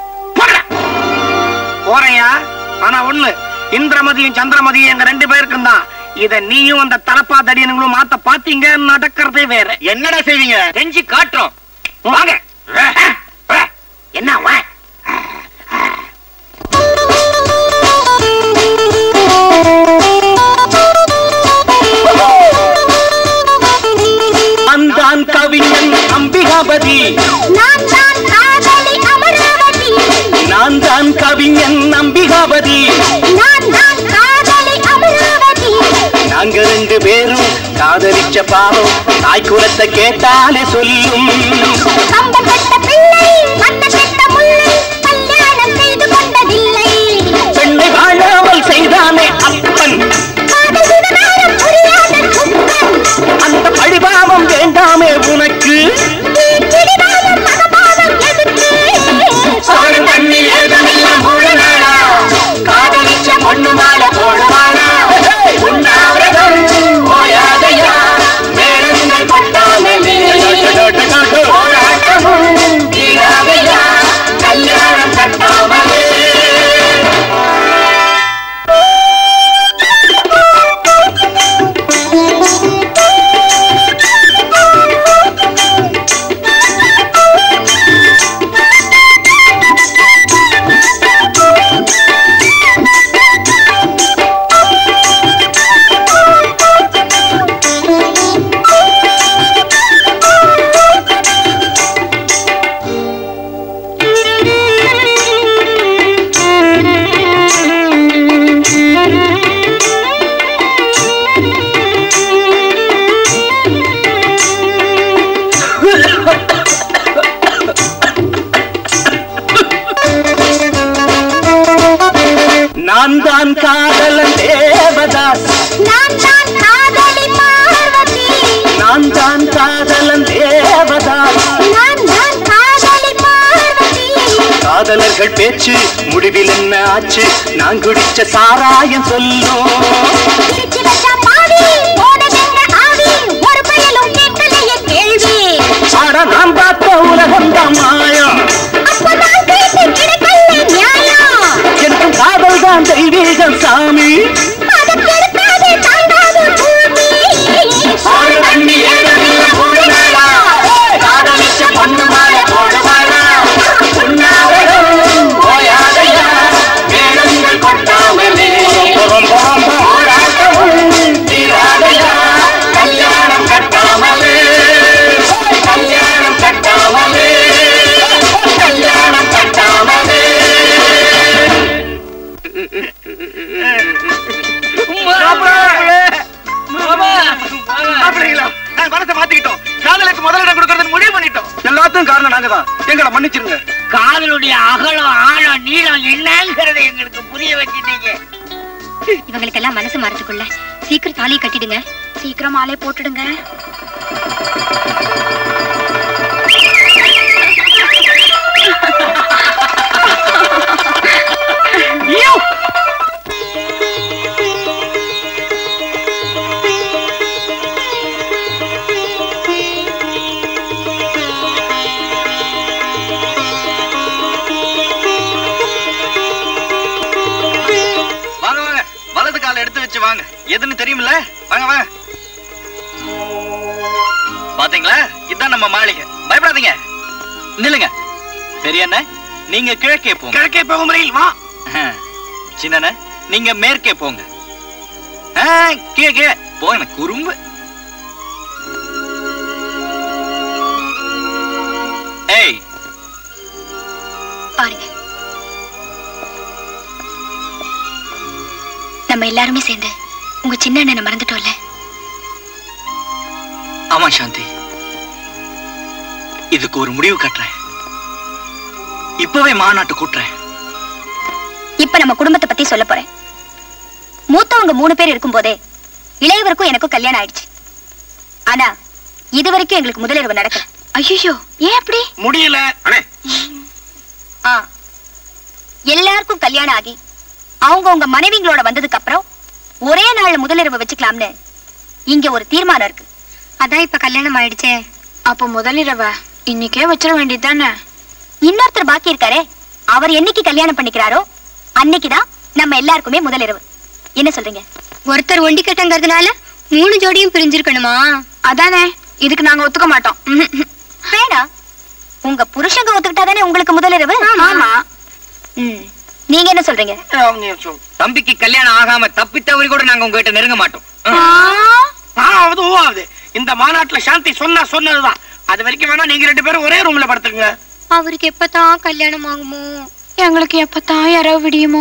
போறையா ஆனா ஒண்ணு இந்திரமதியும் சந்திரமதியும் எங்க ரெண்டு பேருக்கும் தான் இத நீயும் அந்த தலப்பா தடியனுங்களும் மாத்த பாத்தீங்க நடக்கிறதே வேற என்னடா செய்வீங்க செஞ்சு காட்டுறோம் வாங்க என்ன வா அந்தான் கவிஞன் அம்பிகாபதி நான் தான் காதலி அமராவதி நான் தான் கவிஞன் அம்பிகாபதி நான் தான் காதலி அமராவதி நாங்க ரெண்டு பேரும் காதலிச்ச பாவம் தாய் குலத்தை கேட்டாலே சொல்லும் கம்பம் கட்ட பிள்ளை மண்ண கட்ட முல்லை கல்யாணம் செய்து கொண்டதில்லை பெண்ணை வாழாமல் செய்தானே அப்பன் காதல் விவகாரம் புரியாத குப்பன் அந்த பழிபாவம் வேண்டாமே உனக்கு பிடிவாதம் மகபாவம் எதுக்கு சோறு தண்ணி ஏதமெல்லாம் முழுநாளா காதலிச்ச பொண்ணு மால போடுவானா உண்ணாவிரதம் ஓயாதையா மேளங்கள் பட்டாமலே போராட்டமும் தீராதையா கல்யாணம் கட்டாமலே நான் தான் காதலன் தேவதாஸ் நான் தான் காதலி பார்வதி நான் தான் காதலன் தேவதாஸ் நான் தான் காதலி பார்வதி காதலர்கள் பேச்சு முடிவில் என்ன ஆச்சு நான் குடிச்ச சாராயம் சொல்லும் பிரிச்சு வச்ச பாவி போனதென்ன ஆவி ஒரு பயலும் கேட்கலையே கேள்வி ஆட நாம் பார்த்த உலகம் தான் மாயம் அப்பதான் கேட்டு கிடைக்கல நியாயம் எனக்கும் காதல் தான் தெய்வீகம் சாமி அதை கெடுக்காதே தாங்காத பூமி சோறு தண்ணி ஏதமில்ல போடுவாளா காதலிச்ச பொண்ணு மாலை போடுவாளா உண்ணாவிரதம் ஓயாதையா மேளங்கள் கொட்டாமலே போராட்டமும் தீராதையா கல்யாணம் கட்டாமலே கல்யாணம் கட்டாமலே கல்யாணம் கட்டாமலே மாப்பிள்ளைங்களா நாங்க மனசை மாத்திக்கிட்டோம் காதலுக்கு முதலிடம் கொடுக்கறது முடிவு பண்ணிட்டோம் எல்லாத்துக்கும் காரணம் நாங்க தான் எங்களை மன்னிச்சிருங்க காதலுடைய அகலம் ஆழம் நீளம் என்னங்கிறத எங்களுக்கு புரிய வச்சுட்டீங்க இவங்களுக்கெல்லாம் மனசு மாறதுக்குள்ள சீக்கிரம் தாலியை கட்டிடுங்க சீக்கிரம் மாலையை போட்டுடுங்க வாங்க வாங்க வலது காலை எடுத்து வச்சு வாங்க எதுன்னு தெரியுமில்ல வாங்க வாங்க பாத்தீங்களா இதான் நம்ம மாளிகை பயப்படாதீங்க நில்லுங்க பெரியண்ண நீங்க கிழக்கே போங்க கிழக்கே போகும் முறையில் வா சின்னண்ண நீங்க மேற்கே போங்க ஆ, கீழே கீழே போங்க குறும்பு ஏய் பாருங்க நம்ம எல்லாருமே சேர்ந்து உங்க சின்ன அண்ணனை மறந்துட்டோம்ல ஆமா சாந்தி இதுக்கு ஒரு முடிவு கட்டுறேன் இப்பவே மாநாட்டு கூட்டுறேன் இப்ப நம்ம குடும்பத்தை பத்தி சொல்ல போறேன் மூத்தவங்க மூணு பேர் இருக்கும்போதே இளையவருக்கும் எனக்கும் கல்யாணம் ஆயிடுச்சு ஆனா இது வரைக்கும் எங்களுக்கு முதலிரவு நடக்கல ஐயோ ஏன் அப்படி முடியல ஆ எல்லாருக்கும் கல்யாணம் ஆகி அவங்க உங்க மனைவிங்களோட வந்ததுக்கு அப்புறம் ஒரே நாள்ல முதலிரவு வச்சுக்கலாம்னு இங்க ஒரு தீர்மானம் இருக்கு அதான் இப்ப கல்யாணம் ஆயிடுச்சே அப்போ முதலிரவ இன்னைக்கே வச்சிட வேண்டியதானே இன்னொருத்தர் பாக்கி இருக்காரே அவர் என்னைக்கு கல்யாணம் பண்ணிக்கிறாரோ அன்னைக்குதான் நம்ம எல்லாருக்குமே முதலிரவு என்ன சொல்றீங்க ஒருத்தர் ஒண்டி கட்டங்கிறதுனால மூணு ஜோடியும் பிரிஞ்சிருக்கணுமா அதானே இதுக்கு நாங்க ஒத்துக்க மாட்டோம் வேணாம் உங்க புருஷங்க ஒத்துக்கிட்டாதானே உங்களுக்கு முதலிரவு ஆமா ம். நீங்க என்ன சொல்றீங்க தம்பிக்கு கல்யாணம் ஆகாம தப்பி தவறி கூட நாங்க உங்ககிட்ட நெருங்க மாட்டோம் ஆவது ஓவாவது இந்த மாநாட்டுல சாந்தி சொன்னா சொன்னதுதான் அது வரைக்கும் வேணா நீங்க ரெண்டு பேரும் ஒரே ரூம்ல படுத்துருங்க அவருக்கு எப்பதான் கல்யாணம் ஆகுமோ எங்களுக்கு எப்பதான் இரவு விடியுமோ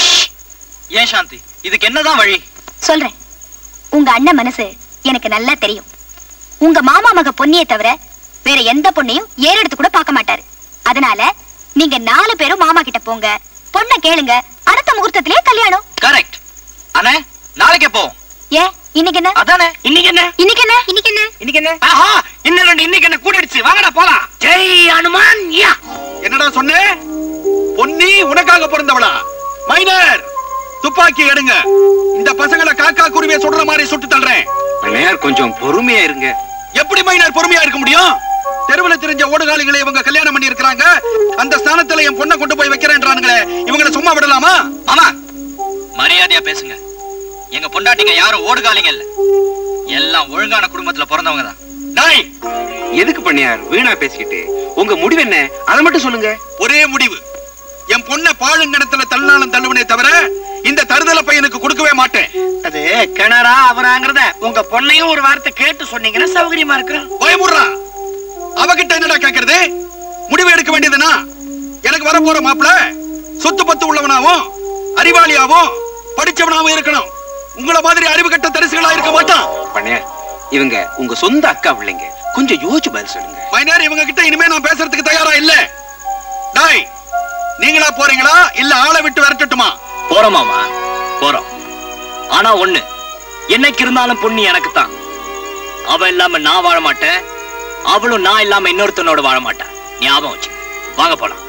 ஏன் சாந்தி இதுக்கு என்னதான் வழி சொல்றேன் உங்க அண்ணன் மனசு எனக்கு நல்லா தெரியும் உங்க மாமா மக பொன்னியை தவிர வேற எந்த பொண்ணையும் ஏறெடுத்து கூட பார்க்க மாட்டாரு அதனால நீங்க நாலு பேரும் மாமா கிட்ட போங்க பொண்ணை கேளுங்க அடுத்த முகூர்த்தத்திலேயே கல்யாணம் கரெக்ட் அண்ணே நாளைக்கே போவோம் ஏன் இன்னைக்கு என்ன அதானே இன்னைக்கு என்ன இன்னைக்கு என்ன இன்னைக்கு என்ன இன்னைக்கு என்ன ஆஹா இன்னும் ரெண்டு இன்னைக்கு என்ன கூட்டிடுச்சு வாங்கடா போலாம் ஜெய் அனுமான் யா என்னடா சொன்ன பொன்னி உனக்காக பிறந்தவளா மைனர் துப்பாக்கி எடுங்க இந்த பசங்களை காக்கா குருவிய சுடுற மாதிரி சுட்டு தள்ளுறேன் அண்ணையார் கொஞ்சம் பொறுமையா இருங்க எப்படி மைனர் பொறுமையா இருக்க முடியும் தெருவுல தெரிஞ்ச ஓடுகாலிகளை இவங்க கல்யாணம் பண்ணி இருக்கிறாங்க அந்த ஸ்தானத்துல என் பொண்ணை கொண்டு போய் வைக்கிறேன்றானுங்களே இவங்களை சும்மா விடலாமா ஆமா மரியாதையா பேசுங்க எங்க பொண்டாட்டிங்க யாரும் ஓடுகாலிங்க இல்ல எல்லாம் ஒழுங்கான குடும்பத்துல பிறந்தவங்க தான் டாய் எதுக்கு பண்ணியார் வீணா பேசிக்கிட்டு உங்க முடிவு என்ன அதை மட்டும் சொல்லுங்க ஒரே முடிவு என் பொண்ணை பாழுங்கணத்துல தள்ளினாலும் தள்ளுவனே தவிர இந்த தருதல பையனுக்கு கொடுக்கவே மாட்டேன் அது கிணறா அவராங்கிறத உங்க பொண்ணையும் ஒரு வார்த்தை கேட்டு சொன்னீங்கன்னா சௌகரியமா இருக்கு பயமுடுறா அவகிட்ட என்னடா கேக்குறது முடிவு எடுக்க வேண்டியதுனா எனக்கு வர போற மாப்பிள சொத்து பத்து உள்ளவனாவும் அறிவாளியாவும் படிச்சவனாவும் இருக்கணும் உங்கள மாதிரி அறிவு கட்ட தரிசுகளா இருக்க மாட்டான் பண்ணையார் இவங்க உங்க சொந்த அக்கா பிள்ளைங்க கொஞ்சம் யோசிச்சு பதில் சொல்லுங்க மைனர் இவங்க கிட்ட இனிமே நான் பேசுறதுக்கு தயாரா இல்ல டாய் நீங்களா போறீங்களா இல்ல ஆளை விட்டு விரட்டட்டுமா போறோம் மாமா போறோம் ஆனா ஒண்ணு என்னைக்கு இருந்தாலும் பொண்ணு எனக்கு தான் அவ இல்லாம நான் வாழ மாட்டேன் அவளும் நான் இல்லாம இன்னொருத்தனோட வாழ மாட்டேன் ஞாபகம் வச்சு வாங்க போலாம்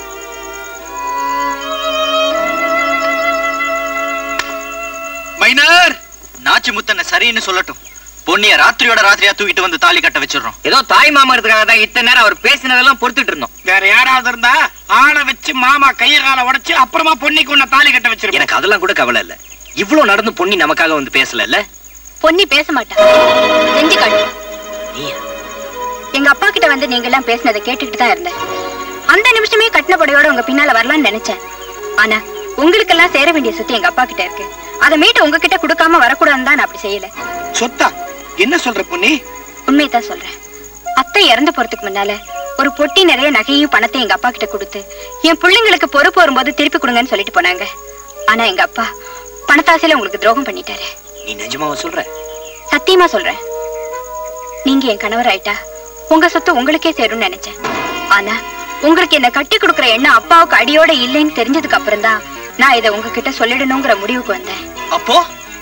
மைனர் நாச்சி முத்தனை சரின்னு சொல்லட்டும் பொன்னிய ராத்திரியோட ராத்திரியா தூக்கிட்டு வந்து தாலி கட்ட வச்சிடுறோம் ஏதோ தாய் மாமா இருக்கிறாங்க தான் இத்தனை நேரம் அவர் பேசினதெல்லாம் பொறுத்துட்டு இருந்தோம் வேற யாராவது இருந்தா ஆளை வச்சு மாமா கைய காலை உடைச்சு அப்புறமா பொன்னிக்கு உன்னை தாலி கட்ட வச்சிருப்பேன் எனக்கு அதெல்லாம் கூட கவலை இல்ல இவ்வளவு நடந்து பொண்ணி நமக்காக வந்து பேசல இல்ல பொன்னி பேச மாட்டா செஞ்சு காட்டு எங்க அப்பா கிட்ட வந்து நீங்க எல்லாம் பேசினதை கேட்டுக்கிட்டு தான் இருந்தேன் அந்த நிமிஷமே கட்டின புடையோட உங்க பின்னால வரலாம்னு நினைச்சேன் ஆனா உங்களுக்கெல்லாம் சேர வேண்டிய சொத்து எங்க அப்பா கிட்ட இருக்கு அதை மீட்டு உங்ககிட்ட கொடுக்காம வரக்கூடாதுன்னு தான் நான் அப்படி செய்யல சொத்தா என்ன சொல்ற பொன்னி உண்மையை தான் சொல்றேன் அத்தை இறந்து போறதுக்கு முன்னால ஒரு பொட்டி நிறைய நகையும் பணத்தையும் எங்க அப்பா கிட்ட கொடுத்து என் பிள்ளைங்களுக்கு பொறுப்பு வரும்போது திருப்பி கொடுங்கன்னு சொல்லிட்டு போனாங்க ஆனா எங்க அப்பா பணத்தாசையில உங்களுக்கு துரோகம் பண்ணிட்டாரு நீ நிஜமாவா சொல்ற சத்தியமா சொல்றேன் நீங்க என் கணவர் ஆயிட்டா உங்க சொத்து உங்களுக்கே சேரும்னு நினைச்சேன் ஆனா உங்களுக்கு என்ன கட்டி கொடுக்கிற எண்ணம் அப்பாவுக்கு அடியோட இல்லைன்னு தெரிஞ்சதுக்கு அப்புறம் தான் நான் இதை உங்ககிட்ட சொல்லிடணுங்கிற முடிவுக்கு வந்தேன் அப்போ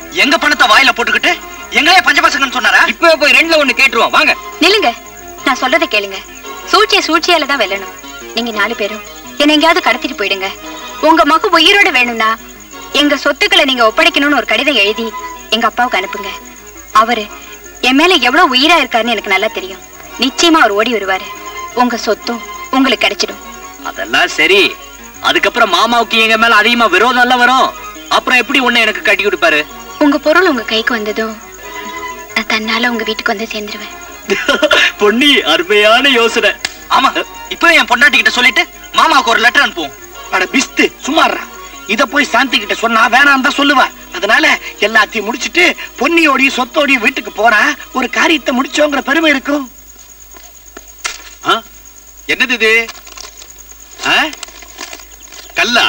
எங்க பணத்தை வாயில போட்டுக்கிட்டு எங்களே பஞ்சபாசகன்னு சொன்னாரா இப்பவே போய் ரெண்டுல ஒண்ணு கேட்டுருவோம் வாங்க நில்லுங்க நான் சொல்றதை கேளுங்க சூழ்ச்சியை சூழ்ச்சியால தான் வெல்லணும் நீங்க நாலு பேரும் என்ன எங்கேயாவது கடத்திட்டு போயிடுங்க உங்க மகு உயிரோட வேணும்னா எங்க சொத்துக்களை நீங்க ஒப்படைக்கணும்னு ஒரு கடிதம் எழுதி எங்க அப்பாவுக்கு அனுப்புங்க அவரு என் மேல எவ்வளவு உயிரா இருக்காருன்னு எனக்கு நல்லா தெரியும் நிச்சயமா அவர் ஓடி வருவாரு உங்க சொத்தும் உங்களுக்கு கிடைச்சிடும் அதெல்லாம் சரி அதுக்கப்புறம் மாமாவுக்கு எங்க மேல அதிகமா விரோதம் எல்லாம் வரும் அப்புறம் எப்படி உன்னை எனக்கு கட்டி கொடுப்பாரு உங்க பொருள் உங்க கைக்கு வந்ததும் நான் தன்னால உங்க வீட்டுக்கு வந்து சேர்ந்துருவேன் பொன்னி அருமையான யோசனை ஆமா இப்ப என் பொண்டாட்டி கிட்ட சொல்லிட்டு மாமாவுக்கு ஒரு லெட்டர் அனுப்புவோம் அட பிஸ்து சும்மாறா இத போய் சாந்தி கிட்ட சொன்னா வேணாம் தான் சொல்லுவா அதனால எல்லாத்தையும் முடிச்சிட்டு பொன்னியோடையும் சொத்தோடையும் வீட்டுக்கு போனா ஒரு காரியத்தை முடிச்சோங்கிற பெருமை இருக்கும் ஆ? என்னது இது ஆ? கல்லா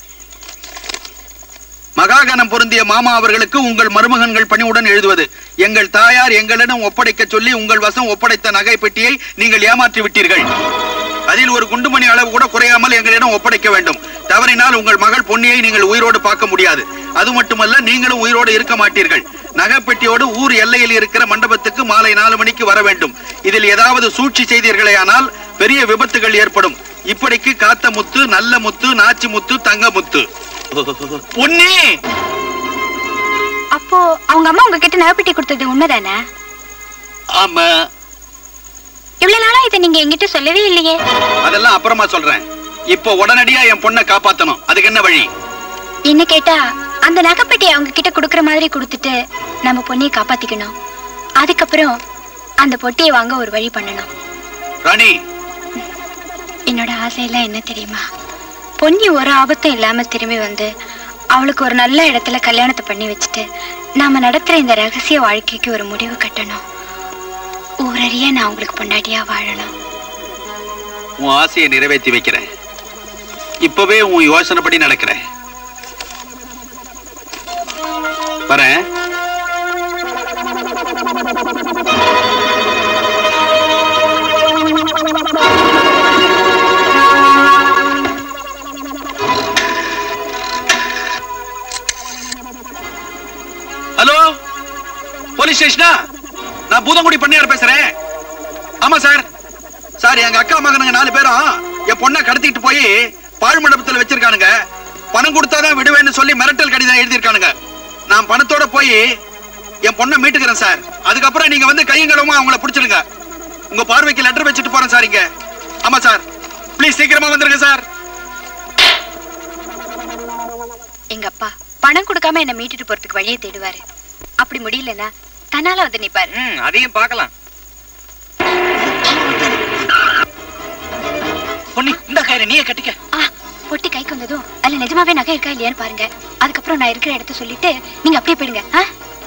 மகாகணம் பொருந்திய மாமா அவர்களுக்கு உங்கள் மருமகன்கள் பணிவுடன் எழுதுவது எங்கள் தாயார் எங்களிடம் ஒப்படைக்க சொல்லி உங்கள் வசம் ஒப்படைத்த நகை பெட்டியை நீங்கள் ஏமாற்றி விட்டீர்கள் அதில் ஒரு குண்டுமணி அளவு கூட குறையாமல் எங்களிடம் ஒப்படைக்க வேண்டும் தவறினால் உங்கள் மகள் பொன்னியை நீங்கள் உயிரோடு பார்க்க முடியாது அது மட்டுமல்ல நீங்களும் உயிரோடு இருக்க மாட்டீர்கள் நகைப்பெட்டியோடு ஊர் எல்லையில் இருக்கிற மண்டபத்துக்கு மாலை நாலு மணிக்கு வர வேண்டும் இதில் ஏதாவது சூழ்ச்சி செய்தீர்களேயானால் பெரிய விபத்துகள் ஏற்படும் இப்படிக்கு காத்த முத்து நல்ல முத்து நாச்சி முத்து தங்க முத்து பொன்னி அப்போ அவங்க அம்மா உங்ககிட்ட நகைப்பெட்டி கொடுத்தது உண்மைதானே ஆமா இவ்வளவு நாளா இதை நீங்க என்கிட்ட சொல்லவே இல்லையே அதெல்லாம் அப்புறமா சொல்றேன் இப்போ உடனடியா என் பொண்ணை காப்பாத்தணும் அதுக்கு என்ன வழி என்ன கேட்டா அந்த நகைப்பெட்டியை அவங்க கிட்ட குடுக்கற மாதிரி கொடுத்துட்டு நம்ம பொண்ணையை காப்பாத்திக்கணும் அதுக்கப்புறம் அந்த பொட்டியை வாங்க ஒரு வழி பண்ணணும் ராணி என்னோட ஆசையெல்லாம் என்ன தெரியுமா பொன்னி ஒரு ஆபத்தும் இல்லாம திரும்பி வந்து அவளுக்கு ஒரு நல்ல இடத்துல கல்யாணத்தை பண்ணி வச்சுட்டு நாம நடத்துற இந்த ரகசிய வாழ்க்கைக்கு ஒரு முடிவு கட்டணும் ஊரறிய நான் உங்களுக்கு பொண்டாட்டியா வாழணும் உன் ஆசையை நிறைவேற்றி வைக்கிறேன் இப்பவே உன் யோசனைப்படி நடக்கிறேன் வரேன் ஹலோ போலீஸ் ஸ்டேஷனா நான் பூதங்குடி பண்ணையார் பேசுறேன் ஆமா சார் சார் எங்க அக்கா மகனுங்க நாலு பேரும் என் பொண்ணை கடத்திட்டு போய் பாழ் மண்டபத்துல வச்சிருக்கானுங்க பணம் கொடுத்தாதான் விடுவேன்னு சொல்லி மிரட்டல் கடிதம் எழுதியிருக்கானுங்க நான் பணத்தோட போய் என் பொண்ணை மீட்டுக்கிறேன் சார் அதுக்கப்புறம் நீங்க வந்து கையங்களமா அவங்கள பிடிச்சிருங்க உங்க பார்வைக்கு லெட்டர் வச்சுட்டு போறேன் சார் இங்க ஆமா சார் ப்ளீஸ் சீக்கிரமா வந்துருங்க சார் எங்க அப்பா பணம் கொடுக்காம என்ன மீட்டுட்டு போறதுக்கு வழியை தேடுவாரு அப்படி முடியலன்னா தன்னால வந்து நிப்பாரு ம், அதையும் பார்க்கலாம் பொன்னி இந்த கயிறு நீயே கட்டிக்க ஆ பொட்டி கைக்கு வந்ததும் அதுல நிஜமாவே நகை இருக்கா இல்லையான்னு பாருங்க அதுக்கப்புறம் நான் இருக்கிற இடத்த சொல்லிட்டு நீங்க அப்படியே போயிடுங்க ஆ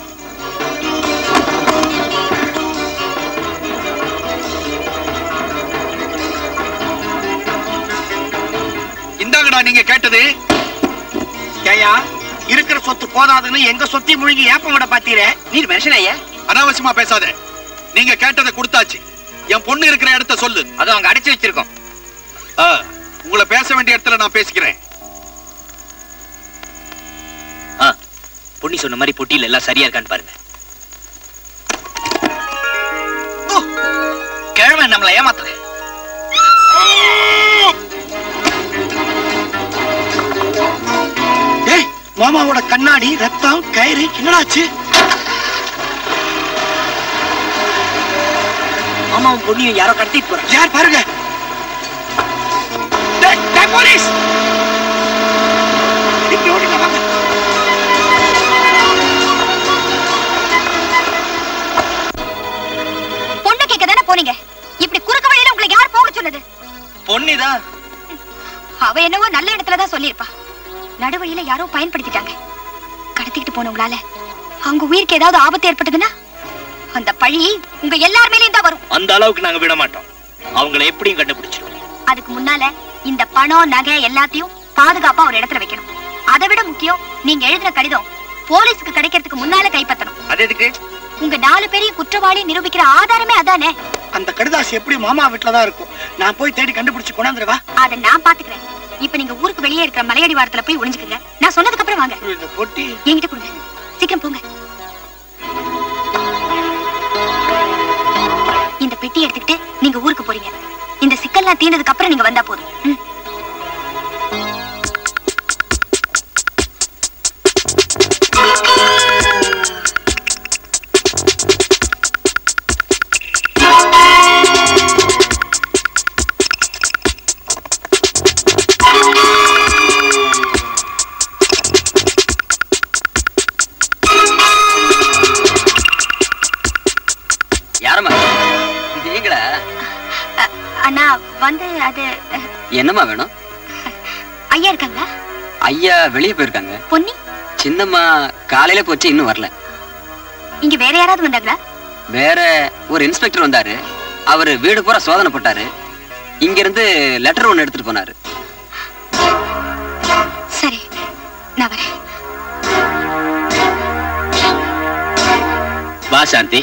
இந்தாங்கடா நீங்க கேட்டது ஏயா இருக்கிற சொத்து போதாதுன்னு எங்க சொத்தி முழுகி ஏப்பம் விட பாத்தீரே நீர் மனுஷன் ஐயா அனாவசியமா பேசாத நீங்க கேட்டதை கொடுத்தாச்சு என் பொண்ணு இருக்கிற இடத்த சொல்லு அது அவங்க அடைச்சு வச்சிருக்கோம் ஆ, உங்களை பேச வேண்டிய இடத்துல நான் பேசிக்கிறேன் ஆ, பொன்னி சொன்ன மாதிரி பொட்டியில எல்லாம் சரியா இருக்கான்னு பாருங்க கிழமை நம்மளை ஏமாத்துது ஏய் மாமாவோட கண்ணாடி ரத்தம் கயிறு என்னடாச்சு மாமாவும் பொண்ணியும் யாரோ கடத்திட்டு போறாங்க யார் பாருங்க டேய், டேய், போலீஸ் இங்க ஓடுங்க வாங்க பொண்ணு கேட்க தானே போனீங்க இப்படி குறுக்க வழியில உங்களை யார் போக சொன்னது பொன்னிதான் அவ என்னவோ நல்ல இடத்துல தான் சொல்லியிருப்பா நடுவழியில யாரோ பயன்படுத்திட்டாங்க கடத்திக்கிட்டு போனவங்களால அவங்க உயிருக்கு ஏதாவது ஆபத்து ஏற்பட்டதுன்னா அந்த பழி உங்க எல்லார் மேலயும் தான் வரும் அந்த அளவுக்கு நாங்க விட மாட்டோம் அவங்கள எப்படியும் கண்டுபிடிச்சிருவோம் அதுக்கு முன்னால இந்த பணம் நகை எல்லாத்தையும் பாதுகாப்பா ஒரு இடத்துல வைக்கணும் அதை விட முக்கியம் நீங்க எழுதின கடிதம் போலீஸ்க்கு கிடைக்கிறதுக்கு முன்னால கைப்பற்றணும் அது எதுக்கு உங்க நாலு பேரையும் குற்றவாளி நிரூபிக்கிற ஆதாரமே அதானே அந்த கடிதாசி எப்படி மாமா வீட்டுல தான் இருக்கும் நான் போய் தேடி கண்டுபிடிச்சு கொண்டாந்துருவா அதை நான் பாத்துக்கிறேன் இப்ப நீங்க ஊருக்கு வெளியே இருக்கிற மலையடி வாரத்துல போய் ஒளிஞ்சுக்குங்க நான் சொன்னதுக்கு அப்புறம் வாங்க இந்த பொட்டி என்கிட்ட கொடுங்க சீக்கிரம் போங்க இந்த பெட்டி எடுத்துக்கிட்டு நீங்க ஊருக்கு போறீங்க இந்த சிக்கல்லாம் தீர்ந்ததுக்கு அப்புறம் நீங்க வந்தா போதும் ம். யாரம்மா நீங்களா அண்ணா வந்து அது அஹ், என்னம்மா வேணும் ஐயா இருக்காங்களா ஐயா வெளியே போயிருக்காங்க பொன்னி சின்னம்மா காலையில போச்சு இன்னும் வரல இங்க வேற யாராவது வந்தாங்களா வேற ஒரு இன்ஸ்பெக்டர் வந்தாரு அவரு வீடு பூரா சோதனை போட்டாரு இங்க இருந்து லெட்டர் ஒன்னு எடுத்துட்டு போனாரு சரி நான் வரேன் வா சாந்தி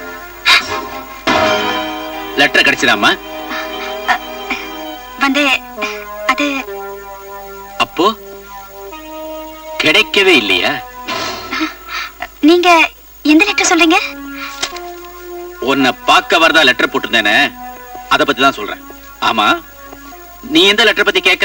லெட்டர் கிடைச்சதாம்மா வந்து அது அப்போ கிடைக்கவே இல்லையா நீங்க எந்த லெட்டர் சொல்றீங்க உன்னை பார்க்க வரதா லெட்டர் போட்டிருந்தேனே அத பத்தி தான் சொல்றேன் ஆமா நீ எந்த லெட்டர் பத்தி கேக்குற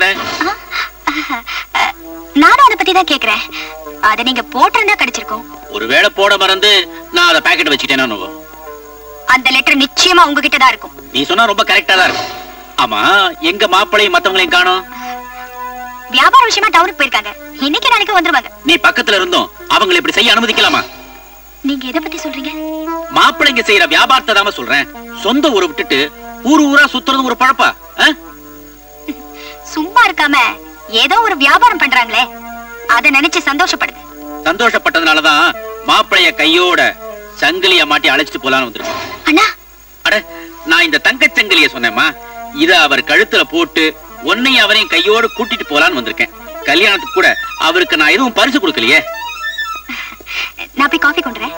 நானும் அதை பத்தி தான் கேக்குறேன் அதை நீங்க போட்டிருந்தா கிடைச்சிருக்கும் ஒருவேளை போட மறந்து நான் அதை பாக்கெட் வச்சுக்கிட்டேன்னு அந்த லெட்டர் நிச்சயமா உங்ககிட்ட தான் இருக்கும் நீ சொன்னா ரொம்ப கரெக்டா தான் இருக்கும் ஆமா எங்க மாப்பிளையும் மத்தவங்களையும் காணோம் வியாபார விஷயமா டவுனுக்கு போயிருக்காங்க இன்னைக்கு நாளைக்கு வந்துருவாங்க நீ பக்கத்துல இருந்தும் அவங்களை இப்படி செய்ய அனுமதிக்கலாமா நீங்க எதை பத்தி சொல்றீங்க மாப்பிள்ளைங்க செய்யற வியாபாரத்தை தாம சொல்றேன் சொந்த ஊரை விட்டுட்டு ஊரு ஊரா சுத்துறது ஒரு பழப்பா ஆ? சும்மா இருக்காம ஏதோ ஒரு வியாபாரம் பண்றாங்களே அத நினைச்சு சந்தோஷப்படுது சந்தோஷப்பட்டதுனாலதான் மாப்பிளைய கையோட சங்கிலிய மாட்டி அழைச்சிட்டு போலான்னு வந்திருக்கேன் அண்ணா அட நான் இந்த தங்கச் சங்கிலிய சொன்னேம்மா இத அவர் கழுத்துல போட்டு உன்னையும் அவரையும் கையோட கூட்டிட்டு போலான்னு வந்திருக்கேன் கல்யாணத்துக்கு கூட அவருக்கு நான் எதுவும் பரிசு கொடுக்கலையே நான் போய் காஃபி கொண்டுறேன்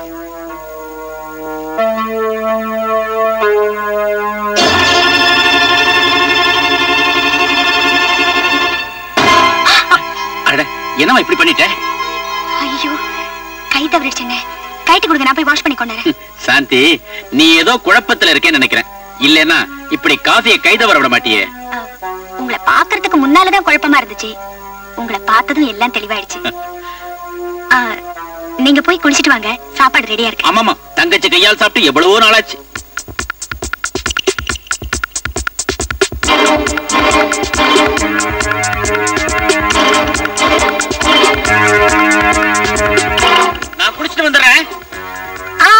அட என்னம்மா இப்படி பண்ணிட்ட ஐயோ கை தவறிடுச்சுங்க கைட்டு கொடுங்க நான் போய் வாஷ் பண்ணி கொண்டாரேன் சாந்தி நீ ஏதோ குழப்பத்துல இருக்கேன்னு நினைக்கிறேன் இல்லைன்னா இப்படி காஃபியை கைதவர விட மாட்டியே உங்களை பாக்குறதுக்கு முன்னாலதான் குழப்பமா இருந்துச்சு உங்களை பார்த்ததும் எல்லாம் தெளிவாயிடுச்சு ஆ, நீங்க போய் குளிச்சிட்டு வாங்க சாப்பாடு ரெடியா இருக்கு ஆமாமா தங்கச்சி கையால் சாப்பிட்டு எவ்வளவோ நாளாச்சு நான் குடிச்சிட்டு வந்துடுறேன் ஆ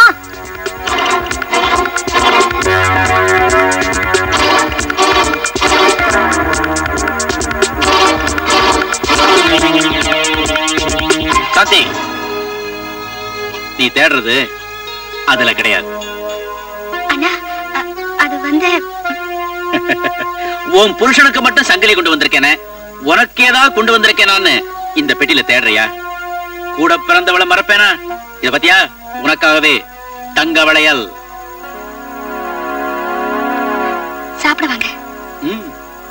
சாந்தி நீ தேடுறது அதுல கிடையாது அண்ணா அ, அது வந்து உன் புருஷனுக்கு மட்டும் சங்கிலி கொண்டு வந்திருக்கேனே உனக்கு ஏதாவது கொண்டு வந்திருக்கேனான்னு இந்த பெட்டியில தேடுறியா கூட பிறந்தவளை மறப்பேனா இத பத்தியா உனக்காகவே தங்க வளையல் சாப்பிட வாங்க ம்.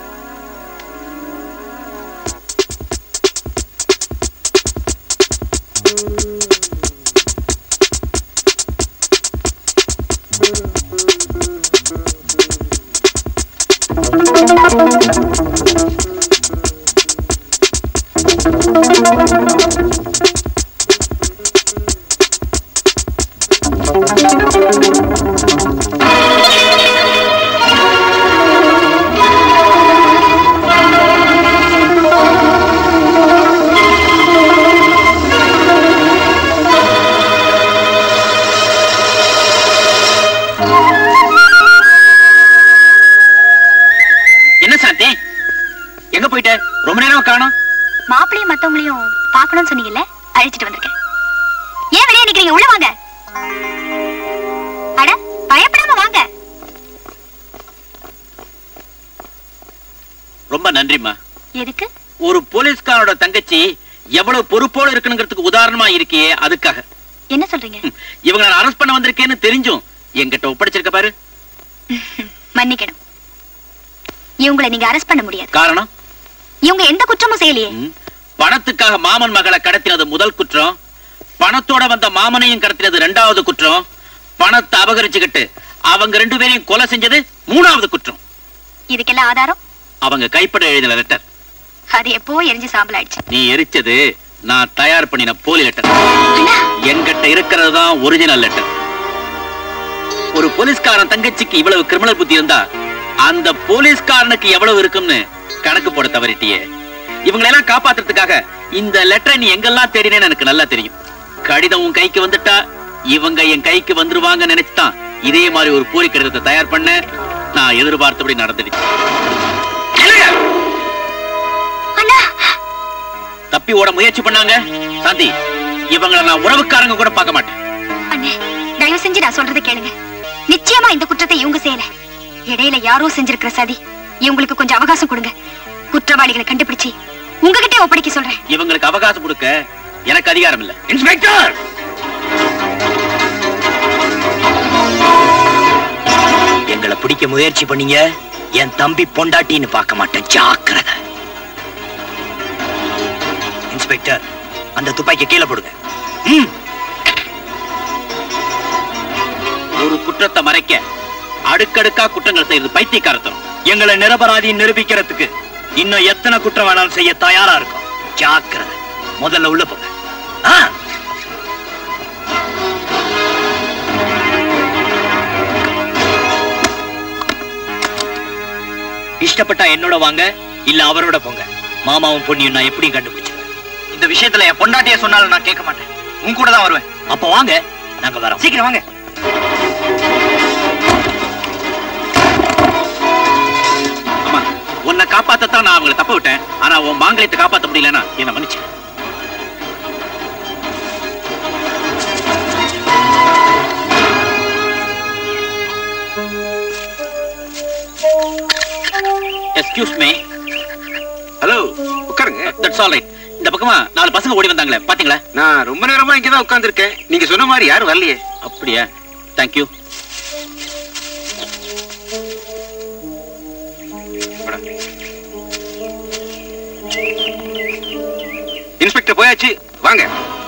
என்ன சாந்தி எங்க போயிட்ட ரொம்ப நேரம் காணோம் மாப்பிளையும் மத்தவங்களையும் பார்க்கணும்னு சொன்னீங்கல்ல அழைச்சிட்டு வந்திருக்கேன் ஏன் வெளியே நிக்கிறீங்க உள்ள வாங்க அட பயப்படாம வாங்க ரொம்ப நன்றிம்மா எதுக்கு ஒரு போலீஸ்காரோட தங்கச்சி எவ்வளவு பொறுப்போட இருக்கணுங்கிறதுக்கு உதாரணமா இருக்கியே அதுக்காக என்ன சொல்றீங்க இவங்க நான் அரெஸ்ட் பண்ண வந்திருக்கேன்னு தெரிஞ்சும் என்கிட்ட ஒப்படைச்சிருக்க பாரு மன்னிக்கணும் இவங்களை நீங்க அரெஸ்ட் பண்ண முடியாது காரணம் இவங்க எந்த குற்றமும் செய்யலையே பணத்துக்காக மாமன் மகளை கடத்தினது முதல் குற்றம் பணத்தோட வந்த மாமனையும் கடத்தினது ரெண்டாவது குற்றம் பணத்தை அபகரிச்சுக்கிட்டு அவங்க ரெண்டு பேரையும் கொலை செஞ்சது மூணாவது குற்றம் இதுக்கெல்லாம் ஆதாரம் அவங்க கைப்பட எழுதின லெட்டர் அது எப்போ எரிஞ்சு சாம்பல் ஆயிடுச்சு நீ எரிச்சது நான் தயார் பண்ணின போலி லெட்டர் என்கிட்ட இருக்கிறது தான் ஒரிஜினல் லெட்டர் ஒரு போலீஸ்காரன் தங்கச்சிக்கு இவ்வளவு கிரிமினல் புத்தி இருந்தா அந்த போலீஸ்காரனுக்கு எவ்வளவு இருக்கும்னு கணக்கு போட தவறிட்டியே இவங்களை எல்லாம் காப்பாத்துறதுக்காக இந்த லெட்டரை நீ எங்கெல்லாம் தேடினேன்னு எனக்கு நல்லா தெரியும் கடிதம் உன் கைக்கு வந்துட்டா இவங்க என் கைக்கு வந்துருவாங்க நினைச்சுதான் இதே மாதிரி ஒரு போலி கடிதத்தை தயார் பண்ண நான் எதிர்பார்த்தபடி நடந்துடுச்சு தப்பி ஓட முயற்சி பண்ணாங்க சாந்தி இவங்களை நான் உறவுக்காரங்க கூட பார்க்க மாட்டேன் அண்ணே தயவு செஞ்சு நான் சொல்றதை கேளுங்க நிச்சயமா இந்த குற்றத்தை இவங்க செய்யல இடையில யாரோ செஞ்சிருக்கிற சதி இவங்களுக்கு கொஞ்சம் அவகாசம் கொடுங்க குற்றவாளிகளை கண்டுபிடிச்சு உங்ககிட்ட ஒப்படைக்க சொல்றேன் இவங்களுக்கு அவகாசம் கொடுக்க எனக்கு அதிகாரம் இல்ல இன்ஸ்பெக்டர் எங்களை பிடிக்க முயற்சி பண்ணீங்க என் தம்பி பொண்டாட்டின்னு பார்க்க மாட்டேன் ஜாக்கிரதை இன்ஸ்பெக்டர் அந்த துப்பாக்கிய கீழே போடுங்க ம். ஒரு குற்றத்தை மறைக்க அடுக்கடுக்கா குற்றங்கள் செய்யறது பைத்தியக்காரத்தனம் எங்களை நிரபராதி நிரூபிக்கிறதுக்கு இன்னும் எத்தனை குற்றம் வேணாலும் செய்ய தயாரா இருக்கும் ஜாக்கிரதை முதல்ல உள்ள போங்க ஆ. இஷ்டப்பட்டா என்னோட வாங்க இல்ல அவரோட போங்க மாமாவும் பொண்ணியும் நான் எப்படி கண்டுபிடிச்சிருவேன் இந்த விஷயத்துல என் பொண்டாட்டிய சொன்னாலும் நான் கேட்க மாட்டேன் உன் கூட தான் வருவேன் அப்ப வாங்க நாங்க வரோம் சீக்கிரம் வாங்க ஆமா உன்னை காப்பாத்தத்தான் நான் அவங்களை தப்ப விட்டேன் ஆனா உன் மாங்கலியத்தை காப்பாத்த முடியலன்னா என்ன மன்னிச்சு எஸ்கியூஸ் மீ ஹலோ உட்காருங்க தட்ஸ் ஆல் ரைட் இந்த பக்கமா நாலு பசங்க ஓடி வந்தாங்களே பாத்தீங்களா நான் ரொம்ப நேரமா இங்கதான் உட்கார்ந்திருக்கேன் நீங்க சொன்ன மாதிரி யாரும் வரலையே அப்படியா தேங்க்யூ இன்ஸ்பெக்டர் போயாச்சு வாங்க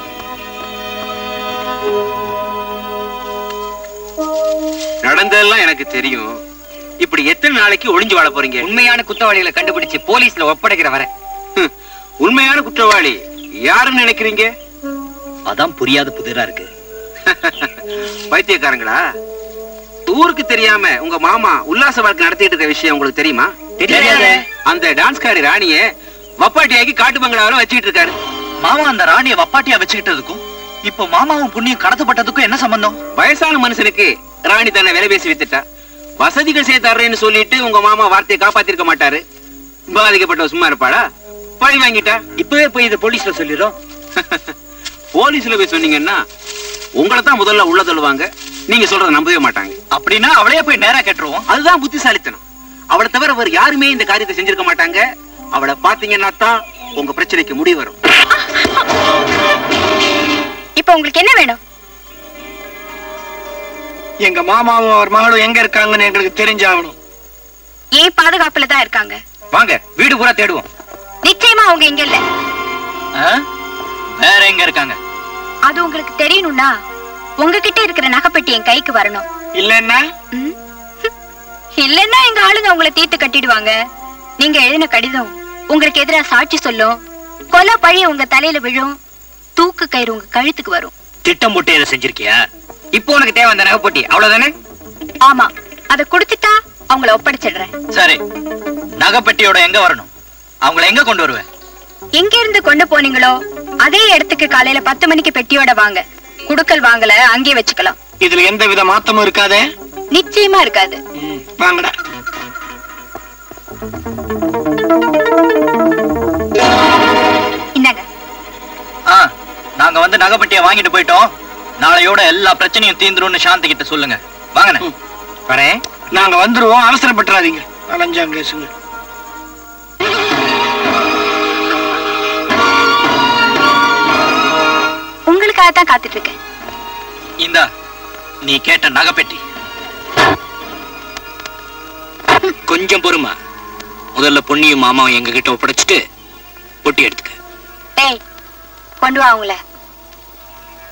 நடந்ததெல்லாம் எனக்கு தெரியும் இப்படி எத்தனை நாளைக்கு ஒளிஞ்சு வாழ போறீங்க உண்மையான குற்றவாளிகளை கண்டுபிடிச்சு போலீஸ்ல ஒப்படைக்கிற வரை ஹம், உண்மையான குற்றவாளி யாருன்னு நினைக்கிறீங்க அதான் புரியாத புதிரா இருக்கு பைத்தியக்காரங்களா ஊருக்கு தெரியாம உங்க மாமா உல்லாச வாழ்க்கை நடத்திட்டு இருக்க விஷயம் உங்களுக்கு தெரியுமா தெரியாதே. அந்த டான்ஸ்காரி ராணிய வப்பாட்டியாக்கி காட்டு பங்களாவில வச்சுக்கிட்டு இருக்காரு மாமா அந்த ராணிய வப்பாட்டியா வச்சுக்கிட்டதுக்கும் இப்போ மாமாவும் புண்ணியம் கடத்தப்பட்டதுக்கும் என்ன சம்பந்தம் வயசான மனுஷனுக்கு ராணி தன்னை விலை பேசி வித்துட்டா வசதிகள் செய்து தர்றேன்னு சொல்லிட்டு உங்க மாமா வார்த்தையை காப்பாத்திருக்க மாட்டாரு பாதிக்கப்பட்ட சும்மா இருப்பாளா பழி வாங்கிட்டா இப்பவே போய் இதை போலீஸ்ல சொல்லிடும் போலீஸ்ல போய் சொன்னீங்கன்னா உங்களை தான் முதல்ல உள்ள தள்ளுவாங்க நீங்க சொல்றத நம்பவே மாட்டாங்க அப்படின்னா அவளையே போய் நேரா கேட்டுருவோம் அதுதான் புத்திசாலித்தனம் அவளை தவிர வேற யாருமே இந்த காரியத்தை செஞ்சிருக்க மாட்டாங்க அவளை பாத்தீங்கன்னா தான் உங்க பிரச்சனைக்கு முடிவு வரும் இப்போ உங்களுக்கு என்ன வேணும் எங்க மாமாவும் அவர் மகளும் எங்க இருக்காங்கன்னு எங்களுக்கு தெரிஞ்சாகணும் ஏன் பாதுகாப்புல தான் இருக்காங்க வாங்க வீடு பூரா தேடுவோம் நிச்சயமா அவங்க இங்க இல்ல ஆ? வேற எங்க இருக்காங்க அது உங்களுக்கு தெரியணும்னா உங்ககிட்ட இருக்கிற நகைப்பெட்டி என் கைக்கு வரணும் இல்லன்னா ம்? இல்லன்னா எங்க ஆளுங்க உங்களை தீர்த்து கட்டிடுவாங்க நீங்க எழுதின கடிதம் உங்களுக்கு எதிரா சாட்சி சொல்லும் கொலை பழி உங்க தலையில விழும் தூக்கு கயிறு உங்க கழுத்துக்கு வரும் திட்டம் போட்டு இதை செஞ்சிருக்கியா இப்போ உனக்கு தேவை அந்த நகைப்பொட்டி அவ்வளவுதானே ஆமா அத கொடுத்துட்டா அவங்கள ஒப்படைச்சிடுறேன் சரி நகைப்பெட்டியோட எங்க வரணும் அவங்கள எங்க கொண்டு வருவேன் எங்க இருந்து கொண்டு போனீங்களோ அதே இடத்துக்கு காலையில பத்து மணிக்கு பெட்டியோட வாங்க குடுக்கல் வாங்கல அங்கே வச்சுக்கலாம் இதுல எந்த வித மாத்தமும் இருக்காதே நிச்சயமா இருக்காது வாங்கடா இந்தாங்க ஆ நாங்க வந்து நகைப்பெட்டியை வாங்கிட்டு போயிட்டோம் நாளையோட எல்லா பிரச்சனையும் தீந்துரும்னு சாந்தி கிட்ட சொல்லுங்க வாங்கண்ணே வரேன் நாங்க வந்துருவோம் அவசரப்பட்டுறாதீங்க அலைஞ்சாங்க கேசுங்க உங்களுக்காக தான் காத்துட்டு இருக்கேன் இந்தா நீ கேட்ட நகைப்பெட்டி கொஞ்சம் பொறுமா முதல்ல பொன்னியும் மாமாவும் எங்க கிட்ட ஒப்படைச்சிட்டு பொட்டி எடுத்துக்க டேய் கொண்டு வா அவங்கள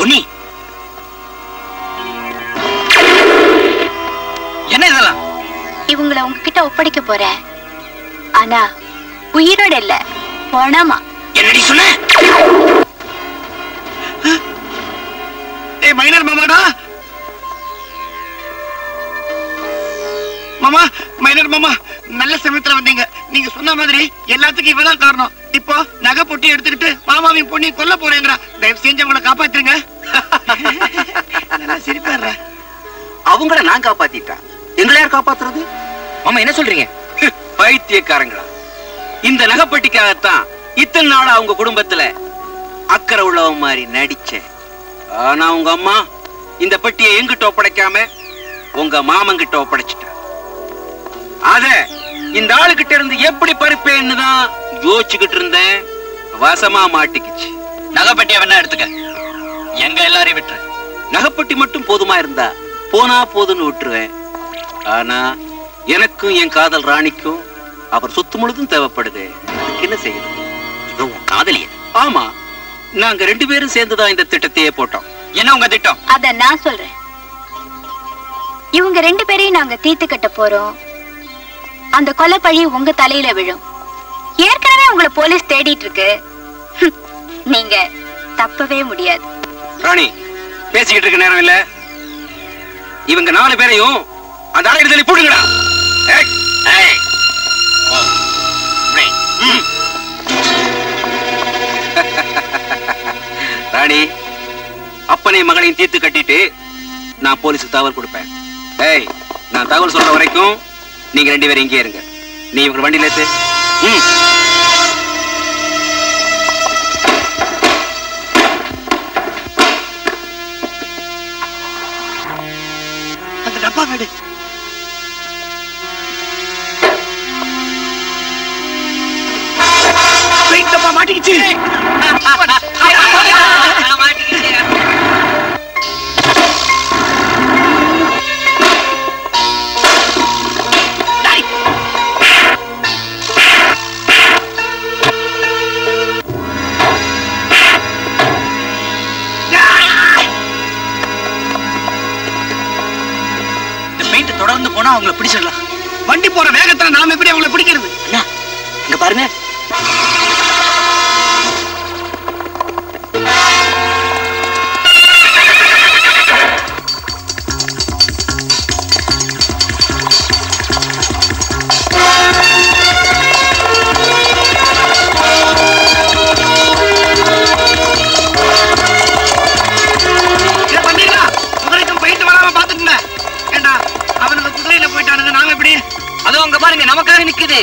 பொன்னி என்ன இதெல்லாம் இவங்கள உங்ககிட்ட ஒப்படைக்க போறேன் ஆனா உயிரோட இல்ல போனாமா என்னடி சொன்ன ஏய் மைனர் மாமாடா மாமா மைனர் மாமா நல்ல சமயத்துல வந்தீங்க நீங்க சொன்ன மாதிரி எல்லாத்துக்கும் இவதான் காரணம் இப்போ நகை பொட்டி எடுத்துக்கிட்டு மாமாவையும் பொண்ணையும் கொல்ல போறேங்கிறா தயவு செஞ்சு அவங்கள காப்பாத்துருங்க நல்லா சிரிப்பாடுற அவங்கள நான் காப்பாத்திட்டேன் எங்களை யார் காப்பாத்துறது மாமா என்ன சொல்றீங்க பைத்தியக்காரங்களா இந்த நகைப்பட்டிக்காகத்தான் இத்தனை நாள் அவங்க குடும்பத்துல அக்கறை உள்ளவன் மாதிரி நடிச்சேன் ஆனா உங்க அம்மா இந்த பெட்டியை எங்கிட்ட ஒப்படைக்காம உங்க மாமங்கிட்ட ஒப்படைச்சிட்ட அத இந்த ஆளுகிட்ட இருந்து எப்படி பறிப்பேன்னு தான் யோசிச்சுக்கிட்டு இருந்தேன் வசமா மாட்டிக்கிச்சு நகைப்பட்டியை வேணா எடுத்துக்க எங்க எல்லாரையும் விட்டுரு நகைப்பட்டி மட்டும் போதுமா இருந்தா போனா போதுன்னு விட்டுருவேன் ஆனா எனக்கும் என் காதல் ராணிக்கும் அவர் சொத்து முழுதும் தேவைப்படுது அதுக்கு என்ன செய்யுது இவன் உன் காதலிய ஆமா நாங்க ரெண்டு பேரும் சேர்ந்துதான் இந்த திட்டத்தையே போட்டோம் என்ன உங்க திட்டம் அத நான் சொல்றேன் இவங்க ரெண்டு பேரையும் நாங்க தீர்த்து கட்ட போறோம் அந்த கொலை பழி உங்க தலையில விழும் ஏற்கனவே உங்களை போலீஸ் தேடிட்டு இருக்கு ஹம், நீங்க தப்பவே முடியாது ராணி பேசிக்கிட்டு இருக்க நேரம் இல்ல இவங்க நாலு பேரையும் அந்த அறையிடத்தில் போடுங்கடா ஏய், ஏய். ஓ, இப்படி. ம். ராணி அப்பனையும் மகளையும் தீர்த்து கட்டிட்டு நான் போலீஸுக்கு தகவல் கொடுப்பேன் ஏய் நான் தகவல் சொல்ற வரைக்கும் நீங்க ரெண்டு பேரும் இங்கே இருங்க நீ இவங்க வண்டியில ஏத்து ம் அந்த டப்பா வீடு பெயிண்ட் டப்பா மாட்டிக்கிச்சு இந்த பெயிண்ட் தொடர்ந்து போனா அவங்கள பிடிச்சிடலாம் வண்டி போற வேகத்துல நாம எப்படி அவங்கள பிடிக்கிறது இங்க பாருங்க என்ன பண்றீங்களா குதிரைக்கும் பெயிண்ட் வராம பாத்துக்கங்க ஏண்டா அவனுக்கு குதிரையில போயிட்டானுங்க நாம எப்படி அதுவும் அங்க பாருங்க நமக்காக நிக்குது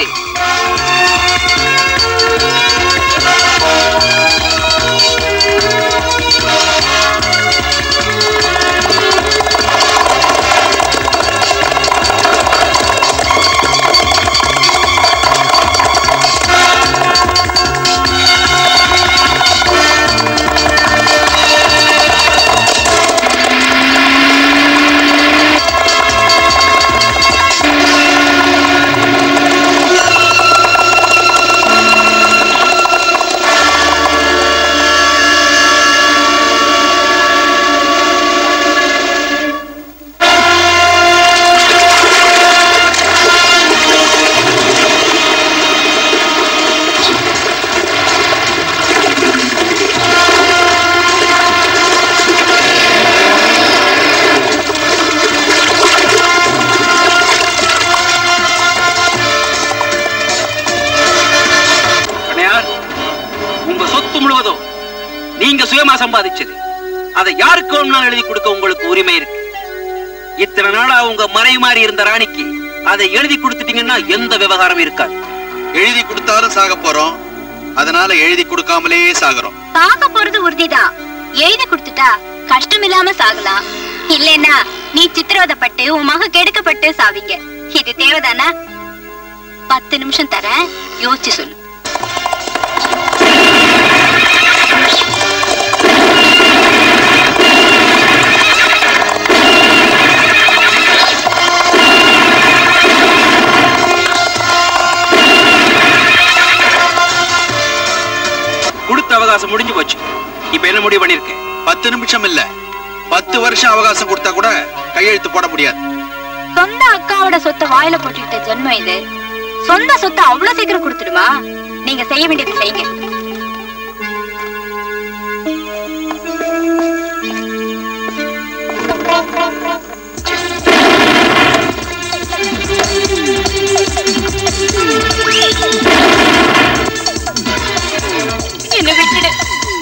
பண்ணையார் உங்க சொத்து முழுவதும் நீங்க சுயமா சம்பாதிச்சது அதை யாருக்கு வேணும்னாலும் எழுதி கொடுக்க உங்களுக்கு உரிமை இருக்கு இத்தனை நாளா உங்க மறை மாறி இருந்த ராணிக்கு அதை எழுதி கொடுத்துட்டீங்கன்னா எந்த விவகாரம் இருக்காது எழுதி கொடுத்தாலும் சாக போறோம் அதனால எழுதி கொடுக்காமலே சாகுறோம் சாக போறது உறுதிதான் எழுதி கொடுத்துட்டா கஷ்டம் இல்லாம சாகலாம் இல்லைன்னா நீ சித்திரவதைப்பட்டு உன் மக கெடுக்கப்பட்டு சாவீங்க இது தேவைதானா பத்து நிமிஷம் தரேன் யோசிச்சு சொல்லு கொடுத்த அவகாசம் முடிஞ்சு போச்சு இப்ப என்ன முடிவு பண்ணிருக்கேன் பத்து நிமிஷம் நிமிஷம் இல்ல பத்து வருஷம் அவகாசம் கொடுத்தா கூட கையெழுத்து போட முடியாது சொந்த அக்காவோட சொத்தை வாயில போட்டுக்கிட்ட ஜென்மம் இது சொந்த சொத்தை அவ்வளவு சீக்கிரம் கொடுத்துடுமா நீங்க செய்ய வேண்டியது செய்யுங்க என்ன விட்டுடு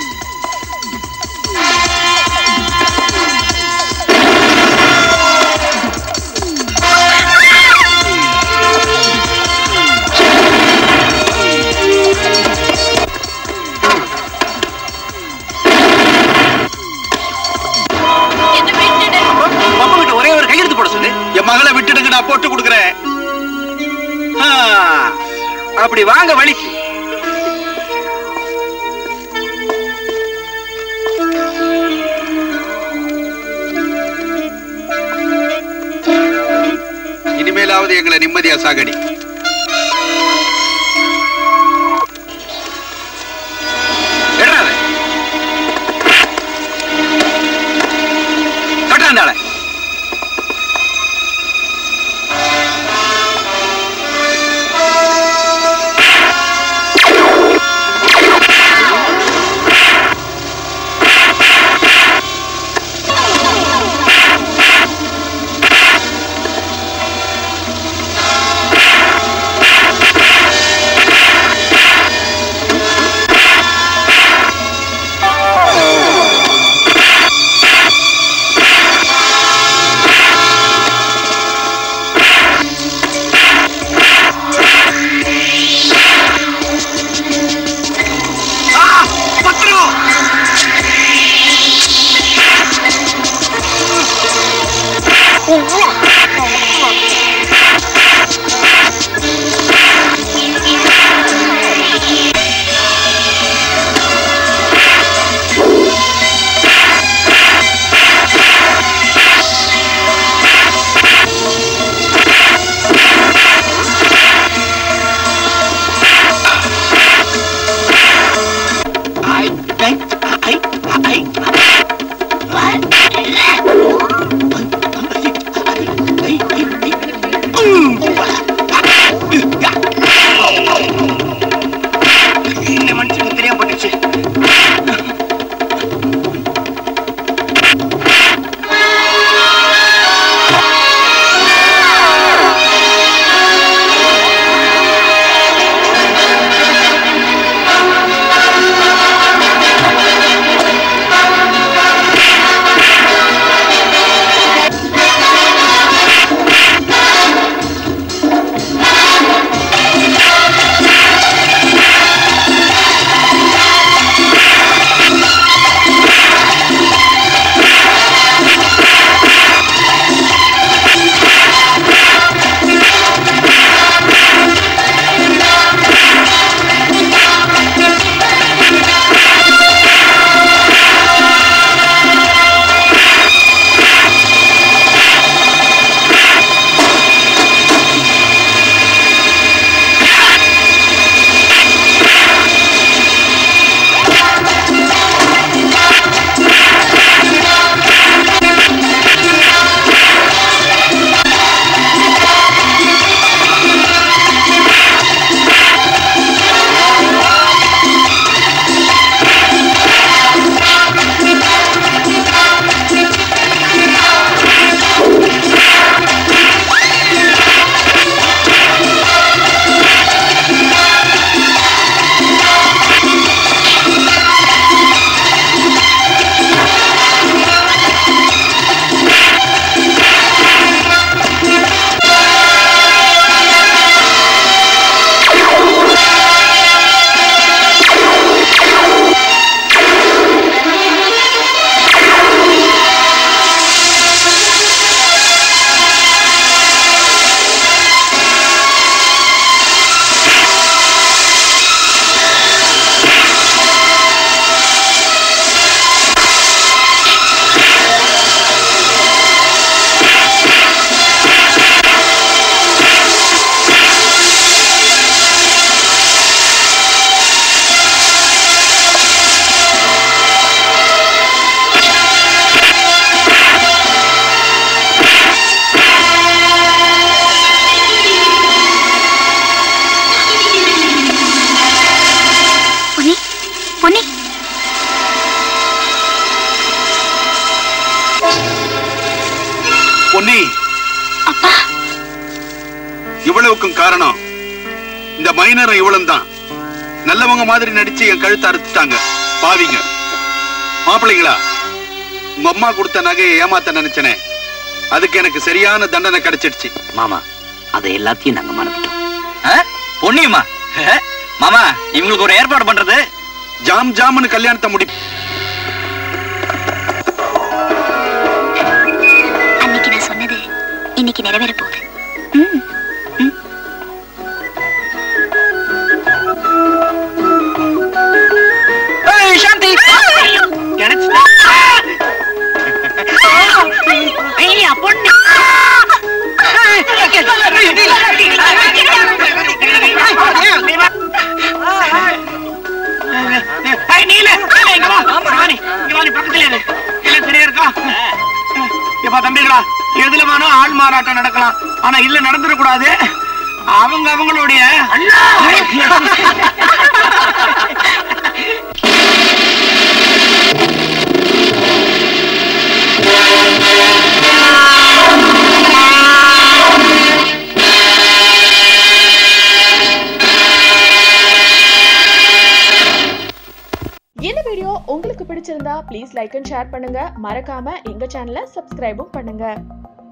அப்பா கிட்ட ஒரே ஒரு கையெழுத்து போட சொல்லு என் மகளை விட்டுடுங்க நான் போட்டு கொடுக்குறேன் ஆ, அப்படி வாங்க வழிக்கு இனிமேலாவது எங்களை நிம்மதியா சாகடி எடுறாத கட்டாந்தாள ஆ பொன்னி இவ்வளவுக்கும் காரணம் இந்த மைனரும் இவ்வளவு தான் நல்லவங்க மாதிரி நடிச்சு என் கழுத்தை அறுத்துட்டாங்க பாவிங்க மாப்பிள்ளைங்களா உங்க அம்மா கொடுத்த நகையை ஏமாத்த நினைச்சனே அதுக்கு எனக்கு சரியான தண்டனை கிடைச்சிடுச்சு மாமா அதை எல்லாத்தையும் நாங்க மறந்துட்டோம் பொன்னியுமா மாமா இவங்களுக்கு ஒரு ஏற்பாடு பண்றது ஜாம் ஜாம்னு கல்யாணத்தை முடி அன்னைக்கு நான் சொன்னது இன்னைக்கு நிறைவேற போகுது ம் சாந்தி ஐயா பொண்ணு ஏய், நீல, நீல, இங்க வா. இங்க வா நீ. இங்க வா நீ, பக்கத்துல இரு. இல்ல, சரியா இருக்கா? எப்பா தம்பிகளா எதுல வேணும் ஆள் மாறாட்டம் நடக்கலாம் ஆனா இல்ல நடந்துடக்கூடாது அவங்க அவங்களுடைய இந்த வீடியோ உங்களுக்கு பிடிச்சிருந்தா ப்ளீஸ் லைக் அண்ட் ஷேர் பண்ணுங்க மறக்காம எங்க சேனலை சப்ஸ்கிரைபும் பண்ணுங்க